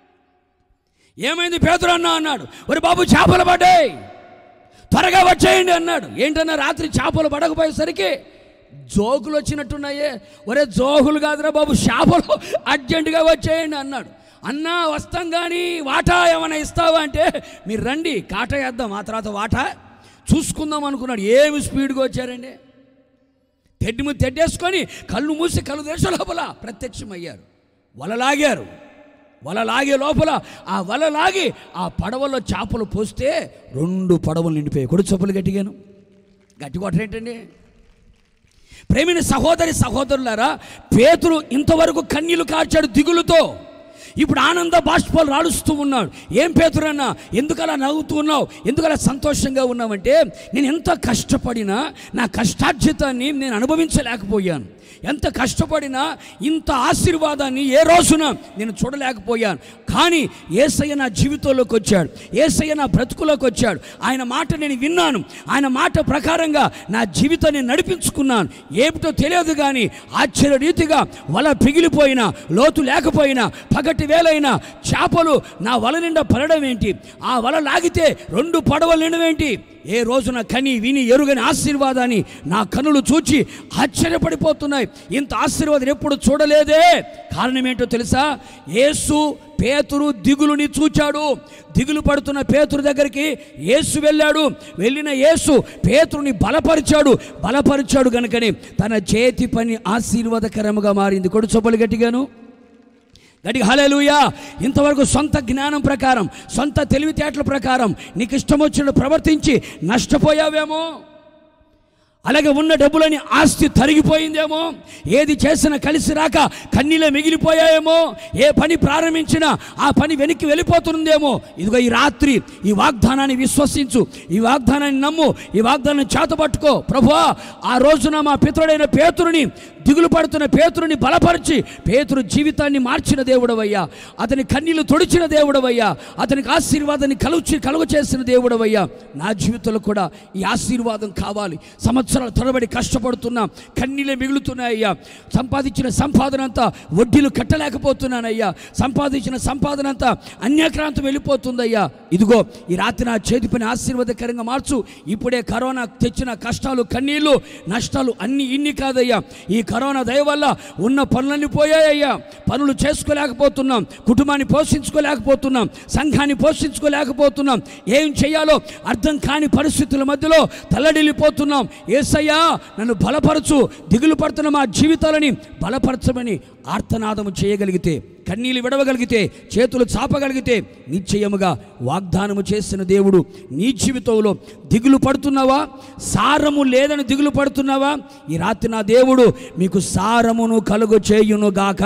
ఏమైంది పేతురు అన్నా అన్నాడు ఒరి బాబు చేపలు పడ్డాయి త్వరగా వచ్చేయండి అన్నాడు ఏంటన్నా రాత్రి చేపలు పడకపోయేసరికి జోకులు వచ్చినట్టున్నాయే ఒరే జోకులు కాదురా బాబు చేపలు అర్జెంటుగా వచ్చేయండి అన్నాడు అన్నా వస్తాం కానీ వాటా ఏమైనా ఇస్తావా అంటే మీరు రండి కాటా వేద్దాం ఆ తర్వాత వాటా చూసుకుందాం అనుకున్నాడు ఏమి స్పీడ్గా వచ్చారండి తెడ్డి మీద తెడ్డేసుకొని కళ్ళు మూసి కళ్ళు తెరిచే లోపల ప్రత్యక్షమయ్యారు వల లాగారు వల లాగే లోపల ఆ వల లాగి ఆ పడవలో చేపలు పోస్తే రెండు పడవలు నిండిపోయాయి కొడు చెప్పులు గట్టిగాను గట్టి కొట్టరేంటండి ప్రేమిని సహోదరి సహోదరులారా పేతురు ఇంతవరకు కన్నీళ్లు కార్చాడు దిగులుతో ఇప్పుడు ఆనంద బాష్పాలు రాడుస్తూ ఉన్నాడు ఏం పేతురన్నా ఎందుకలా నవ్వుతూ ఉన్నావు ఎందుకలా సంతోషంగా ఉన్నావంటే నేను ఎంత కష్టపడినా నా కష్టార్జితాన్ని నేను అనుభవించలేకపోయాను ఎంత కష్టపడినా ఇంత ఆశీర్వాదాన్ని ఏ రోజున నేను చూడలేకపోయాను కానీ ఏసయ్య నా జీవితంలోకి వచ్చాడు ఏసయ్య నా బ్రతుకులోకి వచ్చాడు ఆయన మాట నేను విన్నాను ఆయన మాట ప్రకారంగా నా జీవితాన్ని నడిపించుకున్నాను ఏమిటో తెలియదు కానీ ఆశ్చర్య రీతిగా వల పిగిలిపోయినా లోతు లేకపోయినా పగటి పదివేలైన చేపలు నా వల నిండా పడడం ఏంటి ఆ వల లాగితే రెండు పడవలు నిండడం ఏంటి ఏ రోజున కని విని ఎరుగని ఆశీర్వాదాన్ని నా కనులు చూచి ఆశ్చర్యపడిపోతున్నాయి ఇంత ఆశీర్వాదం ఎప్పుడు చూడలేదే కారణం ఏంటో తెలుసా యేసు పేతురు దిగులుని చూచాడు దిగులు పడుతున్న పేతురు దగ్గరికి యేసు వెళ్ళాడు వెళ్ళిన యేసు పేతురుని బలపరిచాడు బలపరిచాడు కనుకని తన చేతి పని ఆశీర్వాదకరముగా మారింది కొడు చొప్పలు గట్టిగాను గడి హలేలుయా ఇంతవరకు సొంత జ్ఞానం ప్రకారం సొంత తెలివితేటల ప్రకారం నీకు ఇష్టం వచ్చినట్టు ప్రవర్తించి నష్టపోయావేమో అలాగే ఉన్న డబ్బులని ఆస్తి తరిగిపోయిందేమో ఏది చేసినా కలిసి రాక కన్నీలే మిగిలిపోయాయేమో ఏ పని ప్రారంభించినా ఆ పని వెనక్కి వెళ్ళిపోతుందేమో ఇదిగో ఈ రాత్రి ఈ వాగ్దానాన్ని విశ్వసించు ఈ వాగ్దానాన్ని నమ్ము ఈ వాగ్దానాన్ని చేతపట్టుకో ప్రభువా ఆ రోజున మా పితరుడైన పేతురుని దిగులు పడుతున్న పేతురుని బలపరిచి పేతురు జీవితాన్ని మార్చిన దేవుడవయ్యా అతని కన్నీళ్లు తొడిచిన దేవుడవయ్యా అతనికి ఆశీర్వాదాన్ని కలుచి కలుగ చేసిన దేవుడవయ్యా నా జీవితంలో కూడా ఈ ఆశీర్వాదం కావాలి సంవత్సరాల తరబడి కష్టపడుతున్నా కన్నీళ్ళే మిగులుతున్నాయ్యా సంపాదించిన సంపాదన అంతా వడ్డీలు కట్టలేకపోతున్నానయ్యా సంపాదించిన సంపాదన అంతా అన్యక్రాంతం వెళ్ళిపోతుందయ్యా ఇదిగో ఈ రాత్రి నా చేతి పని ఆశీర్వాదకరంగా మార్చు ఇప్పుడే కరోనా తెచ్చిన కష్టాలు కన్నీళ్ళు నష్టాలు అన్ని ఇన్ని కాదయ్యా ఈ కరోనా దయ వల్ల ఉన్న పనులన్నీ పోయాయ్యా పనులు చేసుకోలేకపోతున్నాం కుటుంబాన్ని పోషించుకోలేకపోతున్నాం సంఘాన్ని పోషించుకోలేకపోతున్నాం ఏం చేయాలో అర్థం కాని పరిస్థితుల మధ్యలో తల్లడిల్లిపోతున్నాం ఏసయ్యా నన్ను బలపరచు దిగులు పడుతున్న మా జీవితాలని బలపరచమని ఆర్తనాదము చేయగలిగితే కన్నీళ్ళు విడవగలిగితే చేతులు చాపగలిగితే నిశ్చయముగా వాగ్దానము చేసిన దేవుడు నీ జీవితంలో దిగులు పడుతున్నావా సారము లేదని దిగులు పడుతున్నావా ఈ రాత్రి నా దేవుడు మీకు సారమును కలుగు చేయును గాక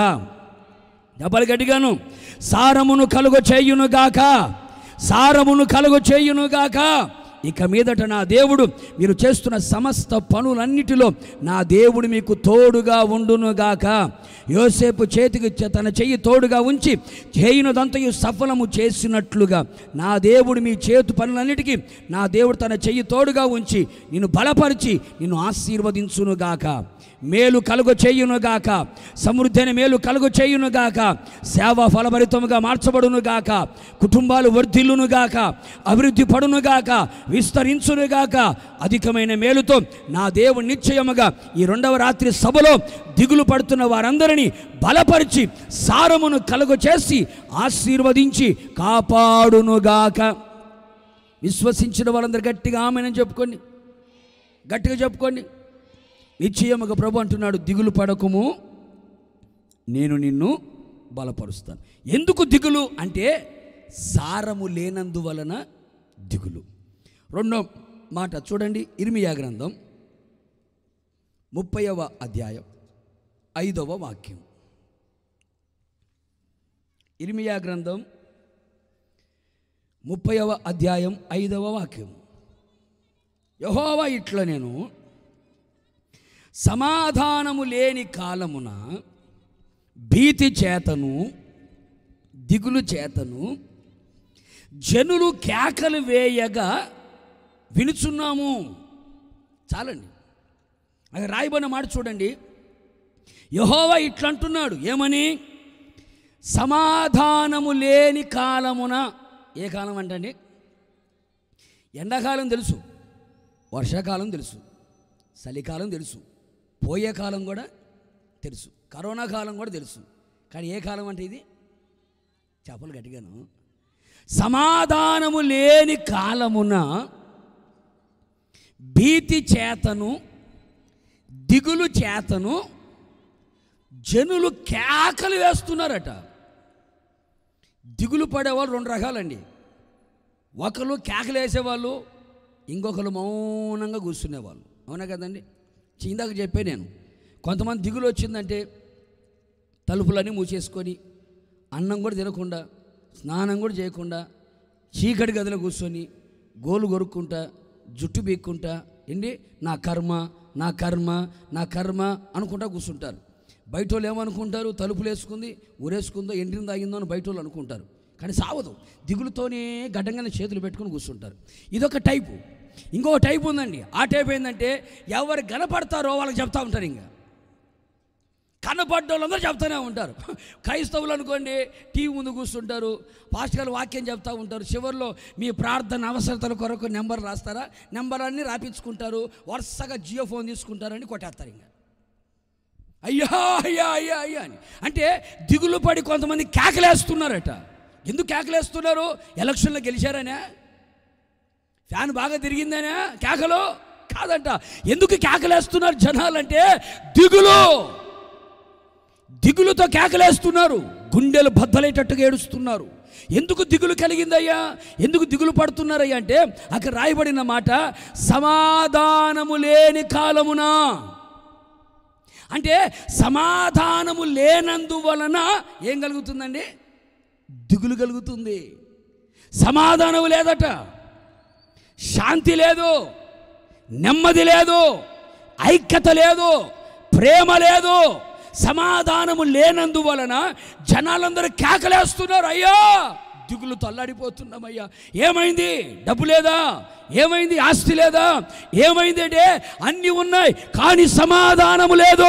డబ్బలు గట్టిగాను సారమును కలుగు చేయును గాక సారమును కలుగు చేయును గాక ఇక మీదట నా దేవుడు మీరు చేస్తున్న సమస్త పనులన్నిటిలో నా దేవుడు మీకు తోడుగా ఉండునుగాక యోసేపు చేతికి చె- తన చెయ్యి తోడుగా ఉంచి చేయునదంతయు సఫలము చేసినట్లుగా నా దేవుడు మీ చేతు పనులన్నిటికీ నా దేవుడు తన చెయ్యి తోడుగా ఉంచి నిన్ను బలపరిచి నిన్ను ఆశీర్వదించునుగాక మేలు కలుగు చేయునుగాక సమృద్ధి అయిన మేలు కలుగు చేయునుగాక సేవ ఫలభరితముగా మార్చబడునుగాక కుటుంబాలు వర్ధిల్లునుగాక అభివృద్ధి పడునుగాక విస్తరించునుగాక అధికమైన మేలుతో నా దేవుడు నిశ్చయముగా ఈ రెండవ రాత్రి సభలో దిగులు పడుతున్న వారందరినీ బలపరిచి సారమును కలుగు చేసి ఆశీర్వదించి కాపాడునుగాక విశ్వసించిన వాళ్ళందరూ గట్టిగా ఆమెనని చెప్పుకోండి గట్టిగా చెప్పుకోండి నిశ్చయముగా ప్రభు అంటున్నాడు దిగులు పడకము నేను నిన్ను బలపరుస్తాను ఎందుకు దిగులు అంటే సారము లేనందువలన దిగులు రెండో మాట చూడండి ఇర్మియా గ్రంథం ముప్పైవ అధ్యాయం ఐదవ వాక్యం ఇర్మియా గ్రంథం ముప్పైవ అధ్యాయం ఐదవ వాక్యం యహోవా ఇట్ల నేను సమాధానము లేని కాలమున భీతి చేతను దిగులు చేతను జనులు కేకలు వేయగా వినుచున్నాము చాలండి అది రాయబడిన మాట చూడండి యహోవా ఇట్లంటున్నాడు ఏమని సమాధానము లేని కాలమున ఏ కాలం అంటండి ఎండాకాలం తెలుసు వర్షాకాలం తెలుసు చలికాలం తెలుసు పోయే కాలం కూడా తెలుసు కరోనా కాలం కూడా తెలుసు కానీ ఏ కాలం అంటే ఇది చేపలు గట్టిగాను సమాధానము లేని కాలమున భీతి చేతను దిగులు చేతను జనులు కేకలు వేస్తున్నారట దిగులు పడేవాళ్ళు రెండు రకాలండి ఒకరు కేకలు వేసేవాళ్ళు ఇంకొకరు మౌనంగా కూర్చునేవాళ్ళు అవునా కదండి ఇందాక చెప్పే నేను కొంతమంది దిగులు వచ్చిందంటే తలుపులన్నీ మూసేసుకొని అన్నం కూడా తినకుండా స్నానం కూడా చేయకుండా చీకటి గదిలో కూర్చొని గోలు కొరుక్కుంటా జుట్టు బీక్కుంటా ఏంటి నా కర్మ నా కర్మ నా కర్మ అనుకుంటా కూర్చుంటారు బయట వాళ్ళు ఏమనుకుంటారు తలుపులు వేసుకుంది ఊరేసుకుందో ఎండిని తాగిందో అని బయట వాళ్ళు అనుకుంటారు కానీ సావదు దిగులుతోనే గడ్డంగానే చేతులు పెట్టుకొని కూర్చుంటారు ఇదొక టైపు ఇంకో టైప్ ఉందండి ఆ టైప్ ఏంటంటే ఎవరు కనపడతారో వాళ్ళకి చెప్తా ఉంటారు ఇంకా కన పడ్డ వాళ్ళందరూ చెప్తూనే ఉంటారు క్రైస్తవులు అనుకోండి టీవీ ముందు కూర్చుంటారు పాస్టర్ గారు వాక్యం చెప్తూ ఉంటారు చివరిలో మీ ప్రార్థన అవసరతల కొరకు నెంబర్ రాస్తారా నెంబర్ అన్ని రాపించుకుంటారు వరుసగా జియో ఫోన్ తీసుకుంటారని కొట్టేస్తారు ఇంకా అయ్యా అయ్యా అయ్యా అయ్యా అని అంటే దిగులు పడి కొంతమంది కేకలేస్తున్నారట ఎందుకు కేకలేస్తున్నారు ఎలక్షన్లో గెలిచారనే ఫ్యాన్ బాగా తిరిగిందనే కేకలు కాదంట ఎందుకు కేకలేస్తున్నారు జనాలంటే దిగులు దిగులుతో కేకలేస్తున్నారు గుండెలు బద్దలేటట్టుగా ఏడుస్తున్నారు ఎందుకు దిగులు కలిగిందయ్యా ఎందుకు దిగులు పడుతున్నారయ్యా అంటే అక్కడ రాయబడిన మాట సమాధానము లేని కాలమున అంటే సమాధానము లేనందువలన ఏం కలుగుతుందండి దిగులు కలుగుతుంది సమాధానం లేదట శాంతి లేదు నెమ్మది లేదు ఐక్యత లేదు ప్రేమ లేదు సమాధానము లేనందువలన జనాలందరూ కేకలేస్తున్నారు అయ్యా దిగులు తల్లాడిపోతున్నామయ్యా ఏమైంది డబ్బు లేదా ఏమైంది ఆస్తి లేదా ఏమైంది అంటే అన్నీ ఉన్నాయి కానీ సమాధానము లేదు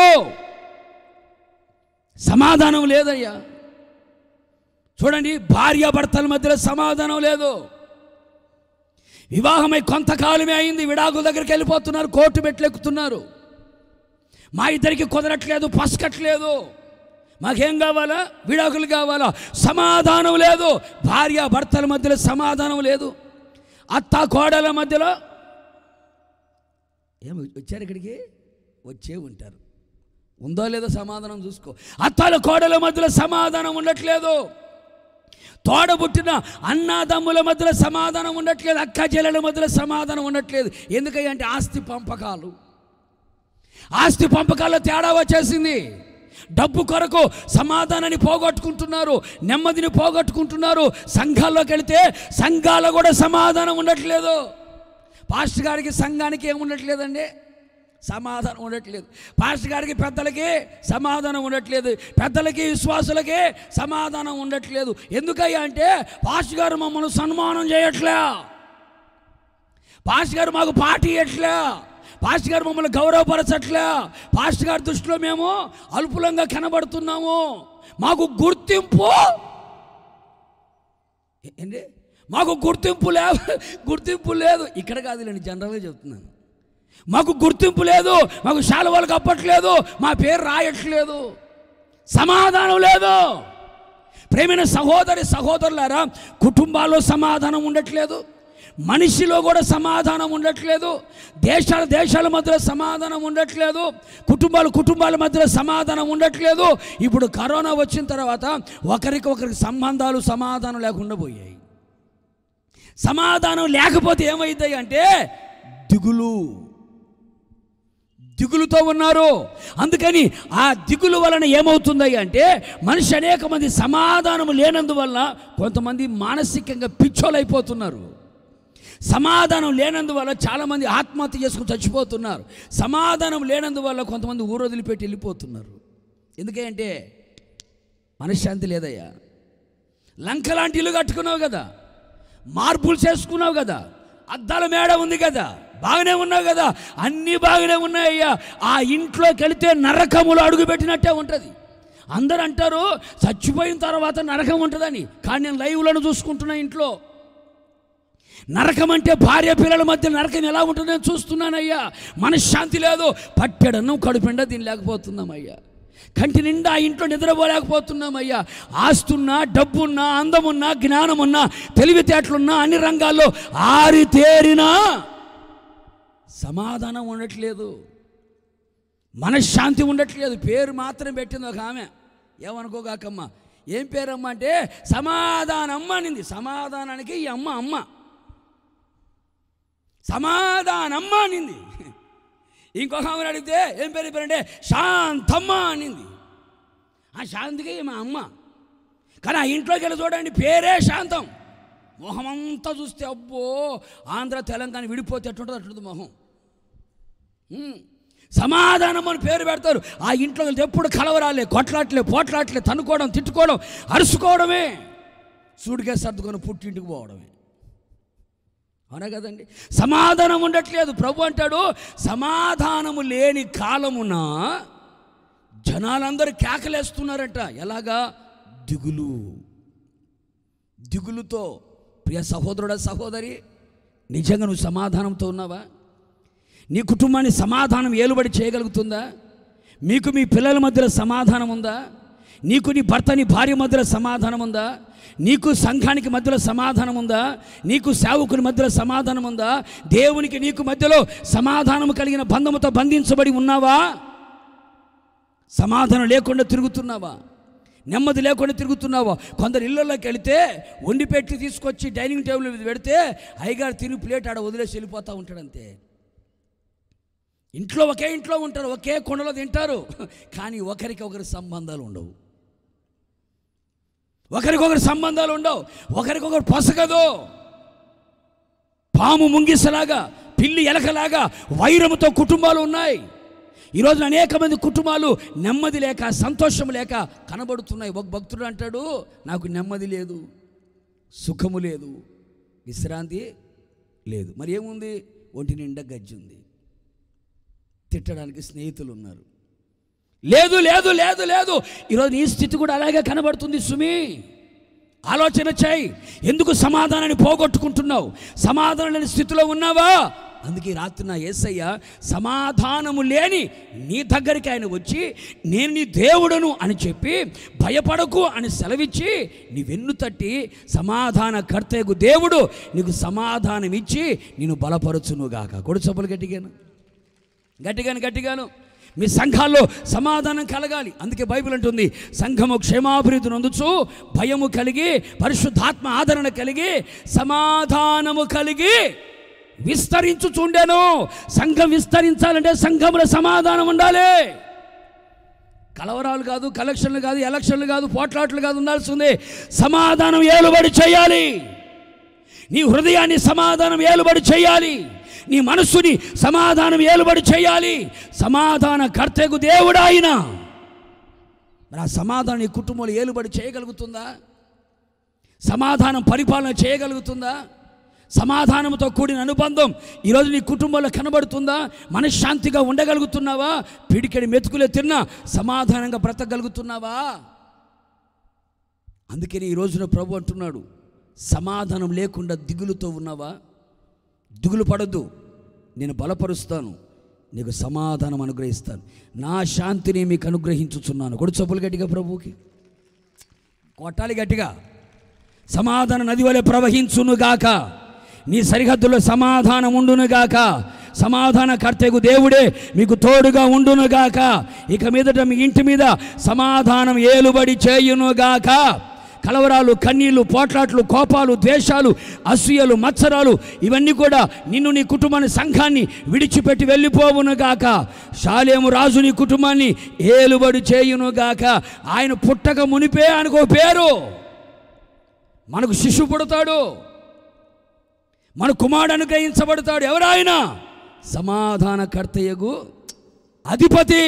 సమాధానం లేదయ్యా చూడండి భార్యాభర్తల మధ్యలో సమాధానం లేదు వివాహమై కొంతకాలమే అయింది విడాకుల దగ్గరికి వెళ్ళిపోతున్నారు కోర్టు మెట్లెక్కుతున్నారు మా ఇద్దరికి కుదరట్లేదు పసకట్లేదు మాకేం కావాలా విడాకులు కావాలా సమాధానం లేదు భార్య భర్తల మధ్యలో సమాధానం లేదు అత్త కోడల మధ్యలో ఏమి వచ్చారు ఇక్కడికి వచ్చే ఉంటారు ఉందో లేదో సమాధానం చూసుకో అత్తల కోడల మధ్యలో సమాధానం ఉండట్లేదు తోడబుట్టిన అన్నాదమ్ముల మధ్యలో సమాధానం ఉండట్లేదు అక్క చెల్లెల మధ్యలో సమాధానం ఉండట్లేదు ఎందుకంటే ఆస్తి పంపకాలు ఆస్తి పంపకాల్లో తేడా వచ్చేసింది డబ్బు కొరకు సమాధానాన్ని పోగొట్టుకుంటున్నారు నెమ్మదిని పోగొట్టుకుంటున్నారు సంఘాల్లోకి వెళితే సంఘాల్లో కూడా సమాధానం ఉండట్లేదు పాస్టర్ గారికి సంఘానికి ఏమి ఉండట్లేదండి సమాధానం ఉండట్లేదు పాస్టర్ గారికి పెద్దలకి సమాధానం ఉండట్లేదు పెద్దలకి విశ్వాసులకి సమాధానం ఉండట్లేదు ఎందుకయ్యా అంటే పాస్టర్ గారు మమ్మల్ని సన్మానం చేయట్లే పాస్టర్ గారు మాకు పార్టీ ఇవ్వట్లే పాస్టర్ గారు మమ్మల్ని గౌరవపరచట్లే పాస్టర్ గారి దృష్టిలో మేము అల్పులంగా కనబడుతున్నాము మాకు గుర్తింపు ఏ- ఏంటి మాకు గుర్తింపు లేదు గుర్తింపు లేదు ఇక్కడ కాదులేండి జనరల్గా చెప్తున్నాను మాకు గుర్తింపు లేదు మాకు శాలువాలు కప్పట్లేదు మా పేరు రాయట్లేదు సమాధానం లేదు ప్రేమైన సహోదరి సహోదరులారా కుటుంబాల్లో సమాధానం ఉండట్లేదు మనిషిలో కూడా సమాధానం ఉండట్లేదు దేశాల దేశాల మధ్యలో సమాధానం ఉండట్లేదు కుటుంబాలు కుటుంబాల మధ్యలో సమాధానం ఉండట్లేదు ఇప్పుడు కరోనా వచ్చిన తర్వాత ఒకరికి ఒకరికి సంబంధాలు సమాధానం లేకుండా పోయాయి సమాధానం లేకపోతే ఏమైంది అంటే దిగులు దిగులుతో ఉన్నారు అందుకని ఆ దిగులు వలన ఏమవుతుంది అంటే మనిషి అనేక మంది సమాధానం లేనందువల్ల కొంతమంది మానసికంగా పిచ్చోలైపోతున్నారు సమాధానం లేనందువల్ల చాలామంది ఆత్మహత్య చేసుకుని చచ్చిపోతున్నారు సమాధానం లేనందువల్ల కొంతమంది ఊరు వదిలిపెట్టి వెళ్ళిపోతున్నారు ఎందుకంటే మనశ్శాంతి లేదయ్యా లంక లాంటి ఇల్లు కట్టుకున్నావు కదా మార్పులు చేసుకున్నావు కదా అద్దాల మేడ ఉంది కదా బాగానే ఉన్నావు కదా అన్నీ బాగానే ఉన్నాయ్యా ఆ ఇంట్లోకి వెళితే నరకములు అడుగుపెట్టినట్టే ఉంటుంది అందరు అంటారు చచ్చిపోయిన తర్వాత నరకం ఉంటుందని కానీ నేను లైవ్లను చూసుకుంటున్నా ఇంట్లో నరకం అంటే భార్య పిల్లల మధ్య నరకం ఎలా ఉంటుందో నేను చూస్తున్నానయ్యా మనశ్శాంతి లేదు పట్టెడన్నం కడుపెండ తినలేకపోతున్నామయ్యా కంటి నిండా ఆ ఇంట్లో నిద్రపోలేకపోతున్నామయ్యా ఆస్తున్నా డబ్బున్నా అందమున్నా జ్ఞానమున్నా తెలివితేటలున్నా అన్ని రంగాల్లో ఆరితేరినా సమాధానం ఉండట్లేదు మనశ్శాంతి ఉండట్లేదు పేరు మాత్రం పెట్టింది ఒక ఆమె ఏమనుకోగాకమ్మ ఏం పేరమ్మ అంటే సమాధానమ్మ అనింది సమాధానానికి ఈ అమ్మ అమ్మ సమాధానమ్మ అనింది ఇంకొక ఆమెను అడిగితే ఏం పేరు పేరంటే శాంతమ్మ అనింది ఆ శాంతికి మా అమ్మ కానీ ఆ ఇంట్లోకి వెళ్ళి చూడండి పేరే శాంతం మొహమంతా చూస్తే అబ్బో ఆంధ్ర తెలంగాణ విడిపోతే ఎట్టుంటుంది అట్టుంది మొహం ఉమ్. సమాధానం అని పేరు పెడతారు ఆ ఇంట్లో వెళ్తే ఎప్పుడు కలవరాలే కొట్లాట్లే పోట్లాట్లే తన్నుకోవడం తిట్టుకోవడం అరుచుకోవడమే సూడికే సర్దుకొని పుట్టింటికి పోవడమే అవునా కదండి సమాధానం ఉండట్లేదు ప్రభు అంటాడు సమాధానము లేని కాలమున జనాలందరూ కేకలేస్తున్నారట ఎలాగా దిగులు దిగులుతో ప్రియ సహోదరుడ సహోదరి నిజంగా నువ్వు సమాధానంతో ఉన్నావా నీ కుటుంబాన్ని సమాధానం ఏలుబడి చేయగలుగుతుందా మీకు మీ పిల్లల మధ్యలో సమాధానం ఉందా నీకు నీ భర్త నీ భార్య మధ్యలో సమాధానం ఉందా నీకు సంఘానికి మధ్యలో సమాధానం ఉందా నీకు సేవకుని మధ్యలో సమాధానం ఉందా దేవునికి నీకు మధ్యలో సమాధానం కలిగిన బంధముతో బంధించబడి ఉన్నావా సమాధానం లేకుండా తిరుగుతున్నావా నెమ్మది లేకుండా తిరుగుతున్నావా కొందరు ఇళ్ళలోకి వెళితే వండి పెట్టి తీసుకొచ్చి డైనింగ్ టేబుల్ మీద పెడితే అయ్యగారు తిని ప్లేట్ ఆడ వదిలేసి వెళ్ళిపోతూ ఉంటాడంతే ఇంట్లో ఒకే ఇంట్లో ఉంటారు ఒకే కొండలో తింటారు కానీ ఒకరికి ఒకరి సంబంధాలు ఉండవు ఒకరికొకరి సంబంధాలు ఉండవు ఒకరికొకరు పొసగదు పాము ముంగిసలాగా పిల్లి ఎలకలాగా వైరముతో కుటుంబాలు ఉన్నాయి ఈరోజు అనేక మంది కుటుంబాలు నెమ్మది లేక సంతోషం లేక కనబడుతున్నాయి ఒక భక్తుడు అంటాడు నాకు నెమ్మది లేదు సుఖము లేదు విశ్రాంతి లేదు మరి ఏముంది ఒంటి నిండా గజ్జి ఉంది తిట్టడానికి స్నేహితులు ఉన్నారు లేదు లేదు లేదు లేదు ఈరోజు నీ స్థితి కూడా అలాగే కనబడుతుంది సుమి ఆలోచన చేయి ఎందుకు సమాధానాన్ని పోగొట్టుకుంటున్నావు సమాధానం లేని స్థితిలో ఉన్నావా అందుకే ఈ రాత్రి నా ఏసయ్య సమాధానము లేని నీ దగ్గరికి ఆయన వచ్చి నేను నీ దేవుడను అని చెప్పి భయపడకు అని సెలవిచ్చి నీ వెన్ను తట్టి సమాధాన కర్తయ్యకు దేవుడు నీకు సమాధానం ఇచ్చి నేను బలపరచునుగాక కొడు చప్పులు గట్టిగాను గట్టిగాను గట్టిగాను మీ సంఘాల్లో సమాధానం కలగాలి అందుకే బైబిల్ అంటుంది సంఘము క్షేమాభివృద్ధి నొందుచు భయము కలిగి పరిశుద్ధాత్మ ఆదరణ కలిగి సమాధానము కలిగి విస్తరించుచుండెను సంఘం విస్తరించాలంటే సంఘంలో సమాధానం ఉండాలి కలవరాలు కాదు కలెక్షన్లు కాదు ఎలక్షన్లు కాదు పోట్లాట్లు కాదు ఉండాల్సింది సమాధానం ఏలుబడి చేయాలి నీ హృదయాన్ని సమాధానం ఏలుబడి చేయాలి నీ మనస్సుని సమాధానం ఏలుబడి చేయాలి సమాధాన కర్తకు దేవుడు ఆయన మరి ఆ సమాధానం నీ కుటుంబంలో ఏలుబడి చేయగలుగుతుందా సమాధానం పరిపాలన చేయగలుగుతుందా సమాధానంతో కూడిన అనుబంధం ఈరోజు నీ కుటుంబంలో కనబడుతుందా మనశ్శాంతిగా ఉండగలుగుతున్నావా పిడికెడి మెతుకులే తిన్నా సమాధానంగా బ్రతకగలుగుతున్నావా అందుకని ఈ రోజున ప్రభు అంటున్నాడు సమాధానం లేకుండా దిగులుతో ఉన్నావా దిగులు పడద్దు నేను బలపరుస్తాను నీకు సమాధానం అనుగ్రహిస్తాను నా శాంతిని మీకు అనుగ్రహించుచున్నాను కొడు చప్పులు గట్టిగా ప్రభువుకి కొట్టాలి గట్టిగా సమాధాన నది వలె ప్రవహించునుగాక నీ సరిహద్దులో సమాధానం ఉండునుగాక సమాధాన కర్తకు దేవుడే మీకు తోడుగా ఉండునుగాక ఇక మీదట మీ ఇంటి మీద సమాధానం ఏలుబడి చేయునుగాక కలవరాలు కన్నీళ్లు పోట్లాట్లు కోపాలు ద్వేషాలు అసూయలు మత్సరాలు ఇవన్నీ కూడా నిన్ను నీ కుటుంబాన్ని సంఘాన్ని విడిచిపెట్టి వెళ్ళిపోవునుగాక శాలేము రాజు నీ కుటుంబాన్ని ఏలుబడి చేయునుగాక ఆయన పుట్టక మునిపే ఆయనకు ఓ పేరు మనకు శిశువు పుడతాడు మన కుమారుడు అనుగ్రహించబడతాడు ఎవరాయన సమాధానకర్తయ్యగు అధిపతి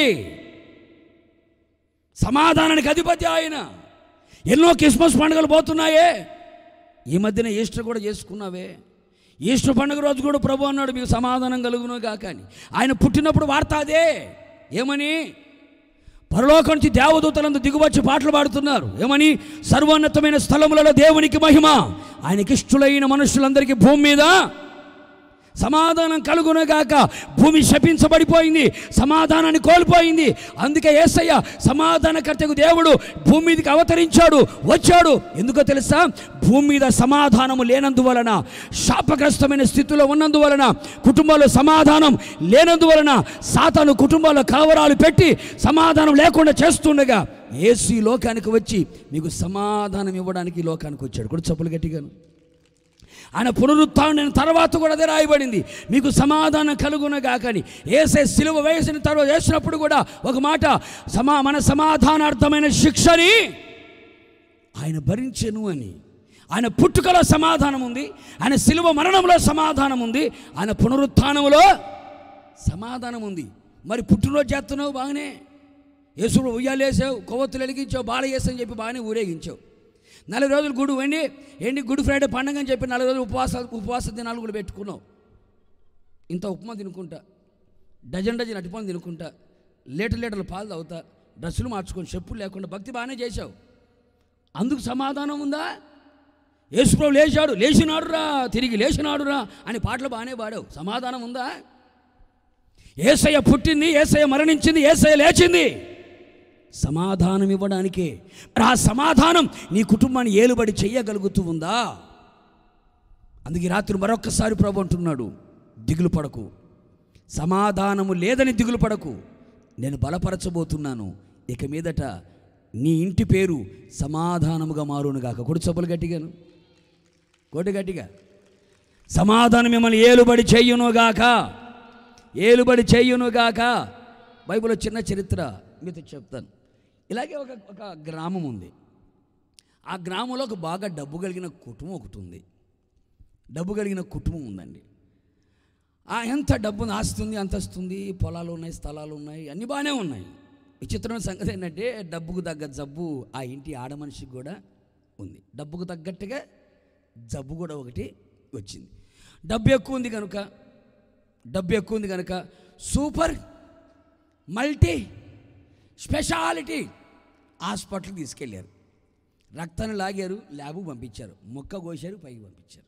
సమాధానానికి అధిపతి ఆయన ఎన్నో క్రిస్మస్ పండుగలు పోతున్నాయే ఈ మధ్యన ఈస్టర్ కూడా చేసుకున్నావే ఈస్టర్ పండుగ రోజు కూడా ప్రభు అన్నాడు మీకు సమాధానం కలుగును కాక అని ఆయన పుట్టినప్పుడు వార్త అదే ఏమని పరలోకం నుంచి దేవదూతలందు దిగువచ్చి పాటలు పాడుతున్నారు ఏమని సర్వోన్నతమైన స్థలములలో దేవునికి మహిమ ఆయనకి ఇష్టలైన మనుషులందరికీ భూమి మీద సమాధానం కలుగునగాక భూమి శపించబడిపోయింది సమాధానాన్ని కోల్పోయింది అందుకే ఏసయ్య సమాధానకర్తకు దేవుడు భూమి మీదకి అవతరించాడు వచ్చాడు ఎందుకో తెలుసా భూమి మీద సమాధానము లేనందువలన శాపగ్రస్తమైన స్థితిలో ఉన్నందువలన కుటుంబాల్లో సమాధానం లేనందువలన సాతాను కుటుంబాల్లో కలవరాలు పెట్టి సమాధానం లేకుండా చేస్తుండగా ఏసు ఈ లోకానికి వచ్చి మీకు సమాధానం ఇవ్వడానికి ఈ లోకానికి వచ్చాడు కూడా చెప్పులు గట్టిగాను ఆయన పునరుత్థానం తర్వాత కూడా అదే రాయబడింది మీకు సమాధానం కలుగునగాకని ఏసే సిలువ వేసిన తర్వాత వేసినప్పుడు కూడా ఒక మాట సమా మన సమాధానార్థమైన శిక్షని ఆయన భరించెను అని ఆయన పుట్టుకలో సమాధానం ఉంది ఆయన సిలువ మరణంలో సమాధానం ఉంది ఆయన పునరుత్థానంలో సమాధానం ఉంది మరి పుట్టినరోజు చేస్తున్నావు బాగానే యేసుడు ఉయ్యాలేసావు కొవ్వొత్తులు వెలిగించావు బాల అని చెప్పి బాగానే ఊరేగించావు నలభై రోజులు గుడి వండి ఏంటి గుడ్ ఫ్రైడే పండగ అని చెప్పి నలభై రోజులు ఉపవాస ఉపవాస దినాలు కూడా పెట్టుకున్నావు ఇంత ఉప్మా తినుకుంటా డజన్ డజన్ అటుపని తినుకుంటా లీటర్ లీటర్ల పాలు తాగుతా డ్రెస్సులు మార్చుకొని చెప్పులు లేకుండా భక్తి బాగానే చేశావు అందుకు సమాధానం ఉందా యేసుప్రభు లేచాడు లేచినాడురా తిరిగి లేచినాడురా అని పాటలు బాగానే పాడావు సమాధానం ఉందా ఏసయ్య పుట్టింది ఏసయ్య మరణించింది ఏసయ్య లేచింది సమాధానం ఇవ్వడానికే మరి ఆ సమాధానం నీ కుటుంబాన్ని ఏలుబడి చెయ్యగలుగుతూ ఉందా అందుకే ఈ రాత్రి మరొక్కసారి ప్రభు అంటున్నాడు దిగులు పడకు సమాధానము లేదని దిగులు పడకు నేను బలపరచబోతున్నాను ఇక మీదట నీ ఇంటి పేరు సమాధానముగా మారును గాక కొడు చప్పులు గట్టిగాను కొడు గట్టిగా సమాధానం మిమ్మల్ని ఏలుబడి చెయ్యునుగాక ఏలుబడి చెయ్యునుగాక బైబిల్లో చిన్న చరిత్ర మీతో చెప్తాను ఇలాగే ఒక ఒక గ్రామం ఉంది ఆ గ్రామంలో ఒక బాగా డబ్బు కలిగిన కుటుంబం ఒకటి ఉంది డబ్బు కలిగిన కుటుంబం ఉందండి ఆ ఎంత డబ్బు ఉంది, ఆస్తి ఉంది అంతస్తు ఉంది పొలాలు ఉన్నాయి స్థలాలు ఉన్నాయి అన్నీ బాగానే ఉన్నాయి విచిత్రమైన సంగతి ఏంటంటే డబ్బుకు తగ్గ జబ్బు ఆ ఇంటి ఆడ మనిషికి కూడా ఉంది డబ్బుకు తగ్గట్టుగా జబ్బు కూడా ఒకటి వచ్చింది డబ్బు ఎక్కువ ఉంది కనుక డబ్బు ఎక్కువ ఉంది కనుక సూపర్ మల్టీ స్పెషాలిటీ హాస్పిటల్కి తీసుకెళ్ళారు రక్తాన్ని లాగారు ల్యాబు పంపించారు మొక్క కోసారు పైకి పంపించారు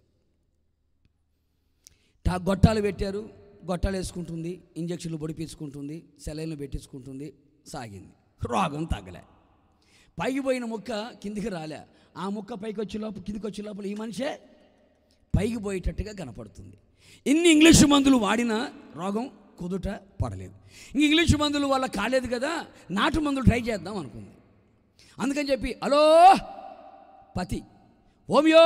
టా గొట్టాలు పెట్టారు గొట్టాలు వేసుకుంటుంది ఇంజక్షన్లు పొడిపించుకుంటుంది సెలైన్లు పెట్టించుకుంటుంది సాగింది రోగం తగ్గలే పైకి పోయిన ముక్క కిందికి రాలే ఆ ముక్క పైకి వచ్చే లోపల కిందికి వచ్చే లోపల ఈ మనిషే పైకి పోయేటట్టుగా కనపడుతుంది ఇన్ని ఇంగ్లీషు మందులు వాడినా రోగం కుదుట పడలేదు ఇంక ఇంగ్లీషు మందులు వల్ల కాలేదు కదా నాటు మందులు ట్రై చేద్దాం అనుకుంది అందుకని చెప్పి హలో పతి హోమియో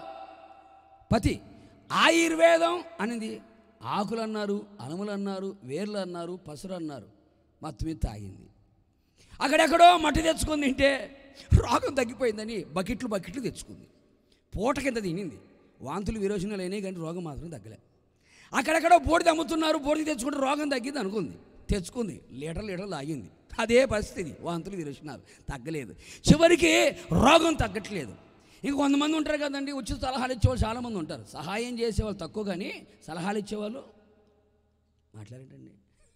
పతి ఆయుర్వేదం అనింది ఆకులు అన్నారు అనుములు అన్నారు వేర్లు అన్నారు పసురు అన్నారు మొత్తం మీద తాగింది అక్కడెక్కడో మట్టి తెచ్చుకొని తింటే రోగం తగ్గిపోయిందని బకెట్లు బకెట్లు తెచ్చుకుంది పూట కింద తినింది వాంతులు విరోచనాలు అయినాయి కానీ రోగం మాత్రం తగ్గలే అక్కడెక్కడో బోడిది అమ్ముతున్నారు బోడిది తెచ్చుకుంటే రోగం తగ్గింది అనుకుంది తెచ్చుకుంది లీటర్ లీటర్ తాగింది అదే పరిస్థితి వాంతులు విరోచనాలు తగ్గలేదు చివరికి రోగం తగ్గట్లేదు ఇంక కొంతమంది ఉంటారు కదండి ఉచిత సలహాలు ఇచ్చేవాళ్ళు చాలామంది ఉంటారు సహాయం చేసేవాళ్ళు తక్కువ కానీ సలహాలు ఇచ్చేవాళ్ళు మాట్లాడేటండి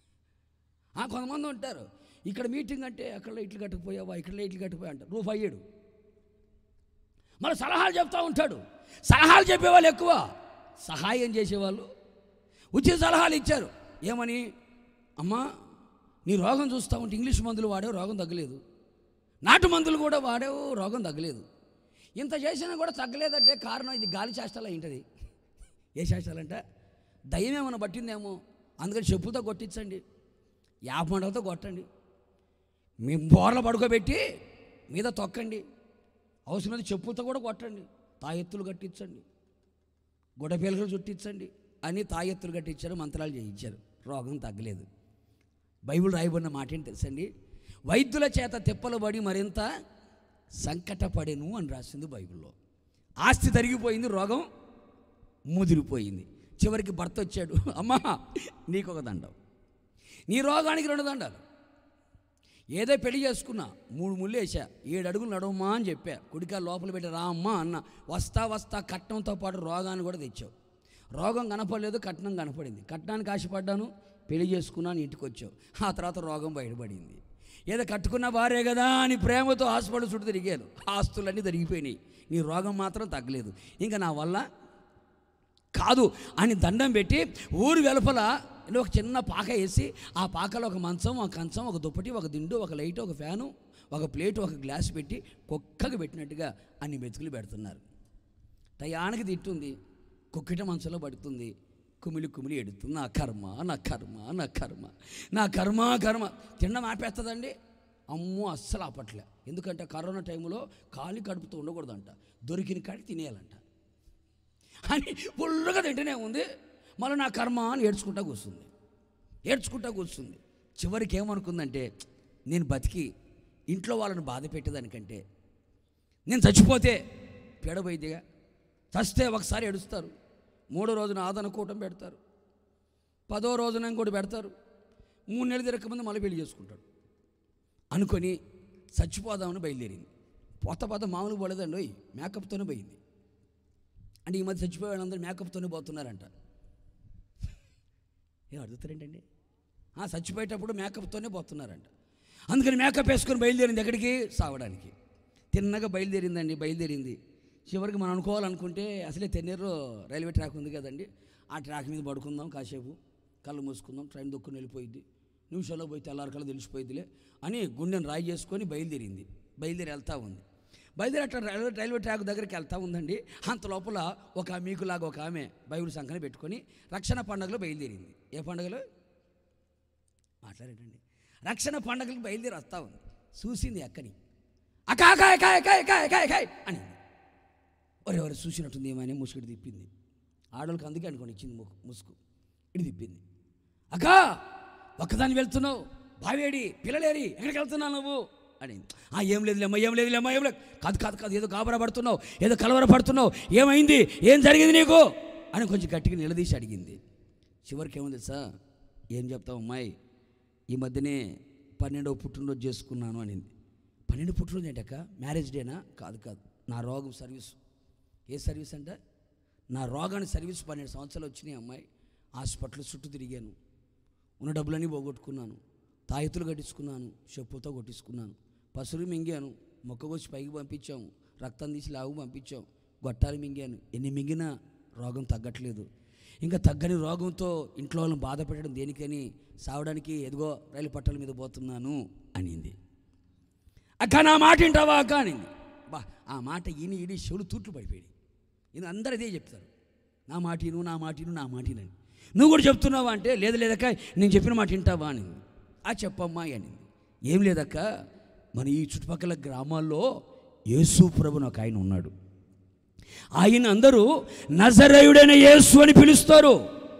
ఆ, కొంతమంది ఉంటారు ఇక్కడ మీటింగ్ అంటే అక్కడ ఇట్లు కట్టుకుపోయావా ఇక్కడ ఇట్లు కట్టుకుపోయా అంటారు రూపాయి అయ్యాడు మళ్ళీ సలహాలు చెప్తా ఉంటాడు సలహాలు చెప్పేవాళ్ళు ఎక్కువ సహాయం చేసేవాళ్ళు ఉచిత సలహాలు ఇచ్చారు ఏమని అమ్మా నీ రోగం చూస్తూ ఉంటే ఇంగ్లీష్ మందులు వాడావు రోగం తగ్గలేదు నాటు మందులు కూడా వాడావు రోగం తగ్గలేదు ఇంత చేసినా కూడా తగ్గలేదంటే కారణం ఇది గాలి శాస్త్రాలు ఏంటది ఏ శాస్త్రాలంటే దయ్యం ఏమైనా పట్టిందేమో అందుకని చెప్పులతో కొట్టించండి యాప మండలతో కొట్టండి మీ బోర్ల పడుకోబెట్టి మీద తొక్కండి అవసరమైతే చెప్పులతో కూడా కొట్టండి తాయెత్తులు కట్టించండి గుడపేలకలు చుట్టించండి అని తాయెత్తులు కట్టించారు మంత్రాలు చేయించారు రోగం తగ్గలేదు బైబిల్ రాయబడిన మాట ఏంటి తెలుసండి వైద్యుల చేత తిప్పలు పడి మరింత సంకటపడెను అని రాసింది బైబిల్లో ఆస్తి తరిగిపోయింది రోగం ముదిరిపోయింది చివరికి భర్త వచ్చాడు అమ్మా నీకు ఒక దండం నీ రోగానికి రెండు దండాలు ఏదో పెళ్లి చేసుకున్నా మూడు ముళ్ళు వేసా ఏడు అడుగులు నడవమ్మా అని చెప్పా కుడికా లోపల పెట్టి రా అమ్మా అన్న వస్తా వస్తా కట్నంతో పాటు రోగాన్ని కూడా తెచ్చావు రోగం కనపడలేదు కట్నం కనపడింది కట్నానికి ఆశపడ్డాను పెళ్లి చేసుకున్నాను ఇంటికి వచ్చావు ఆ తర్వాత రోగం బయటపడింది ఏదో కట్టుకున్న భార్య కదా అని ప్రేమతో హాస్పిటల్ చుట్టూ తిరిగాను ఆస్తులన్నీ తిరిగిపోయినాయి నీ రోగం మాత్రం తగ్గలేదు ఇంకా నా వల్ల కాదు అని దండం పెట్టి ఊరు వెలుపల ఇలా ఒక చిన్న పాక వేసి ఆ పాకలో ఒక మంచం ఒక కంచం ఒక దుప్పటి ఒక దిండు ఒక లైట్ ఒక ఫ్యాను ఒక ప్లేట్ ఒక గ్లాస్ పెట్టి కుక్కకు పెట్టినట్టుగా అన్ని మెతుకులు పెడుతున్నారు టయానికి తిట్టుంది కుక్కిట మంచంలో పడుతుంది కుమిలి కుమిలి ఎడుతుంది నా కర్మ నా కర్మ నా కర్మ నా కర్మ కర్మ తినడం ఆపేస్తుందండి అమ్మో అస్సలు ఆపట్లే ఎందుకంటే కరోనా టైంలో ఖాళీ కడుపుతో ఉండకూడదంట దొరికిన కాడికి తినేయాలంట అని ఫుల్గా తింటూనే ఉంది మళ్ళీ నా కర్మ అని ఏడ్చుకుంటా కూర్చుంది ఏడ్చుకుంటా కూర్చుంది చివరికి ఏమనుకుందంటే నేను బతికి ఇంట్లో వాళ్ళని బాధ పెట్టేదానికంటే నేను చచ్చిపోతే పేడబోయిద్దిగా చస్తే ఒకసారి ఏడుస్తారు మూడో రోజున ఆదరణ కూటం పెడతారు పదో రోజున ఇంకోటి పెడతారు మూడు నెలలు తిరగకముందు మళ్ళీ పెళ్లి చేసుకుంటాడు అనుకొని చచ్చిపోదామని బయలుదేరింది పోత పోత మామూలు పోలేదండి ఓయ్ మేకప్తోనే పోయింది అంటే ఈ మధ్య చచ్చిపోయే వాళ్ళందరూ మేకప్తోనే పోతున్నారంట ఏం అడుగుతారేంటండి ఆ, చచ్చిపోయేటప్పుడు మేకప్తోనే పోతున్నారంట అందుకని మేకప్ వేసుకొని బయలుదేరింది ఎక్కడికి సావడానికి తిన్నగా బయలుదేరిందండి బయలుదేరింది చివరికి మనం అనుకోవాలనుకుంటే అసలే తెన్నేరు రైల్వే ట్రాక్ ఉంది కదండి ఆ ట్రాక్ మీద పడుకుందాం కాసేపు కళ్ళు మూసుకుందాం ట్రైన్ దొక్కుని వెళ్ళిపోయింది నిమిషాల్లో పోయి తెల్లారి కళ్ళు తెలిసిపోయిందిలే అని గుండెను రాయి చేసుకొని బయలుదేరింది బయలుదేరి వెళ్తా ఉంది బయలుదేరి అట్లా రైల్వే రైల్వే ట్రాక్ దగ్గరికి వెళ్తా ఉందండి అంత లోపల ఒక మీకులాగా ఒక ఆమె బైబిల్ సంఖ్యని పెట్టుకొని రక్షణ పండుగలో బయలుదేరింది ఏ పండుగలో మాట్లాడేటండి రక్షణ పండగలకు బయలుదేరి వస్తా ఉంది చూసింది అక్కని అక్క అక్క అక్క అక్క అక్క అక్క అక్క అని ఒరే ఎవరు చూసినట్టుంది ఏమని ముసుగుడు తిప్పింది ఆడవాళ్ళకి అందుకే అనుకోండి ఇచ్చింది ముక్కు ముసుగు ఇటు తిప్పింది అక్క ఒక్కదాన్ని వెళ్తున్నావు బావేడి పిల్లలేరి ఎక్కడికి వెళ్తున్నావు నువ్వు అని ఆ ఏం లేదులేమ్మా ఏం లేదులేమ్మా ఏం లేదు కాదు కాదు కాదు ఏదో గాబరా పడుతున్నావు ఏదో కలవర పడుతున్నావు ఏమైంది ఏం జరిగింది నీకు అని కొంచెం గట్టిగా నిలదీసి అడిగింది చివరికి ఏముంది సార్ ఏం చెప్తావు అమ్మాయి ఈ మధ్యనే పన్నెండవ పుట్టినరోజు చేసుకున్నాను అనింది పన్నెండు పుట్టినరోజు ఏంటక్క మ్యారేజ్ డేనా కాదు కాదు నా రోగం సర్వీస్ ఏ సర్వీస్ అంటే నా రోగానికి సర్వీస్ పన్నెండు సంవత్సరాలు వచ్చినాయి అమ్మాయి హాస్పిటల్ చుట్టూ తిరిగాను ఉన్న డబ్బులన్నీ పోగొట్టుకున్నాను తాయెత్తులు కట్టించుకున్నాను చెప్పులతో కొట్టించుకున్నాను పసురు మింగాను మొక్క కోసి పైకి పంపించాము రక్తం తీసి లావు పంపించాం గొట్టాలు మింగాను ఎన్ని మింగినా రోగం తగ్గట్లేదు ఇంకా తగ్గని రోగంతో ఇంట్లో వాళ్ళని బాధ పెట్టడం దేనికని సావడానికి ఎదుగో రైలు పట్టాల మీద పోతున్నాను అనింది అక్క నా మాట వింటావా అక్క అనింది బా ఆ మాట ఈని ఈని చెవులు తూట్లు పడిపోయాడు ఇది అందరూ అదే చెప్తారు నా మాట ఇను నా మాట ఇను నా మాట ఇనని నువ్వు కూడా చెప్తున్నావా అంటే లేదు లేదక్క నేను చెప్పిన మాట వింటావా అని ఆ చెప్పమ్మా అనింది ఏం లేదక్క మన ఈ చుట్టుపక్కల గ్రామాల్లో యేసు ప్రభుని ఒక ఆయన ఉన్నాడు ఆయన అందరూ నజరేయుడైన యేసు అని పిలుస్తారు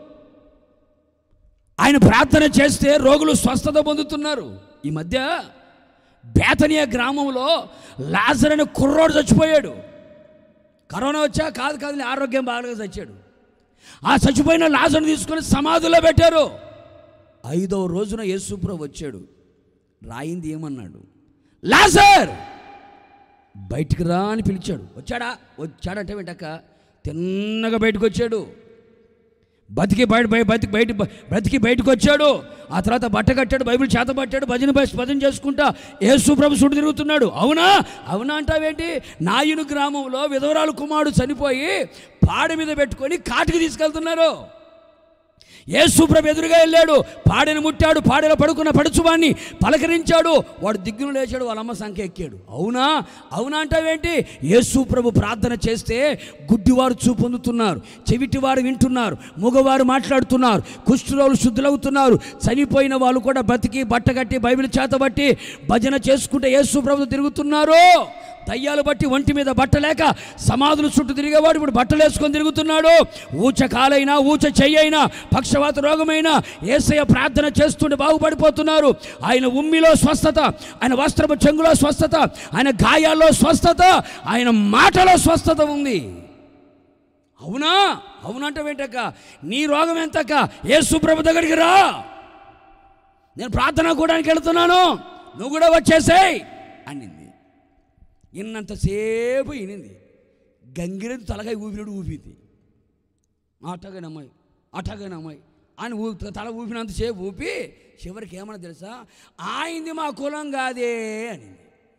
ఆయన ప్రార్థన చేస్తే రోగులు స్వస్థత పొందుతున్నారు ఈ మధ్య బేతనియా గ్రామంలో లాజర్ అనే కుర్రోడు చచ్చిపోయాడు కరోనా వచ్చా కాదు కాదు ఆరోగ్యం బాగా చచ్చాడు ఆ చచ్చిపోయిన లాజర్ని తీసుకొని సమాధిలో పెట్టారు ఐదవ రోజున యేసుప్రభు వచ్చాడు రాయింది ఏమన్నాడు లాజర్ బయటికి రా అని పిలిచాడు వచ్చాడా వచ్చాడంటే వెంటక్క తిన్నగా బయటకు వచ్చాడు బతికి బయట బయ- బతికి బయట బ్రతికి బయటకు వచ్చాడు ఆ తర్వాత బట్ట కట్టాడు బైబిల్ చేత పట్టాడు భజన బస్- భజన చేసుకుంటా యేసు ప్రభు సుడు తిరుగుతున్నాడు అవునా అవునా అంటావేంటి నాయును గ్రామంలో విధవరాలు కుమారుడు చనిపోయి పాడ మీద పెట్టుకొని కాటికి తీసుకెళ్తున్నారు యేసుప్రభు ఎదురుగా వెళ్ళాడు పాడెను ముట్టాడు పాడెలో పడుకున్న పడుచువాన్ని పలకరించాడు వాడు దిగ్గును లేచాడు వాళ్ళ అమ్మ సంఖ్య ఎక్కాడు అవునా అవునా అంటావేంటి యేసుప్రభు ప్రార్థన చేస్తే గుడ్డివారు చూపు పొందుతున్నారు చెవిటివారు వింటున్నారు మగవారు మాట్లాడుతున్నారు కుష్ఠరోగులు శుద్ధులవుతున్నారు చనిపోయిన వాళ్ళు కూడా బతికి బట్టగట్టి బైబిల్ చేతబట్టి భజన చేసుకుంటే యేసుప్రభు తిరుగుతున్నారు దయ్యాలు బట్టి ఒంటి మీద బట్టలేక సమాధులు చుట్టూ తిరిగేవాడు ఇప్పుడు బట్టలు వేసుకొని తిరుగుతున్నాడు ఊచ కాలైనా ఊచ చెయ్యైనా పక్షవాత రోగమైనా ఏసయ్య ప్రార్థన చేస్తుంటే బాగుపడిపోతున్నారు ఆయన ఉమ్మిలో స్వస్థత ఆయన వస్త్రపు చెంగులో స్వస్థత ఆయన గాయాల్లో స్వస్థత ఆయన మాటలో స్వస్థత ఉంది అవునా అవునంటే ఏంటక్క నీ రోగం ఎంతక్క యేసు ప్రభు దగ్గరికి రా నేను ప్రార్థన కూడానికి వెళుతున్నాను నువ్వు కూడా వచ్చేసేయ్ అనింది ఇన్నంతసేపు ఇనింది గంగిరెద్దు తలకాయ ఊపినట్టు ఊపింది అట్టగానే అమ్మాయి అట్టగానే అమ్మాయి అని ఊ తల ఊపినంతసేపు ఊపి చివరికి ఏమన్నా తెలుసా ఆయింది మా కులం కాదే అనింది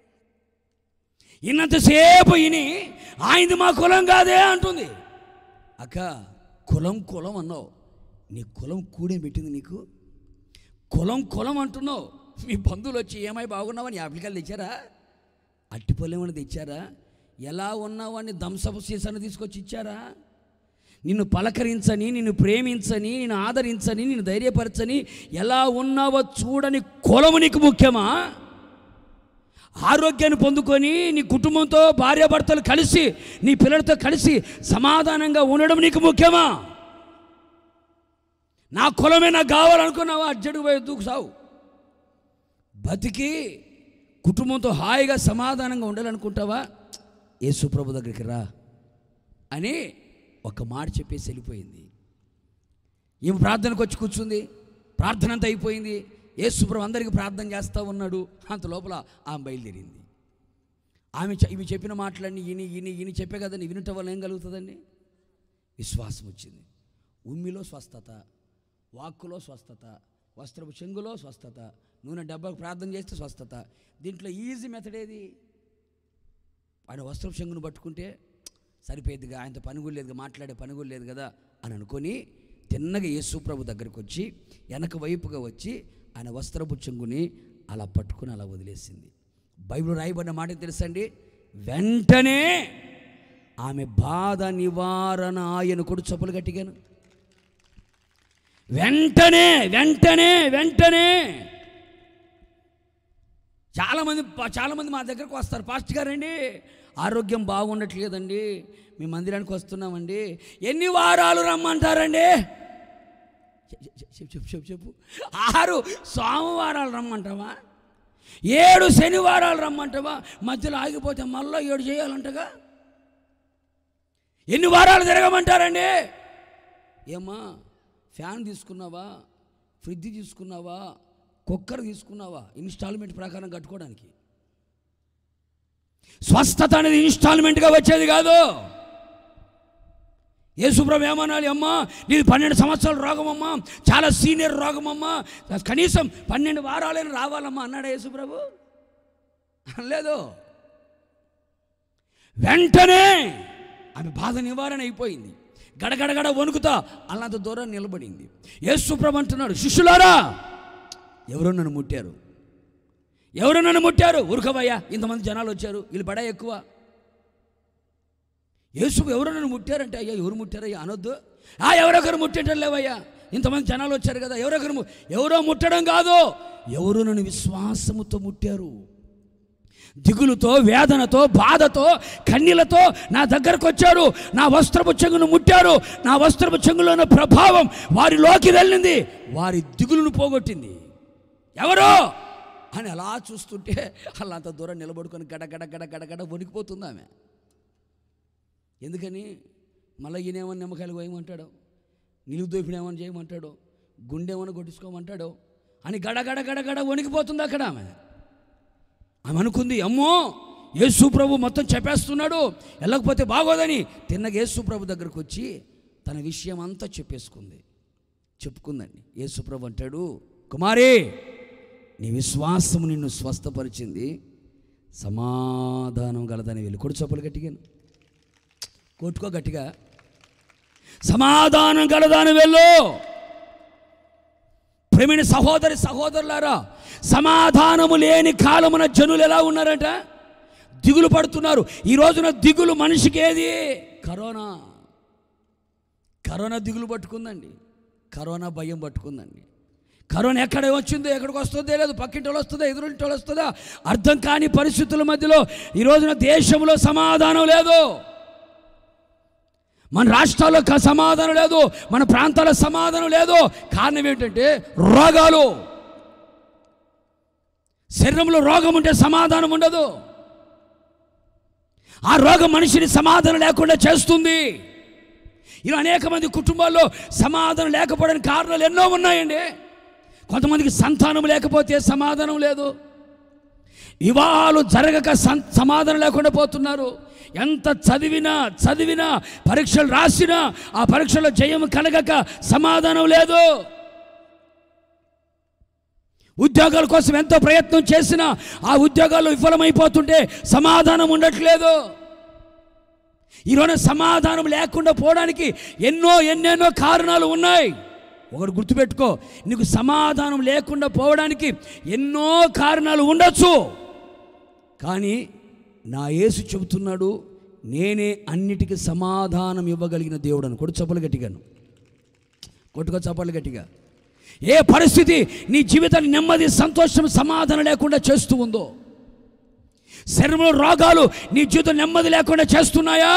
ఇన్నంతసేపు ఇని ఆయింది మా కులం కాదే అంటుంది అక్క కులం కులం అన్నావు నీ కులం కూడే పెట్టింది నీకు కులం కులం అంటున్నావు మీ బంధువులు వచ్చి ఏమై బాగున్నావని యాప్లికాయలు తెచ్చారా అట్టిపళ్ళు ఏమైనా తెచ్చారా ఎలా ఉన్నావని దంసపు సీసాను తీసుకొచ్చి ఇచ్చారా నిన్ను పలకరించని నిన్ను ప్రేమించని నిన్ను ఆదరించని నిన్ను ధైర్యపరచని ఎలా ఉన్నావో చూడని కులము నీకు ముఖ్యమా ఆరోగ్యాన్ని పొందుకొని నీ కుటుంబంతో భార్యాభర్తలు కలిసి నీ పిల్లలతో కలిసి సమాధానంగా ఉండడం నీకు ముఖ్యమా నా కులమే నాకు కావాలనుకున్నావా అర్జెంటుగా పోయి దూకు సావు బతికి కుటుంబంతో హాయిగా సమాధానంగా ఉండాలనుకుంటావా యేసు ప్రభు దగ్గరికి రా అని ఒక మాట చెప్పేసి వెళ్ళిపోయింది ఈమె ప్రార్థనకు వచ్చి కూర్చుంది ప్రార్థన అంతా అయిపోయింది యేసుప్రభు అందరికీ ప్రార్థన చేస్తూ ఉన్నాడు అంత లోపల ఆమె బయలుదేరింది ఆమె చె- ఇవి చెప్పిన మాటలన్నీ ఈని ఈని ఈని చెప్పే కదండి వినటం వల్ల ఏం కలుగుతుందండి విశ్వాసం వచ్చింది ఉమ్మిలో స్వస్థత వాక్కులో స్వస్థత వస్త్రపు చెంగులో స్వస్థత నూనె డబ్బాకు ప్రార్థన చేస్తే స్వస్థత దీంట్లో ఈజీ మెథడ్ ఏది ఆయన వస్త్రపు చెంగును పట్టుకుంటే సరిపోయేదిగా ఆయనతో పని కూడా లేదు మాట్లాడే పని కూడా లేదు కదా అని అనుకొని తిన్నగా యేసు ప్రభు దగ్గరికి వచ్చి వెనక వైపుగా వచ్చి ఆయన వస్త్రపు చెంగుని అలా పట్టుకుని అలా వదిలేసింది బైబిల్ రాయబడిన మాట తెలుసండి వెంటనే ఆమె బాధ నివారణ ఆయన కొడు చప్పులు గట్టిగాను వెంటనే వెంటనే వెంటనే చాలామంది చాలామంది మా దగ్గరకు వస్తారు పాస్ట్ గారండి ఆరోగ్యం బాగుండట్లేదండి మీ మందిరానికి వస్తున్నామండి ఎన్ని వారాలు రమ్మంటారండి చెప్పు చెప్పు చెప్పు చెప్పు ఆరు సోమవారాలు రమ్మంటావా ఏడు శనివారాలు రమ్మంటావా మధ్యలో ఆగిపోతే మళ్ళీ ఏడు చేయాలంటగా ఎన్ని వారాలు తిరగమంటారండి ఏమ్మా ఫ్యాన్ తీసుకున్నావా ఫ్రిడ్జ్ తీసుకున్నావా కుక్కర్ తీసుకున్నావా ఇన్స్టాల్మెంట్ ప్రకారం కట్టుకోవడానికి స్వస్థత అనేది ఇన్స్టాల్మెంట్గా వచ్చేది కాదు యేసుప్రభు ఏమనాలి అమ్మా నీది పన్నెండు సంవత్సరాల రోగమమ్మా చాలా సీనియర్ రోగమమ్మా కనీసం పన్నెండు వారాలైనా రావాలమ్మా అన్నాడా యేసుప్రభు అనలేదు వెంటనే ఆమె బాధ నివారణ అయిపోయింది గడగడగడ వణుకుతా అలాంత దూరం నిలబడింది యేసుప్రభు అంటున్నాడు శిష్యులారా ఎవరో నన్ను ముట్టారు ఎవరు నన్ను ముట్టారు ఉరకవయ్యా ఇంతమంది జనాలు వచ్చారు వీళ్ళు బడా ఎక్కువ యేసు ఎవరు నన్ను ముట్టారంటే అయ్యా ఎవరు ముట్టారయ్యా అనొద్దు ఆ ఎవరొకరు ముట్టేటం లేవయ్యా ఇంతమంది జనాలు వచ్చారు కదా ఎవరొకరు ము- ఎవరో ముట్టడం కాదు ఎవరు నన్ను విశ్వాసముతో ముట్టారు దిగులుతో వేదనతో బాధతో కన్నీలతో నా దగ్గరకు వచ్చారు నా వస్త్రపు చెంగును ముట్టారు నా వస్త్రపు చెంగులో ఉన్న ప్రభావం వారిలోకి వెళ్ళింది వారి దిగులును పోగొట్టింది ఎవరు అని అలా చూస్తుంటే అలా అంత దూరం నిలబడుకొని గడ గడ గడ గడ గడ వణికిపోతుంది ఆమె ఎందుకని మళ్ళీ ఈయనేమని నిమ్మకాయలు పోయమంటాడు నిలువు దోపిడేమని చేయమంటాడు గుండెమని కొట్టించుకోమంటాడు అని గడ గడ గడ గడ వణికిపోతుంది అక్కడ ఆమె ఆమె అనుకుంది అమ్మో యేసు ప్రభు మొత్తం చెప్పేస్తున్నాడు వెళ్ళకపోతే బాగోదని తిన్నగా యేసు ప్రభు దగ్గరకు వచ్చి తన విషయం అంతా చెప్పేసుకుంది చెప్పుకుందండి యేసు ప్రభు అంటాడు కుమారి నీ విశ్వాసము నిన్ను స్వస్థపరిచింది సమాధానం గలదని వెళ్ళి కొడు చప్పులు గట్టిగాను కొట్టుకో గట్టిగా సమాధానం గలదాని వెళ్ళు ప్రేమిని సహోదరి సహోదరులారా సమాధానము లేని కాలమున జనులు ఎలా ఉన్నారట దిగులు పడుతున్నారు ఈ రోజున దిగులు మనిషికి ఏది కరోనా కరోనా దిగులు పట్టుకుందండి కరోనా భయం పట్టుకుందండి కరోనా ఎక్కడ వచ్చిందో ఎక్కడికి వస్తుందో లేదు పక్కింటి వాళ్ళు వస్తుందా ఎదురింటి వాళ్ళు వస్తుందా అర్థం కాని పరిస్థితుల మధ్యలో ఈ రోజున దేశంలో సమాధానం లేదు మన రాష్ట్రాల్లో క- సమాధానం లేదు మన ప్రాంతాల్లో సమాధానం లేదు కారణం ఏంటంటే రోగాలు శరీరంలో రోగం ఉంటే సమాధానం ఉండదు ఆ రోగం మనిషిని సమాధానం లేకుండా చేస్తుంది ఇలా అనేక మంది కుటుంబాల్లో సమాధానం లేకపోవడానికి కారణాలు ఎన్నో ఉన్నాయండి కొంతమందికి సంతానం లేకపోతే సమాధానం లేదు వివాహాలు జరగక సం- సమాధానం లేకుండా పోతున్నారు ఎంత చదివినా చదివినా పరీక్షలు రాసినా ఆ పరీక్షలో జయం కలగక సమాధానం లేదు ఉద్యోగాల కోసం ఎంతో ప్రయత్నం చేసినా ఆ ఉద్యోగాలు విఫలమైపోతుంటే సమాధానం ఉండట్లేదు ఈరోజు సమాధానం లేకుండా పోవడానికి ఎన్నో ఎన్నెన్నో కారణాలు ఉన్నాయి ఒకటి గుర్తుపెట్టుకో నీకు సమాధానం లేకుండా పోవడానికి ఎన్నో కారణాలు ఉండొచ్చు కానీ నా యేసు చెబుతున్నాడు నేనే అన్నిటికీ సమాధానం ఇవ్వగలిగిన దేవుడు అని కొడు చప్పలు గట్టిగాను కొట్టుకో చప్పలు గట్టిగా ఏ పరిస్థితి నీ జీవితాన్ని నెమ్మది సంతోషం సమాధానం లేకుండా చేస్తూ ఉందో శరీరంలో రోగాలు నీ జీవితం నెమ్మది లేకుండా చేస్తున్నాయా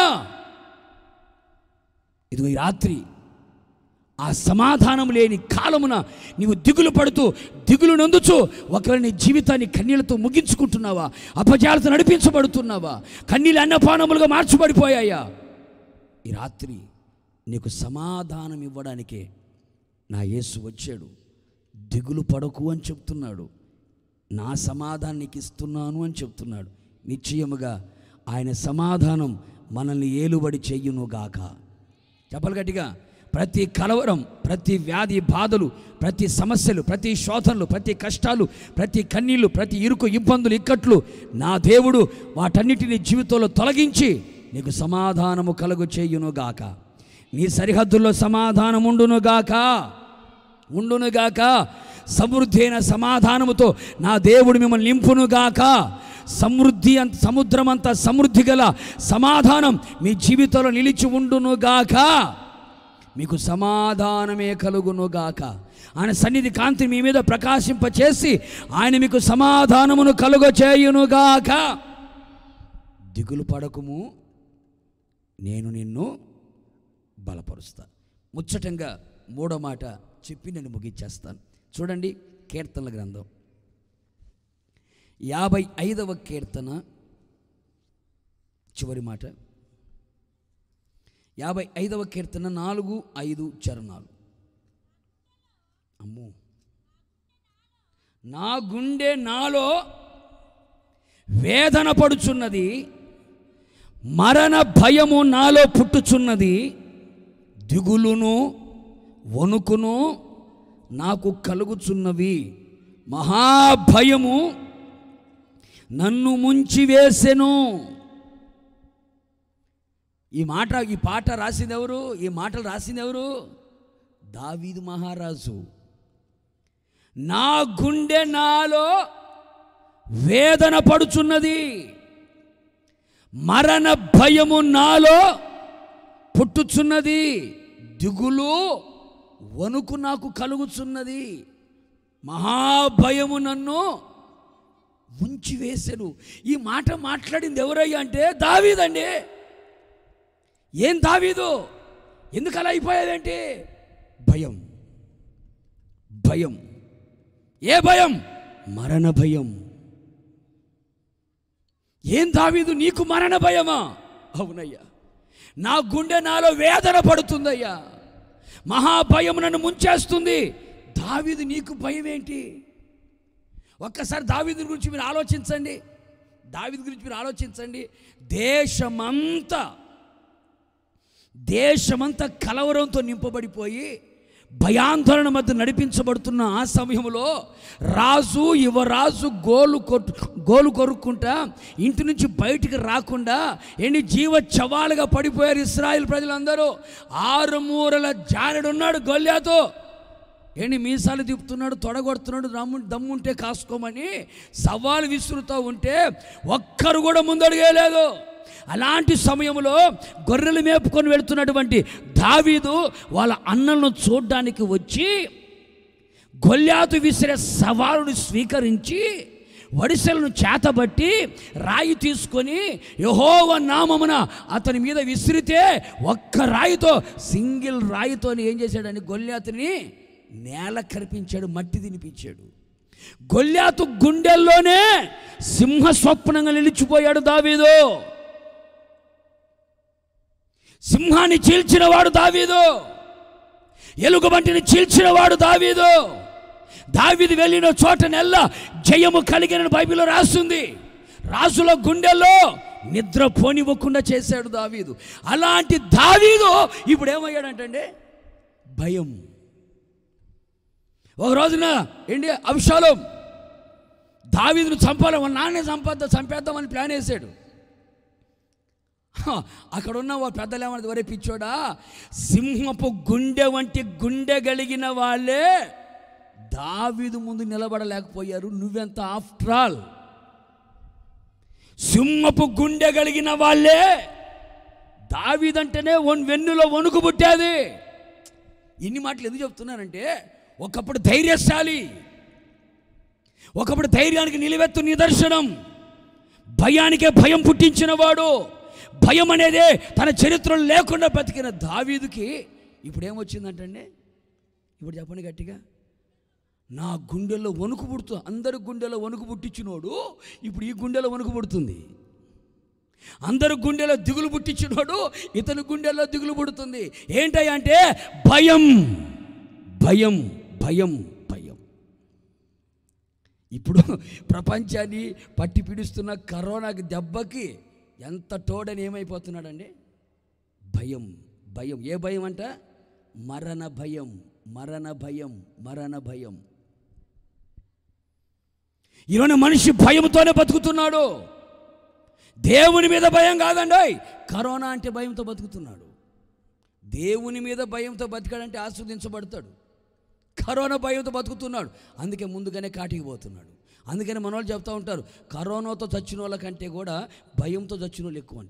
ఇదిగో ఈ రాత్రి ఆ సమాధానం లేని కాలమున నీవు దిగులు పడుతూ దిగులు నందుచు ఒకవేళ నీ జీవితాన్ని కన్నీళ్లతో ముగించుకుంటున్నావా అపజాలతో నడిపించబడుతున్నావా కన్నీళ్ళు అన్నపానములుగా మార్చబడిపోయాయా ఈ రాత్రి నీకు సమాధానం ఇవ్వడానికే నా యేసు వచ్చాడు దిగులు పడకు అని చెప్తున్నాడు నా సమాధానం నీకు ఇస్తున్నాను అని చెప్తున్నాడు నిశ్చయముగా ఆయన సమాధానం మనల్ని ఏలుబడి చెయ్యును గాక చెప్పలు గట్టిగా ప్రతి కలవరం ప్రతి వ్యాధి బాధలు ప్రతి సమస్యలు ప్రతి శోధనలు ప్రతి కష్టాలు ప్రతి కన్నీళ్లు ప్రతి ఇరుకు ఇబ్బందులు ఇక్కట్లు నా దేవుడు వాటన్నిటిని జీవితంలో తొలగించి నీకు సమాధానము కలుగు చేయునుగాక నీ సరిహద్దుల్లో సమాధానం ఉండునుగాక ఉండునుగాక సమృద్ధి అయిన సమాధానముతో నా దేవుడు మిమ్మల్ని నింపునుగాక సమృద్ధి అంత సముద్రం అంత సమృద్ధి గల సమాధానం మీ జీవితంలో నిలిచి ఉండునుగాక మీకు సమాధానమే కలుగునుగాక ఆయన సన్నిధి కాంతి మీ మీద ప్రకాశింపచేసి ఆయన మీకు సమాధానమును కలుగ చేయునుగాక దిగులు పడకుము నేను నిన్ను బలపరుస్తా ముచ్చటంగా మూడో మాట చెప్పి నేను ముగించేస్తాను చూడండి కీర్తనల గ్రంథం యాభై ఐదవ కీర్తన చివరి మాట యాభై ఐదవ కీర్తన నాలుగు ఐదు చరణాలు అమ్మో నా గుండె నాలో వేదన పడుచున్నది మరణ భయము నాలో పుట్టుచున్నది దిగులును వణుకును నాకు కలుగుచున్నవి మహాభయము నన్ను ముంచివేసెను ఈ మాట ఈ పాట రాసింది ఎవరు ఈ మాటలు రాసింది ఎవరు దావీదు మహారాజు నా గుండె నాలో వేదన పడుచున్నది మరణ భయము నాలో పుట్టుచున్నది దిగులు వణుకు నాకు కలుగుచున్నది మహాభయము నన్ను ముంచివేసెను ఈ మాట మాట్లాడింది ఎవరయ్యా అంటే దావీదండి ఏం దావీదు ఎందుకు అలా అయిపోయేదేంటి భయం భయం ఏ భయం మరణ భయం ఏం దావీదు నీకు మరణ భయమా అవునయ్యా నా గుండె నాలో వేదన పడుతుందయ్యా మహాభయం నన్ను ముంచేస్తుంది దావీదు నీకు భయం ఏంటి ఒక్కసారి దావీదు గురించి మీరు ఆలోచించండి దావీదు గురించి మీరు ఆలోచించండి దేశమంతా దేశమంతా కలవరంతో నింపబడిపోయి భయాందోళన మధ్య నడిపించబడుతున్న ఆ సమయంలో రాజు యువరాజు గోలు కొట్టు గోలు కొరుక్కుంటా ఇంటి నుంచి బయటికి రాకుండా ఎన్ని జీవ చవాలుగా పడిపోయారు ఇస్రాయిల్ ప్రజలందరూ ఆరు మూరల జానడున్నాడు గొల్లాతో ఏంటి మీసాలు తిప్పుతున్నాడు తొడగొడుతున్నాడు దమ్ము దమ్ముంటే కాసుకోమని సవాలు విసురుతూ ఉంటే ఒక్కరు కూడా ముందడుగేలేదు అలాంటి సమయంలో గొర్రెలు మేపుకొని వెళుతున్నటువంటి దావీదు వాళ్ళ అన్నలను చూడ్డానికి వచ్చి గొల్లాతు విసిరే సవాలును స్వీకరించి వడిసెలను చేతబట్టి రాయి తీసుకొని యహోవ నామమున అతని మీద విసిరితే ఒక్క రాయితో సింగిల్ రాయితో ఏం చేశాడని గొల్లాతుని నేల కరిపించాడు మట్టి తినిపించాడు గొల్లాతు గుండెల్లోనే సింహ స్వప్నంగా నిలిచిపోయాడు దావీదు సింహాన్ని చీల్చినవాడు దావీదు ఎలుగుబంటిని చీల్చినవాడు దావీదు దావీదు వెళ్ళిన చోట నెల్ల జయము కలిగిన బైబిల్లో రాస్తుంది రాజుల గుండెల్లో నిద్ర పోనివ్వకుండా చేశాడు దావీదు అలాంటి దావీదు ఇప్పుడు ఏమయ్యాడంటే భయం ఒక రోజున ఏంటి అభిషాలం దావీదును చంపాలి వాళ్ళ నాన్నే చంపేద్దాం చంపేద్దామని ప్లాన్ వేసాడు హ, అక్కడ ఉన్న వా పెద్దలు ఏమన్నది వరే పిచ్చోడా సింహపు గుండె వంటి గుండె కలిగిన వాళ్ళే దావీదు ముందు నిలబడలేకపోయారు నువ్వెంత ఆఫ్టర్ ఆల్ సింహపు గుండె కలిగిన వాళ్ళే దావీదంటేనే వన్ వెన్నులో వణుకు పుట్టాది ఇన్ని మాటలు ఎందుకు చెప్తున్నానంటే ఒకప్పుడు ధైర్యశాలి ఒకప్పుడు ధైర్యానికి నిలువెత్తు నిదర్శనం భయానికే భయం పుట్టించినవాడు భయం అనేదే తన చరిత్రలో లేకుండా బతికిన దావీదుకి ఇప్పుడు ఏమొచ్చిందంటండి ఇప్పుడు చెప్పండి గట్టిగా నా గుండెల్లో వణుకు పుడుతూ అందరి గుండెలో వణుకు పుట్టించినోడు ఇప్పుడు ఈ గుండెలో వణుకు పుడుతుంది అందరు గుండెలో దిగులు పుట్టించినోడు ఇతని గుండెల్లో దిగులు పుడుతుంది ఏంటంటే భయం భయం భయం భయం ఇప్పుడు ప్రపంచాన్ని పట్టి పిడుస్తున్న కరోనాకి దెబ్బకి ఎంత తోడని ఏమైపోతున్నాడండి భయం భయం ఏ భయం అంట మరణ భయం మరణ భయం మరణ భయం ఈరోజు మనిషి భయంతోనే బతుకుతున్నాడు దేవుని మీద భయం కాదండి కరోనా అంటే భయంతో బతుకుతున్నాడు దేవుని మీద భయంతో బతికాడంటే ఆస్వాదించబడతాడు కరోనా భయంతో బతుకుతున్నాడు అందుకే ముందుగానే కాటికి పోతున్నాడు అందుకని మన వాళ్ళు చెప్తా ఉంటారు కరోనాతో చచ్చిన వాళ్ళ కంటే కూడా భయంతో చచ్చిన వాళ్ళు ఎక్కువ అంట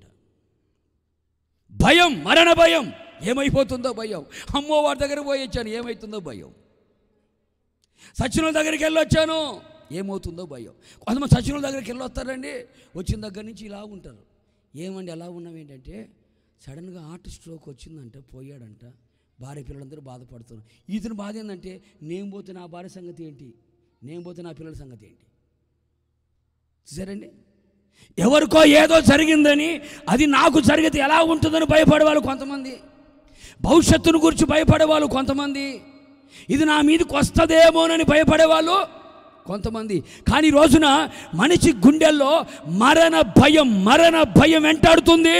భయం మరణ భయం ఏమైపోతుందో భయం అమ్మో వాడి దగ్గర పోయి వచ్చాను ఏమవుతుందో భయం సచిన దగ్గరికి వెళ్ళొచ్చాను ఏమవుతుందో భయం కొంతమంది సచిన దగ్గరికి వెళ్ళొస్తారండి వచ్చిన దగ్గర నుంచి ఇలా ఉంటారు ఏమండి ఎలా ఉన్నాం ఏంటంటే సడన్గా హార్ట్ స్ట్రోక్ వచ్చిందంట పోయాడంట భార్య పిల్లలందరూ బాధపడుతున్నారు ఇతని బాధ ఏంటంటే నేను పోతే నా భార్య సంగతి ఏంటి నేను పోతే నా పిల్లల సంగతి ఏంటి చూసారండి ఎవరికో ఏదో జరిగిందని అది నాకు జరిగితే ఎలా ఉంటుందని భయపడేవాళ్ళు కొంతమంది భవిష్యత్తును గురించి భయపడేవాళ్ళు కొంతమంది ఇది నా మీదకి వస్తుందేమోనని భయపడేవాళ్ళు కొంతమంది కానీ ఈ రోజున మనిషి గుండెల్లో మరణ భయం మరణ భయం వెంటాడుతుంది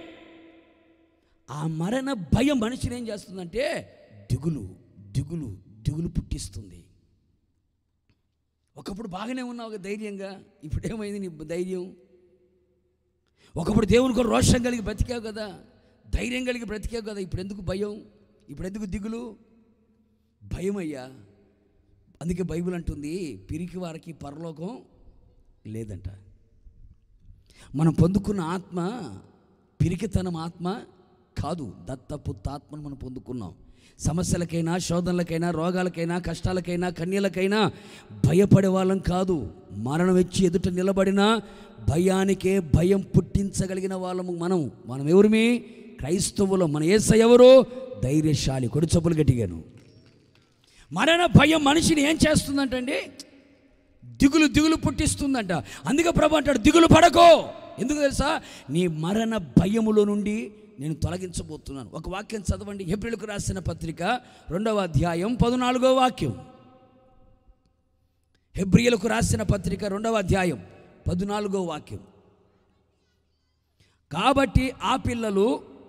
ఆ మరణ భయం మనిషిని ఏం చేస్తుందంటే దిగులు దిగులు దిగులు పుట్టిస్తుంది ఒకప్పుడు బాగానే ఉన్నావు కదా ధైర్యంగా ఇప్పుడు ఏమైంది నీ ధైర్యం ఒకప్పుడు దేవుని కొరకు రోషం కలిగి బ్రతికావు కదా ధైర్యం కలిగి బ్రతికావు కదా ఇప్పుడు ఎందుకు భయం ఇప్పుడు ఎందుకు దిగులు భయం అయ్యా అందుకే బైబిల్ అంటుంది పిరికి వారికి పరలోకం లేదంట మనం పొందుకున్న ఆత్మ పిరికితనం ఆత్మ కాదు దత్తపుత్తాత్మను మనం పొందుకున్నాం సమస్యలకైనా శోధనలకైనా రోగాలకైనా కష్టాలకైనా కన్యలకైనా భయపడే వాళ్ళం కాదు మరణం వచ్చి ఎదుట నిలబడిన భయానికే భయం పుట్టించగలిగిన వాళ్ళము మనం మనం ఎవరిమి క్రైస్తవులు మన ఏస ఎవరు ధైర్యశాలి కొడు చెప్పులు గట్టిగాను మరణ భయం మనిషిని ఏం చేస్తుందంటండి దిగులు దిగులు పుట్టిస్తుందంట అందుకే ప్రభు అంటాడు దిగులు పడకో ఎందుకు తెలుసా నీ మరణ భయములో నుండి నేను తొలగించబోతున్నాను ఒక వాక్యం చదవండి ఏప్రిల్కు రాసిన పత్రిక రెండవ అధ్యాయం పద్నాలుగో వాక్యం హెబ్రియలకు రాసిన పత్రిక రెండవ అధ్యాయం పద్నాలుగో వాక్యం కాబట్టి ఆ పిల్లలు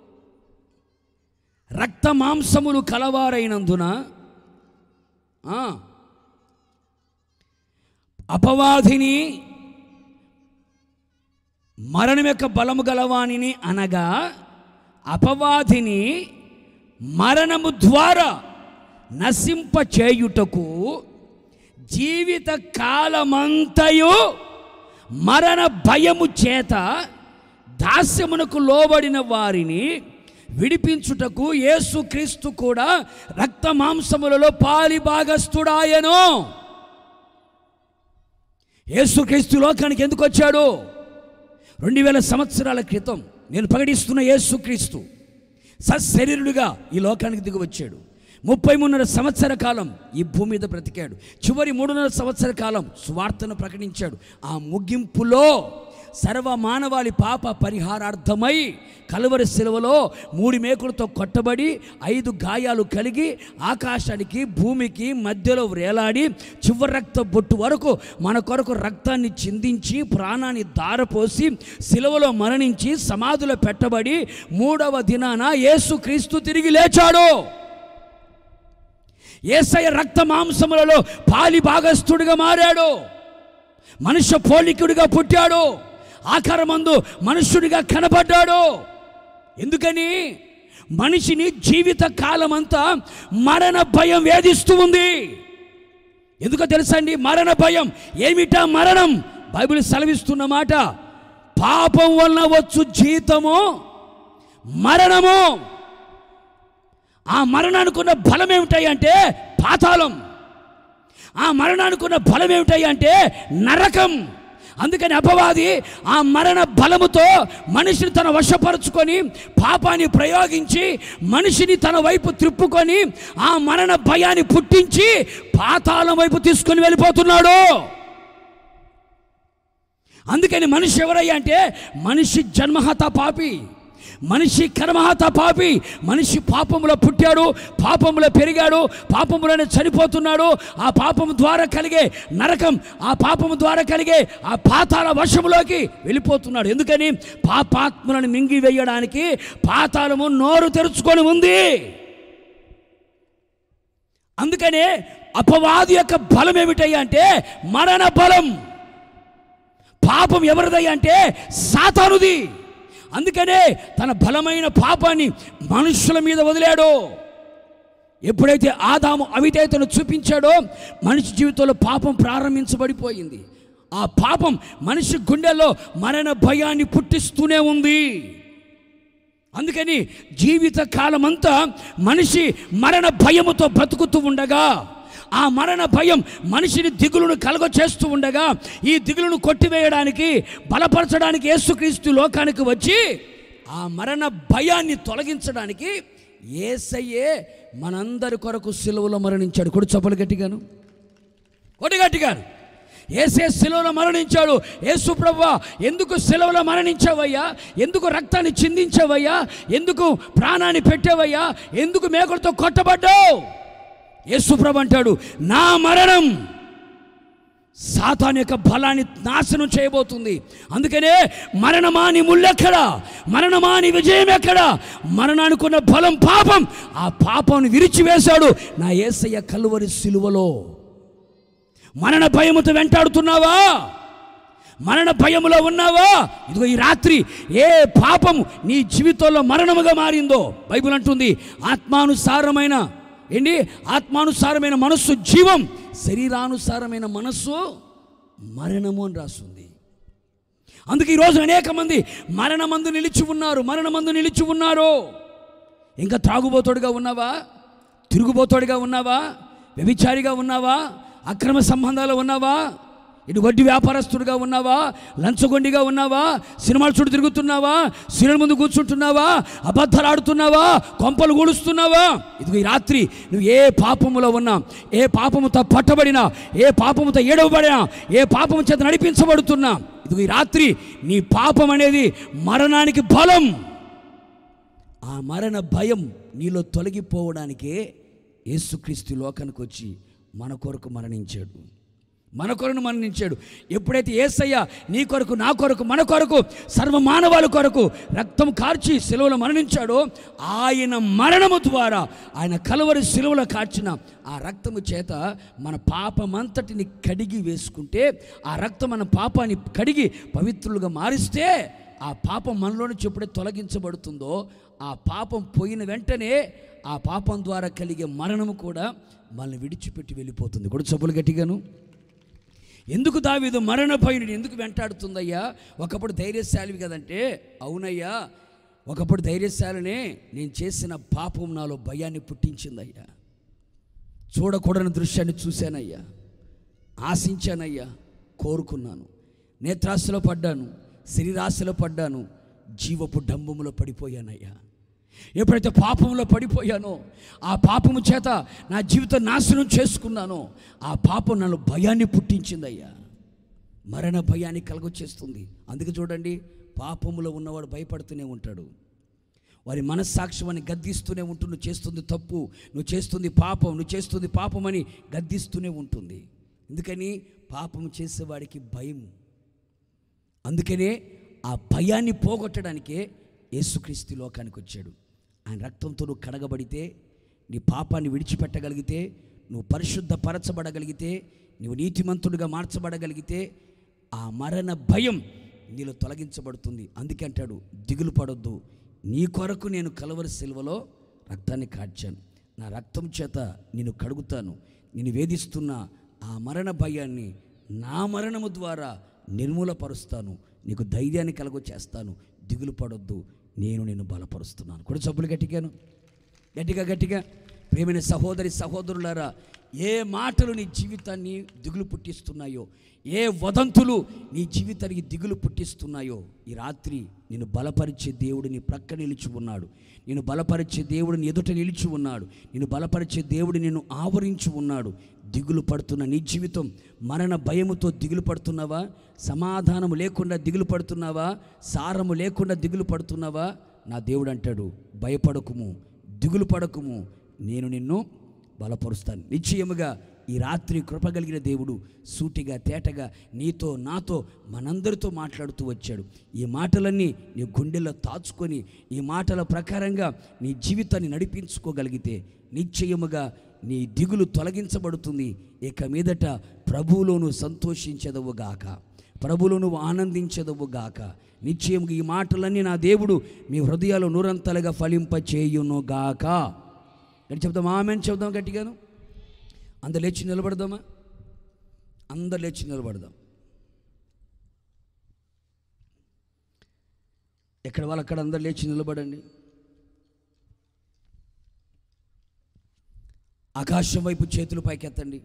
రక్త మాంసములు కలవారైనందున ఆ, అపవాదిని మరణం యొక్క బలము గలవానిని అనగా అపవాదిని మరణము ద్వారా నశింపచేయుటకు జీవిత కాలమంతయు మరణ భయము చేత దాస్యమునకు లోబడిన వారిని విడిపించుటకు యేసుక్రీస్తు కూడా రక్త మాంసములలో పాలి భాగస్థుడాయను యేసుక్రీస్తు లోకానికి ఎందుకు వచ్చాడు రెండు వేల సంవత్సరాల క్రితం నేను ప్రకటిస్తున్న యేసుక్రీస్తు సశరీరుడిగా ఈ లోకానికి దిగి వచ్చాడు ముప్పై మూడున్నర సంవత్సర కాలం ఈ భూమి మీద బ్రతికాడు చివరి మూడున్నర సంవత్సర కాలం సువార్తను ప్రకటించాడు ఆ ముగింపులో సర్వ మానవాళి పాప పరిహారార్థమై కలువరి శిలువలో మూడు మేకులతో కొట్టబడి ఐదు గాయాలు కలిగి ఆకాశానికి భూమికి మధ్యలో వేలాడి చివరి రక్త బొట్టు వరకు మన కొరకు రక్తాన్ని చిందించి ప్రాణాన్ని దారపోసి శిలువలో మరణించి సమాధిలో పెట్టబడి మూడవ దినాన యేసుక్రీస్తు తిరిగి లేచాడు ఏసయ రక్త మాంసములలో పాలి భాగస్థుడిగా మారాడు మనుష్య పోలికుడిగా పుట్టాడు ఆకారమందు మనుష్యుడిగా కనబడ్డాడు ఎందుకని మనిషిని జీవిత కాలమంతా మరణ భయం వేధిస్తూ ఉంది ఎందుకో తెలుసా అండి మరణ భయం ఏమిటా మరణం బైబిల్ సెలవిస్తున్న మాట పాపం వలన వచ్చు జీతము మరణము ఆ మరణానికి ఉన్న బలం ఏమిటాయి అంటే పాతాళం ఆ మరణానికి ఉన్న బలం ఏమిటాయి అంటే నరకం అందుకని అపవాది ఆ మరణ బలముతో మనిషిని తన వశపరుచుకొని పాపాన్ని ప్రయోగించి మనిషిని తన వైపు త్రిప్పుకొని ఆ మరణ భయాన్ని పుట్టించి పాతాళం వైపు తీసుకొని వెళ్ళిపోతున్నాడు అందుకని మనిషి ఎవరయ్యా అంటే మనిషి జన్మహత పాపి మనిషి కర్మహత పాపి మనిషి పాపములో పుట్టాడు పాపములో పెరిగాడు పాపములోనే చనిపోతున్నాడు ఆ పాపము ద్వారా కలిగే నరకం ఆ పాపము ద్వారా కలిగే ఆ పాతాల వశములోకి వెళ్ళిపోతున్నాడు ఎందుకని పాపాత్మలను మింగి వేయడానికి పాతాళము నోరు తెరుచుకొని ఉంది అందుకనే అపవాది యొక్క బలం ఏమిటయ్యా అంటే మరణ బలం పాపం ఎవరిదయ్యా అంటే సాతానుది అందుకనే తన బలమైన పాపాన్ని మనుషుల మీద వదిలాడు ఎప్పుడైతే ఆదాము అవిధేయతను చూపించాడో మనిషి జీవితంలో పాపం ప్రారంభించబడిపోయింది ఆ పాపం మనిషి గుండెల్లో మరణ భయాన్ని పుట్టిస్తూనే ఉంది అందుకని జీవిత కాలమంతా మనిషి మరణ భయముతో బ్రతుకుతూ ఉండగా ఆ మరణ భయం మనిషిని దిగులును కలగచేస్తూ ఉండగా ఈ దిగులును కొట్టివేయడానికి బలపరచడానికి యేసుక్రీస్తు లోకానికి వచ్చి ఆ మరణ భయాన్ని తొలగించడానికి ఏసయ్యే మనందరి కొరకు సిలువలో మరణించాడు కొడు చప్పలు గట్టిగాను కొట్టి గట్టిగాను ఏసే శిలువలో మరణించాడు యేసు ప్రభువా ఎందుకు శిలువలో మరణించావయ్యా ఎందుకు రక్తాన్ని చిందించావయ్యా ఎందుకు ప్రాణాన్ని పెట్టావయ్యా ఎందుకు మేకలతో కొట్టబడ్డావు యేసు ప్రభు అంటాడు నా మరణం సాతాన్ యొక్క బలాన్ని నాశనం చేయబోతుంది అందుకనే మరణమాని ముళ్ళెక్కడ మరణమాని విజయం ఎక్కడ మరణానికున్న బలం పాపం ఆ పాపాన్ని విరిచివేశాడు నా ఏసయ్య కలువరి సిలువలో మరణ భయముతో వెంటాడుతున్నావా మరణ భయములో ఉన్నావా ఇదిగో ఈ రాత్రి ఏ పాపం నీ జీవితంలో మరణముగా మారిందో బైబిల్ అంటుంది ఆత్మానుసారమైన ఏంటి ఆత్మానుసారమైన మనస్సు జీవం శరీరానుసారమైన మనస్సు మరణము అని రాస్తుంది అందుకే ఈరోజు అనేక మంది మరణమందు నిలిచి ఉన్నారు మరణమందు నిలిచి ఉన్నారు ఇంకా త్రాగుబోతోడుగా ఉన్నావా తిరుగుబోతోడుగా ఉన్నావా వ్యభిచారిగా ఉన్నావా అక్రమ సంబంధాలు ఉన్నావా ఇటు వడ్డీ వ్యాపారస్తుడిగా ఉన్నావా లంచగొండిగా ఉన్నావా సినిమాల చుట్టూ తిరుగుతున్నావా సీరియల్ ముందు కూర్చుంటున్నావా అబద్ధాలు ఆడుతున్నావా కొంపలు గూడుస్తున్నావా ఇదిగో ఈ రాత్రి నువ్వు ఏ పాపములో ఉన్నా ఏ పాపముతో పట్టబడినా ఏ పాపముతో ఏడవబడినా ఏ పాపము చేత నడిపించబడుతున్నా ఇదిగో ఈ రాత్రి నీ పాపం అనేది మరణానికి బలం ఆ మరణ భయం నీలో తొలగిపోవడానికే యేసుక్రీస్తు లోకానికి వచ్చి మన కొరకు మరణించాడు మన కొరకు మరణించాడు ఎప్పుడైతే ఏసయ్య నీ కొరకు నా కొరకు మన కొరకు సర్వ మానవాళి కొరకు రక్తం కార్చి సెలవులో మరణించాడో ఆయన మరణము ద్వారా ఆయన కలవరి సెలవులో కార్చిన ఆ రక్తము చేత మన పాపమంతటిని కడిగి వేసుకుంటే ఆ రక్తం మన పాపాన్ని కడిగి పవిత్రులుగా మారిస్తే ఆ పాపం మనలో నుంచి ఎప్పుడైతే తొలగించబడుతుందో ఆ పాపం పోయిన వెంటనే ఆ పాపం ద్వారా కలిగే మరణము కూడా మనల్ని విడిచిపెట్టి వెళ్ళిపోతుంది కూడా చెప్పులు గట్టిగాను ఎందుకు దావీదు మరణ భయుని ఎందుకు వెంటాడుతుందయ్యా ఒకప్పుడు ధైర్యశాలివి కదంటే అవునయ్యా ఒకప్పుడు ధైర్యశాలనే నేను చేసిన పాపం నాలో భయాన్ని పుట్టించిందయ్యా చూడకూడని దృశ్యాన్ని చూశానయ్యా ఆశించానయ్యా కోరుకున్నాను నేత్రాశలో పడ్డాను శరీరాశలో పడ్డాను జీవపు డంబములో పడిపోయానయ్యా ఎప్పుడైతే పాపంలో పడిపోయానో ఆ పాపము చేత నా జీవితం నాశనం చేసుకున్నానో ఆ పాపం నన్ను భయాన్ని పుట్టించిందయ్యా మరణ భయాన్ని కలగొచ్చేస్తుంది అందుకే చూడండి పాపములో ఉన్నవాడు భయపడుతూనే ఉంటాడు వారి మనస్సాక్ష్యాన్ని గద్దిస్తూనే ఉంటూ నువ్వు చేస్తుంది తప్పు నువ్వు చేస్తుంది పాపం నువ్వు చేస్తుంది పాపం అని గద్దిస్తూనే ఉంటుంది ఎందుకని పాపం చేసేవాడికి భయం అందుకనే ఆ భయాన్ని పోగొట్టడానికే యేసుక్రీస్తు లోకానికి వచ్చాడు ఆయన రక్తంతో నువ్వు కడగబడితే నీ పాపాన్ని విడిచిపెట్టగలిగితే నువ్వు పరిశుద్ధపరచబడగలిగితే నువ్వు నీతిమంతుడిగా మార్చబడగలిగితే ఆ మరణ భయం నీలో తొలగించబడుతుంది అందుకే అంటాడు దిగులు పడొద్దు నీ కొరకు నేను కలవరి సిల్వలో రక్తాన్ని కాడ్చాను నా రక్తం చేత నేను కడుగుతాను నేను వేధిస్తున్న ఆ మరణ భయాన్ని నా మరణము ద్వారా నిర్మూలపరుస్తాను నీకు ధైర్యాన్ని కలగొచ్చేస్తాను దిగులు పడొద్దు నేను నేను బలపరుస్తున్నాను కూడా చప్పులు గట్టిగాను గట్టిగా గట్టిగా ప్రేమైన సహోదరి సహోదరులారా ఏ మాటలు నీ జీవితాన్ని దిగులు పుట్టిస్తున్నాయో ఏ వదంతులు నీ జీవితానికి దిగులు పుట్టిస్తున్నాయో ఈ రాత్రి నేను బలపరిచే దేవుడు నీ ప్రక్క నిలిచి ఉన్నాడు నేను బలపరిచే దేవుడు నీ ఎదుట నిలిచి ఉన్నాడు నేను బలపరిచే దేవుడు నిన్ను ఆవరించి ఉన్నాడు దిగులు పడుతున్న నీ జీవితం మరణ భయముతో దిగులు పడుతున్నావా సమాధానము లేకుండా దిగులు పడుతున్నావా సారము లేకుండా దిగులు పడుతున్నావా నా దేవుడు అంటాడు భయపడకుము దిగులు పడకుము నేను నిన్ను బలపరుస్తాను నిశ్చయముగా ఈ రాత్రి కృప కలిగిన దేవుడు సూటిగా తేటగా నీతో నాతో మనందరితో మాట్లాడుతూ వచ్చాడు ఈ మాటలన్నీ నీ గుండెల్లో తాచుకొని ఈ మాటల ప్రకారంగా నీ జీవితాన్ని నడిపించుకోగలిగితే నిశ్చయముగా నీ దిగులు తొలగించబడుతుంది ఇక మీదట ప్రభువులోను సంతోషించదవుగాక ప్రభువులో నువ్వు ఆనందించదవుగాక నిశ్చయముగా ఈ మాటలన్నీ నా దేవుడు మీ హృదయాలు నూరంతలుగా ఫలింప చేయునుగాక గట్టి చెప్దాం ఆమెన్ చెప్దాం గట్టిగాను అందరు లేచి నిలబడదామా అందరు లేచి నిలబడదాం ఎక్కడ వాళ్ళు అక్కడ అందరు లేచి నిలబడండి ఆకాశం వైపు చేతులు పైకెత్తండి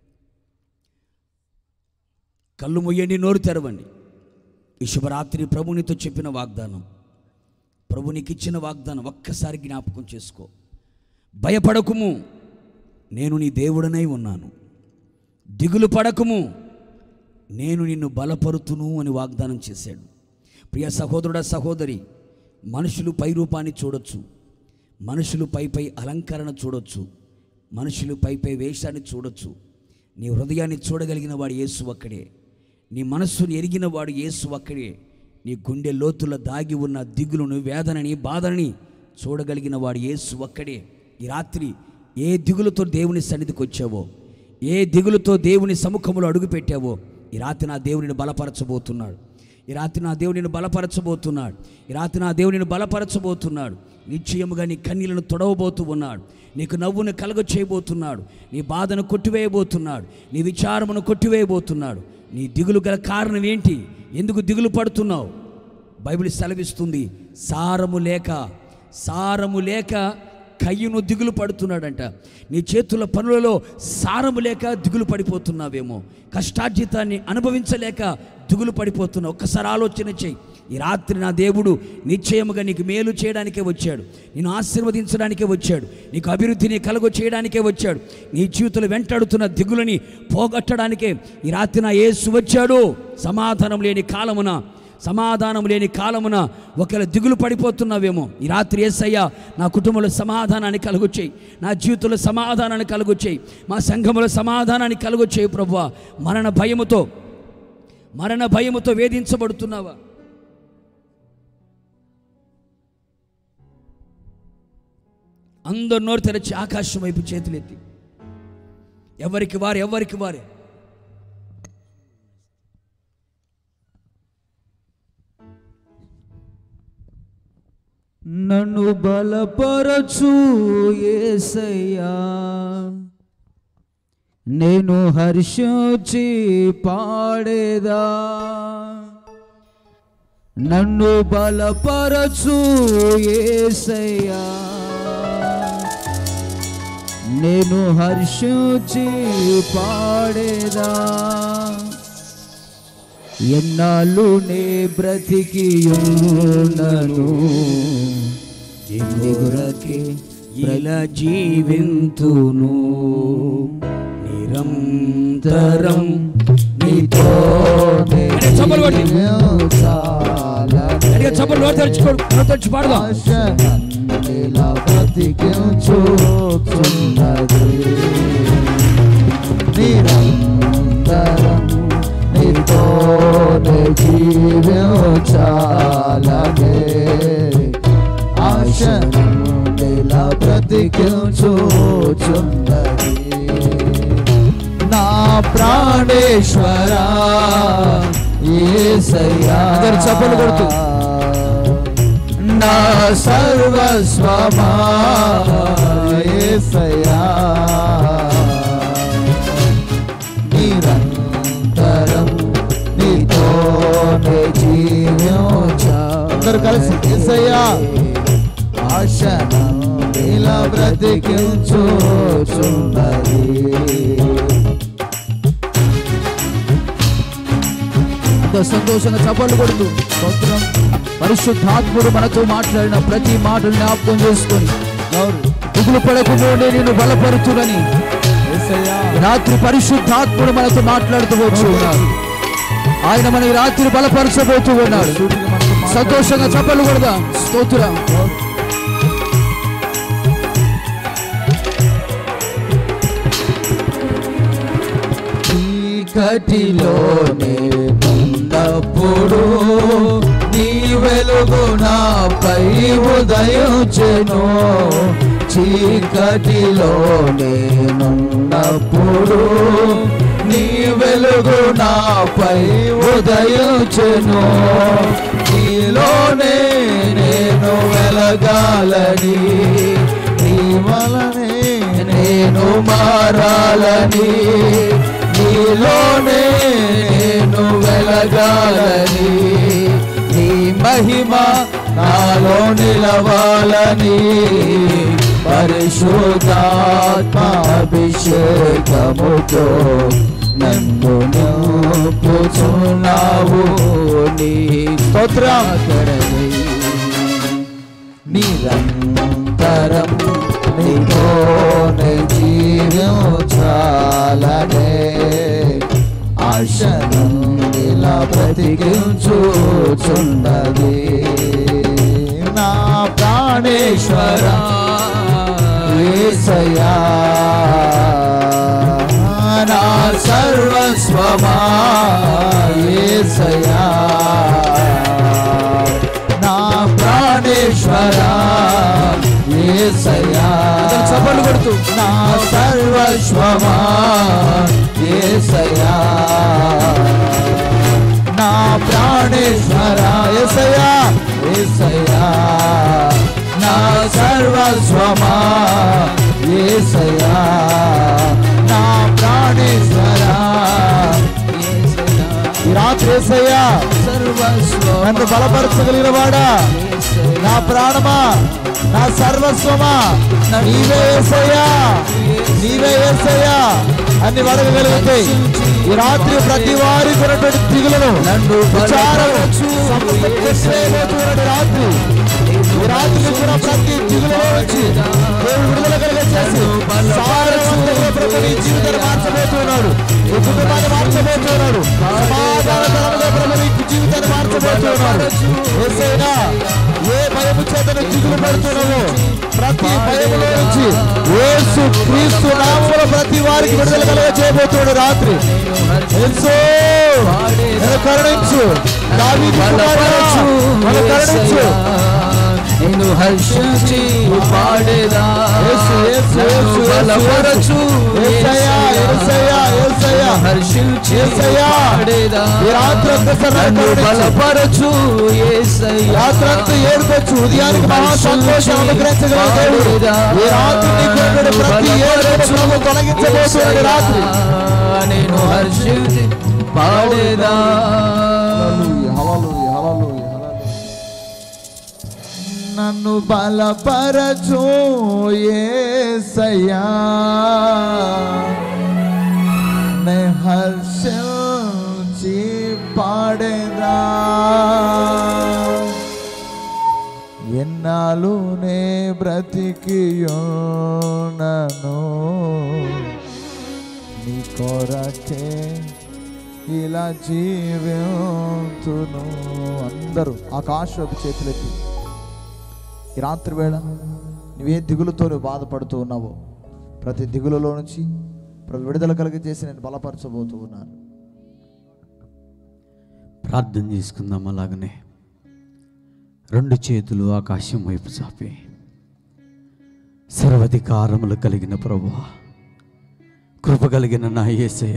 కళ్ళు మొయ్యండి నోరు తెరవండి ఈ శుభరాత్రి ప్రభు నీతో చెప్పిన వాగ్దానం ప్రభు నీకు ఇచ్చిన వాగ్దానం ఒక్కసారి జ్ఞాపకం చేసుకో భయపడకుము నేను నీ దేవుడనై ఉన్నాను దిగులు పడకుము నేను నిన్ను బలపరుతును అని వాగ్దానం చేశాడు ప్రియ సహోదరుడ సహోదరి మనుషులు పై రూపాన్ని చూడొచ్చు మనుషులు పై పై అలంకరణ చూడొచ్చు మనుషులు పై పై వేషాన్ని చూడొచ్చు నీ హృదయాన్ని చూడగలిగిన వాడు యేసు ఒక్కడే నీ మనస్సును ఎరిగిన వాడు యేసు ఒక్కడే నీ గుండె లోతుల దాగి ఉన్న దిగులును వేదనని బాధని చూడగలిగిన వాడు యేసు ఒక్కడే ఈ రాత్రి ఏ దిగులుతో దేవుని సన్నిధికి వచ్చావో ఏ దిగులుతో దేవుని సముఖంలో అడుగు పెట్టావో ఈ రాత్రి నా దేవునిని బలపరచబోతున్నాడు ఈ రాత్రి నా దేవునిని బలపరచబోతున్నాడు ఈ రాత్రి నా దేవునిని బలపరచబోతున్నాడు నిశ్చయముగా నీ కన్నీలను తొడవబోతూ ఉన్నాడు నీకు నవ్వును కలగ చేయబోతున్నాడు నీ బాధను కొట్టివేయబోతున్నాడు నీ విచారమును కొట్టివేయబోతున్నాడు నీ దిగులు గల కారణం ఏంటి ఎందుకు దిగులు పడుతున్నావు బైబిల్ సెలవిస్తుంది సారము లేక సారము లేక కయ్యను దిగులు పడుతున్నాడంట నీ చేతుల పనులలో సారము లేక దిగులు పడిపోతున్నావేమో కష్టార్జితాన్ని అనుభవించలేక దిగులు పడిపోతున్నావు ఒక్కసారి ఆలోచన చేయి ఈ రాత్రి నా దేవుడు నిశ్చయముగా నీకు మేలు చేయడానికే వచ్చాడు నేను ఆశీర్వదించడానికే వచ్చాడు నీకు అభివృద్ధిని కలుగ చేయడానికే వచ్చాడు నీ జీవితంలో వెంటాడుతున్న దిగులని పోగొట్టడానికే ఈ రాత్రి నా యేసు వచ్చాడు సమాధానం లేని కాలమున సమాధానం లేని కాలమున ఒకవేళ దిగులు పడిపోతున్నావేమో ఈ రాత్రి ఏసయ్యా నా కుటుంబంలో సమాధానాన్ని కలుగొచ్చేయి నా జీవితంలో సమాధానాన్ని కలుగొచ్చేయి మా సంఘంలో సమాధానాన్ని కలుగొచ్చేయి ప్రభు మరణ భయముతో మరణ భయముతో వేధించబడుతున్నావా అందరు నోరు తెరచి ఆకాశం వైపు చేతులెత్తి ఎవరికి వారే ఎవరికి వారే నన్ను బలపరచు ఏసయ్యా నేను హర్షించి పాడేదా నన్ను బలపరచు ఏసయ్యా నేను హర్షించి పాడేదా ఎన్నాళ్ళు నే బ్రతికి ఉన్నను ఎగురకి ఇలా జీవింతును నిరంతరం నీతో చప్పలు కొట్టి గట్టిగా చప్పలు నోరు తెరుచుకోడు నోరు తెరిచి పాడదాం ఇలా బ్రతికించుచున్నది నిరంతరం నీతోనే జీవించాలనే ఆశ ఇలా బ్రతికించుచున్నది నా ప్రాణేశ్వరా ఏసయ్యా అందరు చప్పలు కొడుతూ. నా సర్వస్వమా ఏసయ్యా నిరంతరం నీతోనే జీవించా అందరు కలిసి ఏసయ్యా ఆశన ఇలా బ్రతికించుచున్నది ఎంతో సంతోషంగా చప్పట్లు కొడుతూ స్తోత్రం పరిశుద్ధాత్ముడు మనతో మాట్లాడిన ప్రతి మాటను జ్ఞాపకం చేసుకొని దిగులు పడకుండా నేను బలపరుతుడని ఈ రాత్రి పరిశుద్ధాత్ముడు మనతో మాట్లాడుతూ వచ్చి ఉన్నాడు ఆయన మన ఈ రాత్రి బలపరచబోతూ ఉన్నాడు సంతోషంగా చప్పలు కొడదాం స్తోత్రం చీకటిలోనే ఉన్నప్పుడు నీ వెలుగు నాపై ఉదయించెను చీకటిలో నేనున్నప్పుడు నీ వెలుగు నాపై ఉదయించెను నీలోనే నేను వెలగాలని నీ వలనే నేను మారాలని నీలోనే నేను వెలగాలని నీ మహిమ నాలో నిలవాలని పరిశుద్ధాత్మాభిషేకముతో నన్ను నింపుచున్నావు నీ స్తోత్రాకరణి నిరంతరం నీతోనే జీవించాలనే ఆశను ఇలా బ్రతికించుచున్నది నా ప్రాణేశ్వర ఏసయా నా సర్వస్వమా ఏసయా నా ప్రాణేశ్వర ఏసయా చప్పట్లు కొడుతూ నా సర్వస్వమా ఏసయా నా ప్రాణేశ్వర ఏసయా ఏసయా నా సర్వస్వమా ఏసయా నా ప్రాణేశ్వర ఈ రాత్రి ఏసయ్యా నన్ను బలపరచగలిగిన వాడా నా ప్రాణమా నా సర్వస్వమా నీవే ఏసయ్యా నీవే ఏసయ్యా అన్ని వడగలిగితే ఈ రాత్రి ప్రతి వారికి ఉన్నటువంటి దిగులను విచారము సమస్త తీసివేయబోతున్నటువంటి రాత్రి ఈ రాత్రి కూడా ప్రతి దిగులో నుంచి దేవుడు విడుదల కలిగే చేసి సారవంతంగా ప్రభు నీ జీవితాన్ని మార్చబోతున్నాడు నీ కుటుంబాన్ని మార్చబోతున్నాడు సమాధానకరంగా ప్రభు నీ జీవితాన్ని మార్చబోతున్నాడు ఏసైనా ఏ భయము చేత నువ్వు దిగులు పడుతున్నావో ప్రతి భయములో నుంచి యేసు క్రీస్తు నామములో ప్రతి వారికి విడుదల కలగ చేయబోతున్నాడు రాత్రి యేసు నన్ను కరుణించు దావీదు కుమారుడా, నన్ను కరుణించు నేను హర్షించి పాడేదా యేసు, యేసు, యేసు, బలపరచు యేసయ్యా, యేసయ్యా, యేసయ్యా. హర్షించి యేసయ్యా. పాడేదా ఈ రాత్రి ఒక్కసారి నన్ను కరుణించు. బలపరచు యేసయ్యా రాత్రంతా ఏడుకోవచ్చు ఉదయానికి మహా సంతోషం అనుగ్రహించగల దేవుడు ఈ రాత్రి నీకు ఉన్నటువంటి ప్రతి ఏడుపును ప్రభు తొలగించబోతున్నాడు రాత్రి నేను హర్షించి పాడేదా నన్ను బలపరచు ఏసయ్యా నే హర్షించి పాడేదా ఎన్నాళ్ళు నే బ్రతికియున్నను నీ కొరకే ఇలా జీవింతును అందరూ ఆకాశపు చేతులెత్తి ఈ రాత్రి వేళ నువ్వే దిగులుతో నువ్వు బాధపడుతూ ఉన్నావో ప్రతి దిగులులో నుంచి ప్రభు విడుదల కలిగి చేసి నేను బలపరచబోతూ ఉన్నాను ప్రార్థన చేసుకుందాం అలాగనే రెండు చేతులు ఆకాశం వైపు చాపి సర్వధికారములు కలిగిన ప్రభువా కృప కలిగిన నా యేసయ్య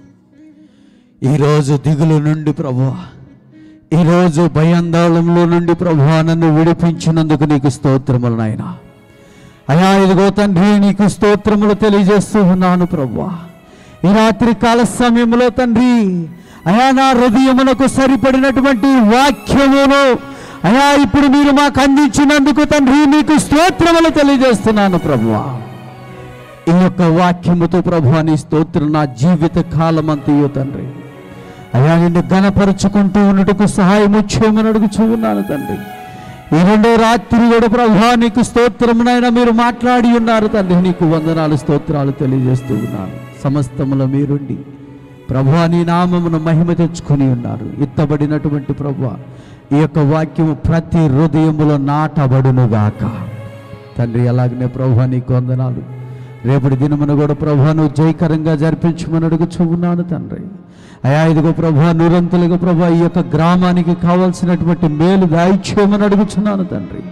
ఈరోజు దిగులు నుండి ప్రభువా ఈరోజు భయాందోళనలో నుండి ప్రభువా నన్ను విడిపించినందుకు నీకు స్తోత్రములు నాయన అయా ఇదిగో తండ్రి నీకు స్తోత్రములు తెలియజేస్తూ ఉన్నాను ప్రభువా ఈ రాత్రి కాల సమయంలో తండ్రి అయా నా హృదయమునకు సరిపడినటువంటి వాక్యమును అయా ఇప్పుడు మీరు మాకు అందించినందుకు తండ్రి నీకు స్తోత్రములు తెలియజేస్తున్నాను ప్రభువా ఈ యొక్క వాక్యముతో ప్రభు నీ స్తోత్రం నా జీవిత కాలమంతయో తండ్రి అయా నిన్ను గణపరుచుకుంటూ ఉన్నట్టుకు సహాయము చేయమని అడుగుచూ ఉన్నాను తండ్రి ఈ రెండో రాత్రి కూడా ప్రభా నీకు స్తోత్రమునైనా మీరు మాట్లాడి ఉన్నారు తండ్రి నీకు వందనాలు స్తోత్రాలు తెలియజేస్తూ ఉన్నాను సమస్తములో మీరుండి ప్రభా నీ నామమును మహిమ తెచ్చుకొని ఉన్నారు ఎత్తబడినటువంటి ప్రభా ఈ యొక్క వాక్యము ప్రతి హృదయములో నాటబడునుగాక తండ్రి అలాగనే ప్రభా నీకు వందనాలు రేపటి దినమున కూడా ప్రభా నువ్వు జయకరంగా జరిపించమని అడుగుచూ ఉన్నాను తండ్రి అయా ఇదిగో ప్రభా నిరంతలుగా ప్రభా ఈ యొక్క గ్రామానికి కావాల్సినటువంటి మేలు దాయిచ్చేయమని అడుగుచున్నాను తండ్రి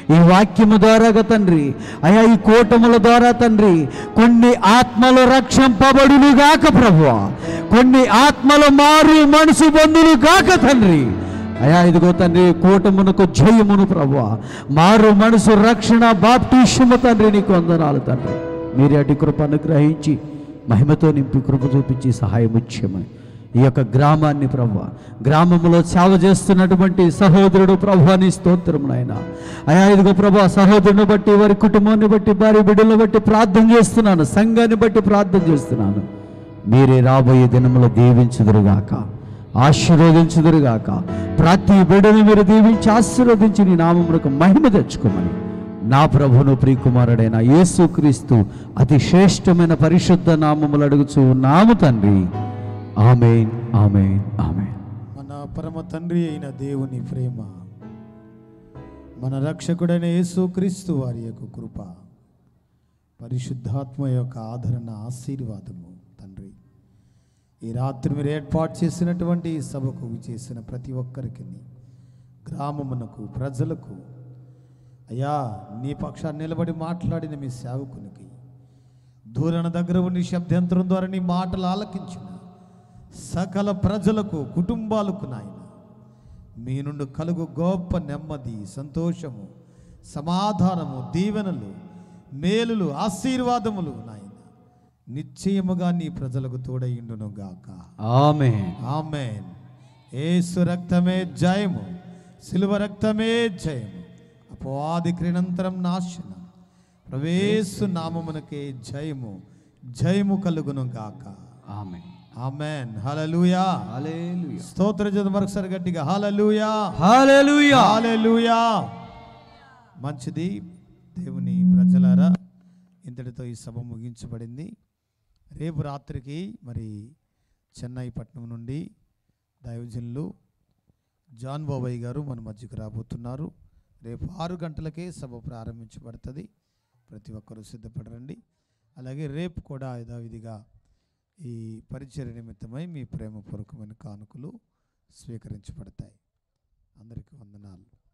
ఈ వాక్యము ద్వారాగా తండ్రి అయా ఈ కూటముల ద్వారా తండ్రి కొన్ని ఆత్మలు రక్షింపబడును గాక ప్రభు కొన్ని ఆత్మలు మారు మనసు బంధులు గాక తండ్రి అయా ఇదిగో తండ్రి కూటమునకు జయమును ప్రభు మారు మనసు రక్షణ బాప్టిషము తండ్రి నీకు వందనాలు తండ్రి మీరే అటు కృప అనుగ్రహించి మహిమతో నింపి కృప చూపించి సహాయం ఇచ్చేమని ఈ యొక్క గ్రామాన్ని ప్రభు గ్రామంలో సేవ చేస్తున్నటువంటి సహోదరుడు ప్రభు అని స్తోత్రం నాయన అయా ఇదిగో ప్రభు సహోదరుని బట్టి వారి కుటుంబాన్ని బట్టి భార్య బిడ్డలను బట్టి ప్రార్థన చేస్తున్నాను సంఘాన్ని బట్టి ప్రార్థన చేస్తున్నాను మీరే రాబోయే దినములో దీవించుదురుగాక ఆశీర్వదించుదురుగాక ప్రతి బిడ్డను మీరు దీవించి ఆశీర్వదించి నీ నామమునకు మహిమ తెచ్చుకోమని నా ప్రభును ప్రియకుమారుడైన యేసుక్రీస్తు అతి శ్రేష్టమైన పరిశుద్ధ నామములు అడుగుచు నాము తండ్రి ఆమెన్ ఆమెన్ ఆమెన్ మన పరమ తండ్రి అయిన దేవుని ప్రేమ మన రక్షకుడైన యేసుక్రీస్తు వారి యొక్క కృప పరిశుద్ధాత్మ యొక్క ఆదరణ ఆశీర్వాదము తండ్రి ఈ రాత్రి మీరు ఏర్పాటు చేసినటువంటి ఈ సభకు చేసిన ప్రతి ఒక్కరికి గ్రామమునకు ప్రజలకు అయ్యా నీ పక్షాన్ని నిలబడి మాట్లాడిన మీ సేవకునికి దూరణ దగ్గర ఉండి శబ్దంతరం ద్వారా నీ మాటలు ఆలకించిన సకల ప్రజలకు కుటుంబాలకు నాయన మీ నుండి కలుగు గొప్ప నెమ్మది సంతోషము సమాధానము దీవెనలు మేలులు ఆశీర్వాదములు నాయన నిశ్చయముగా నీ ప్రజలకు తోడయిండును గాక ఆమెన్ ఆమెన్ ఏసు రక్తమే జయము సిలువ రక్తమే జయము అపవాది క్రినంతరం నాశనం ప్రవేశు నామమునకే జయము జయము కలుగును గాక ఆమెన్ ఆమెన్ హల్లెలూయా హల్లెలూయా స్తోత్ర జత మరొకసారి గట్టిగా హల్లెలూయా హల్లెలూయా హల్లెలూయా మంచిది దేవుని ప్రజలారా ఇంతటితో ఈ సభ ముగించబడింది రేపు రాత్రికి మరి చెన్నై పట్నం నుండి దైవజనులు జాన్ బాబాయ్ గారు మన మధ్యకు రాబోతున్నారు రేపు ఆరు గంటలకే సభ ప్రారంభించబడుతుంది ప్రతి ఒక్కరూ సిద్ధపడరండి అలాగే రేపు కూడా యథావిధిగా ఈ పరిచయ నిమిత్తమై మీ ప్రేమపూర్వకమైన కానుకలు స్వీకరించబడతాయి అందరికీ వందనాలు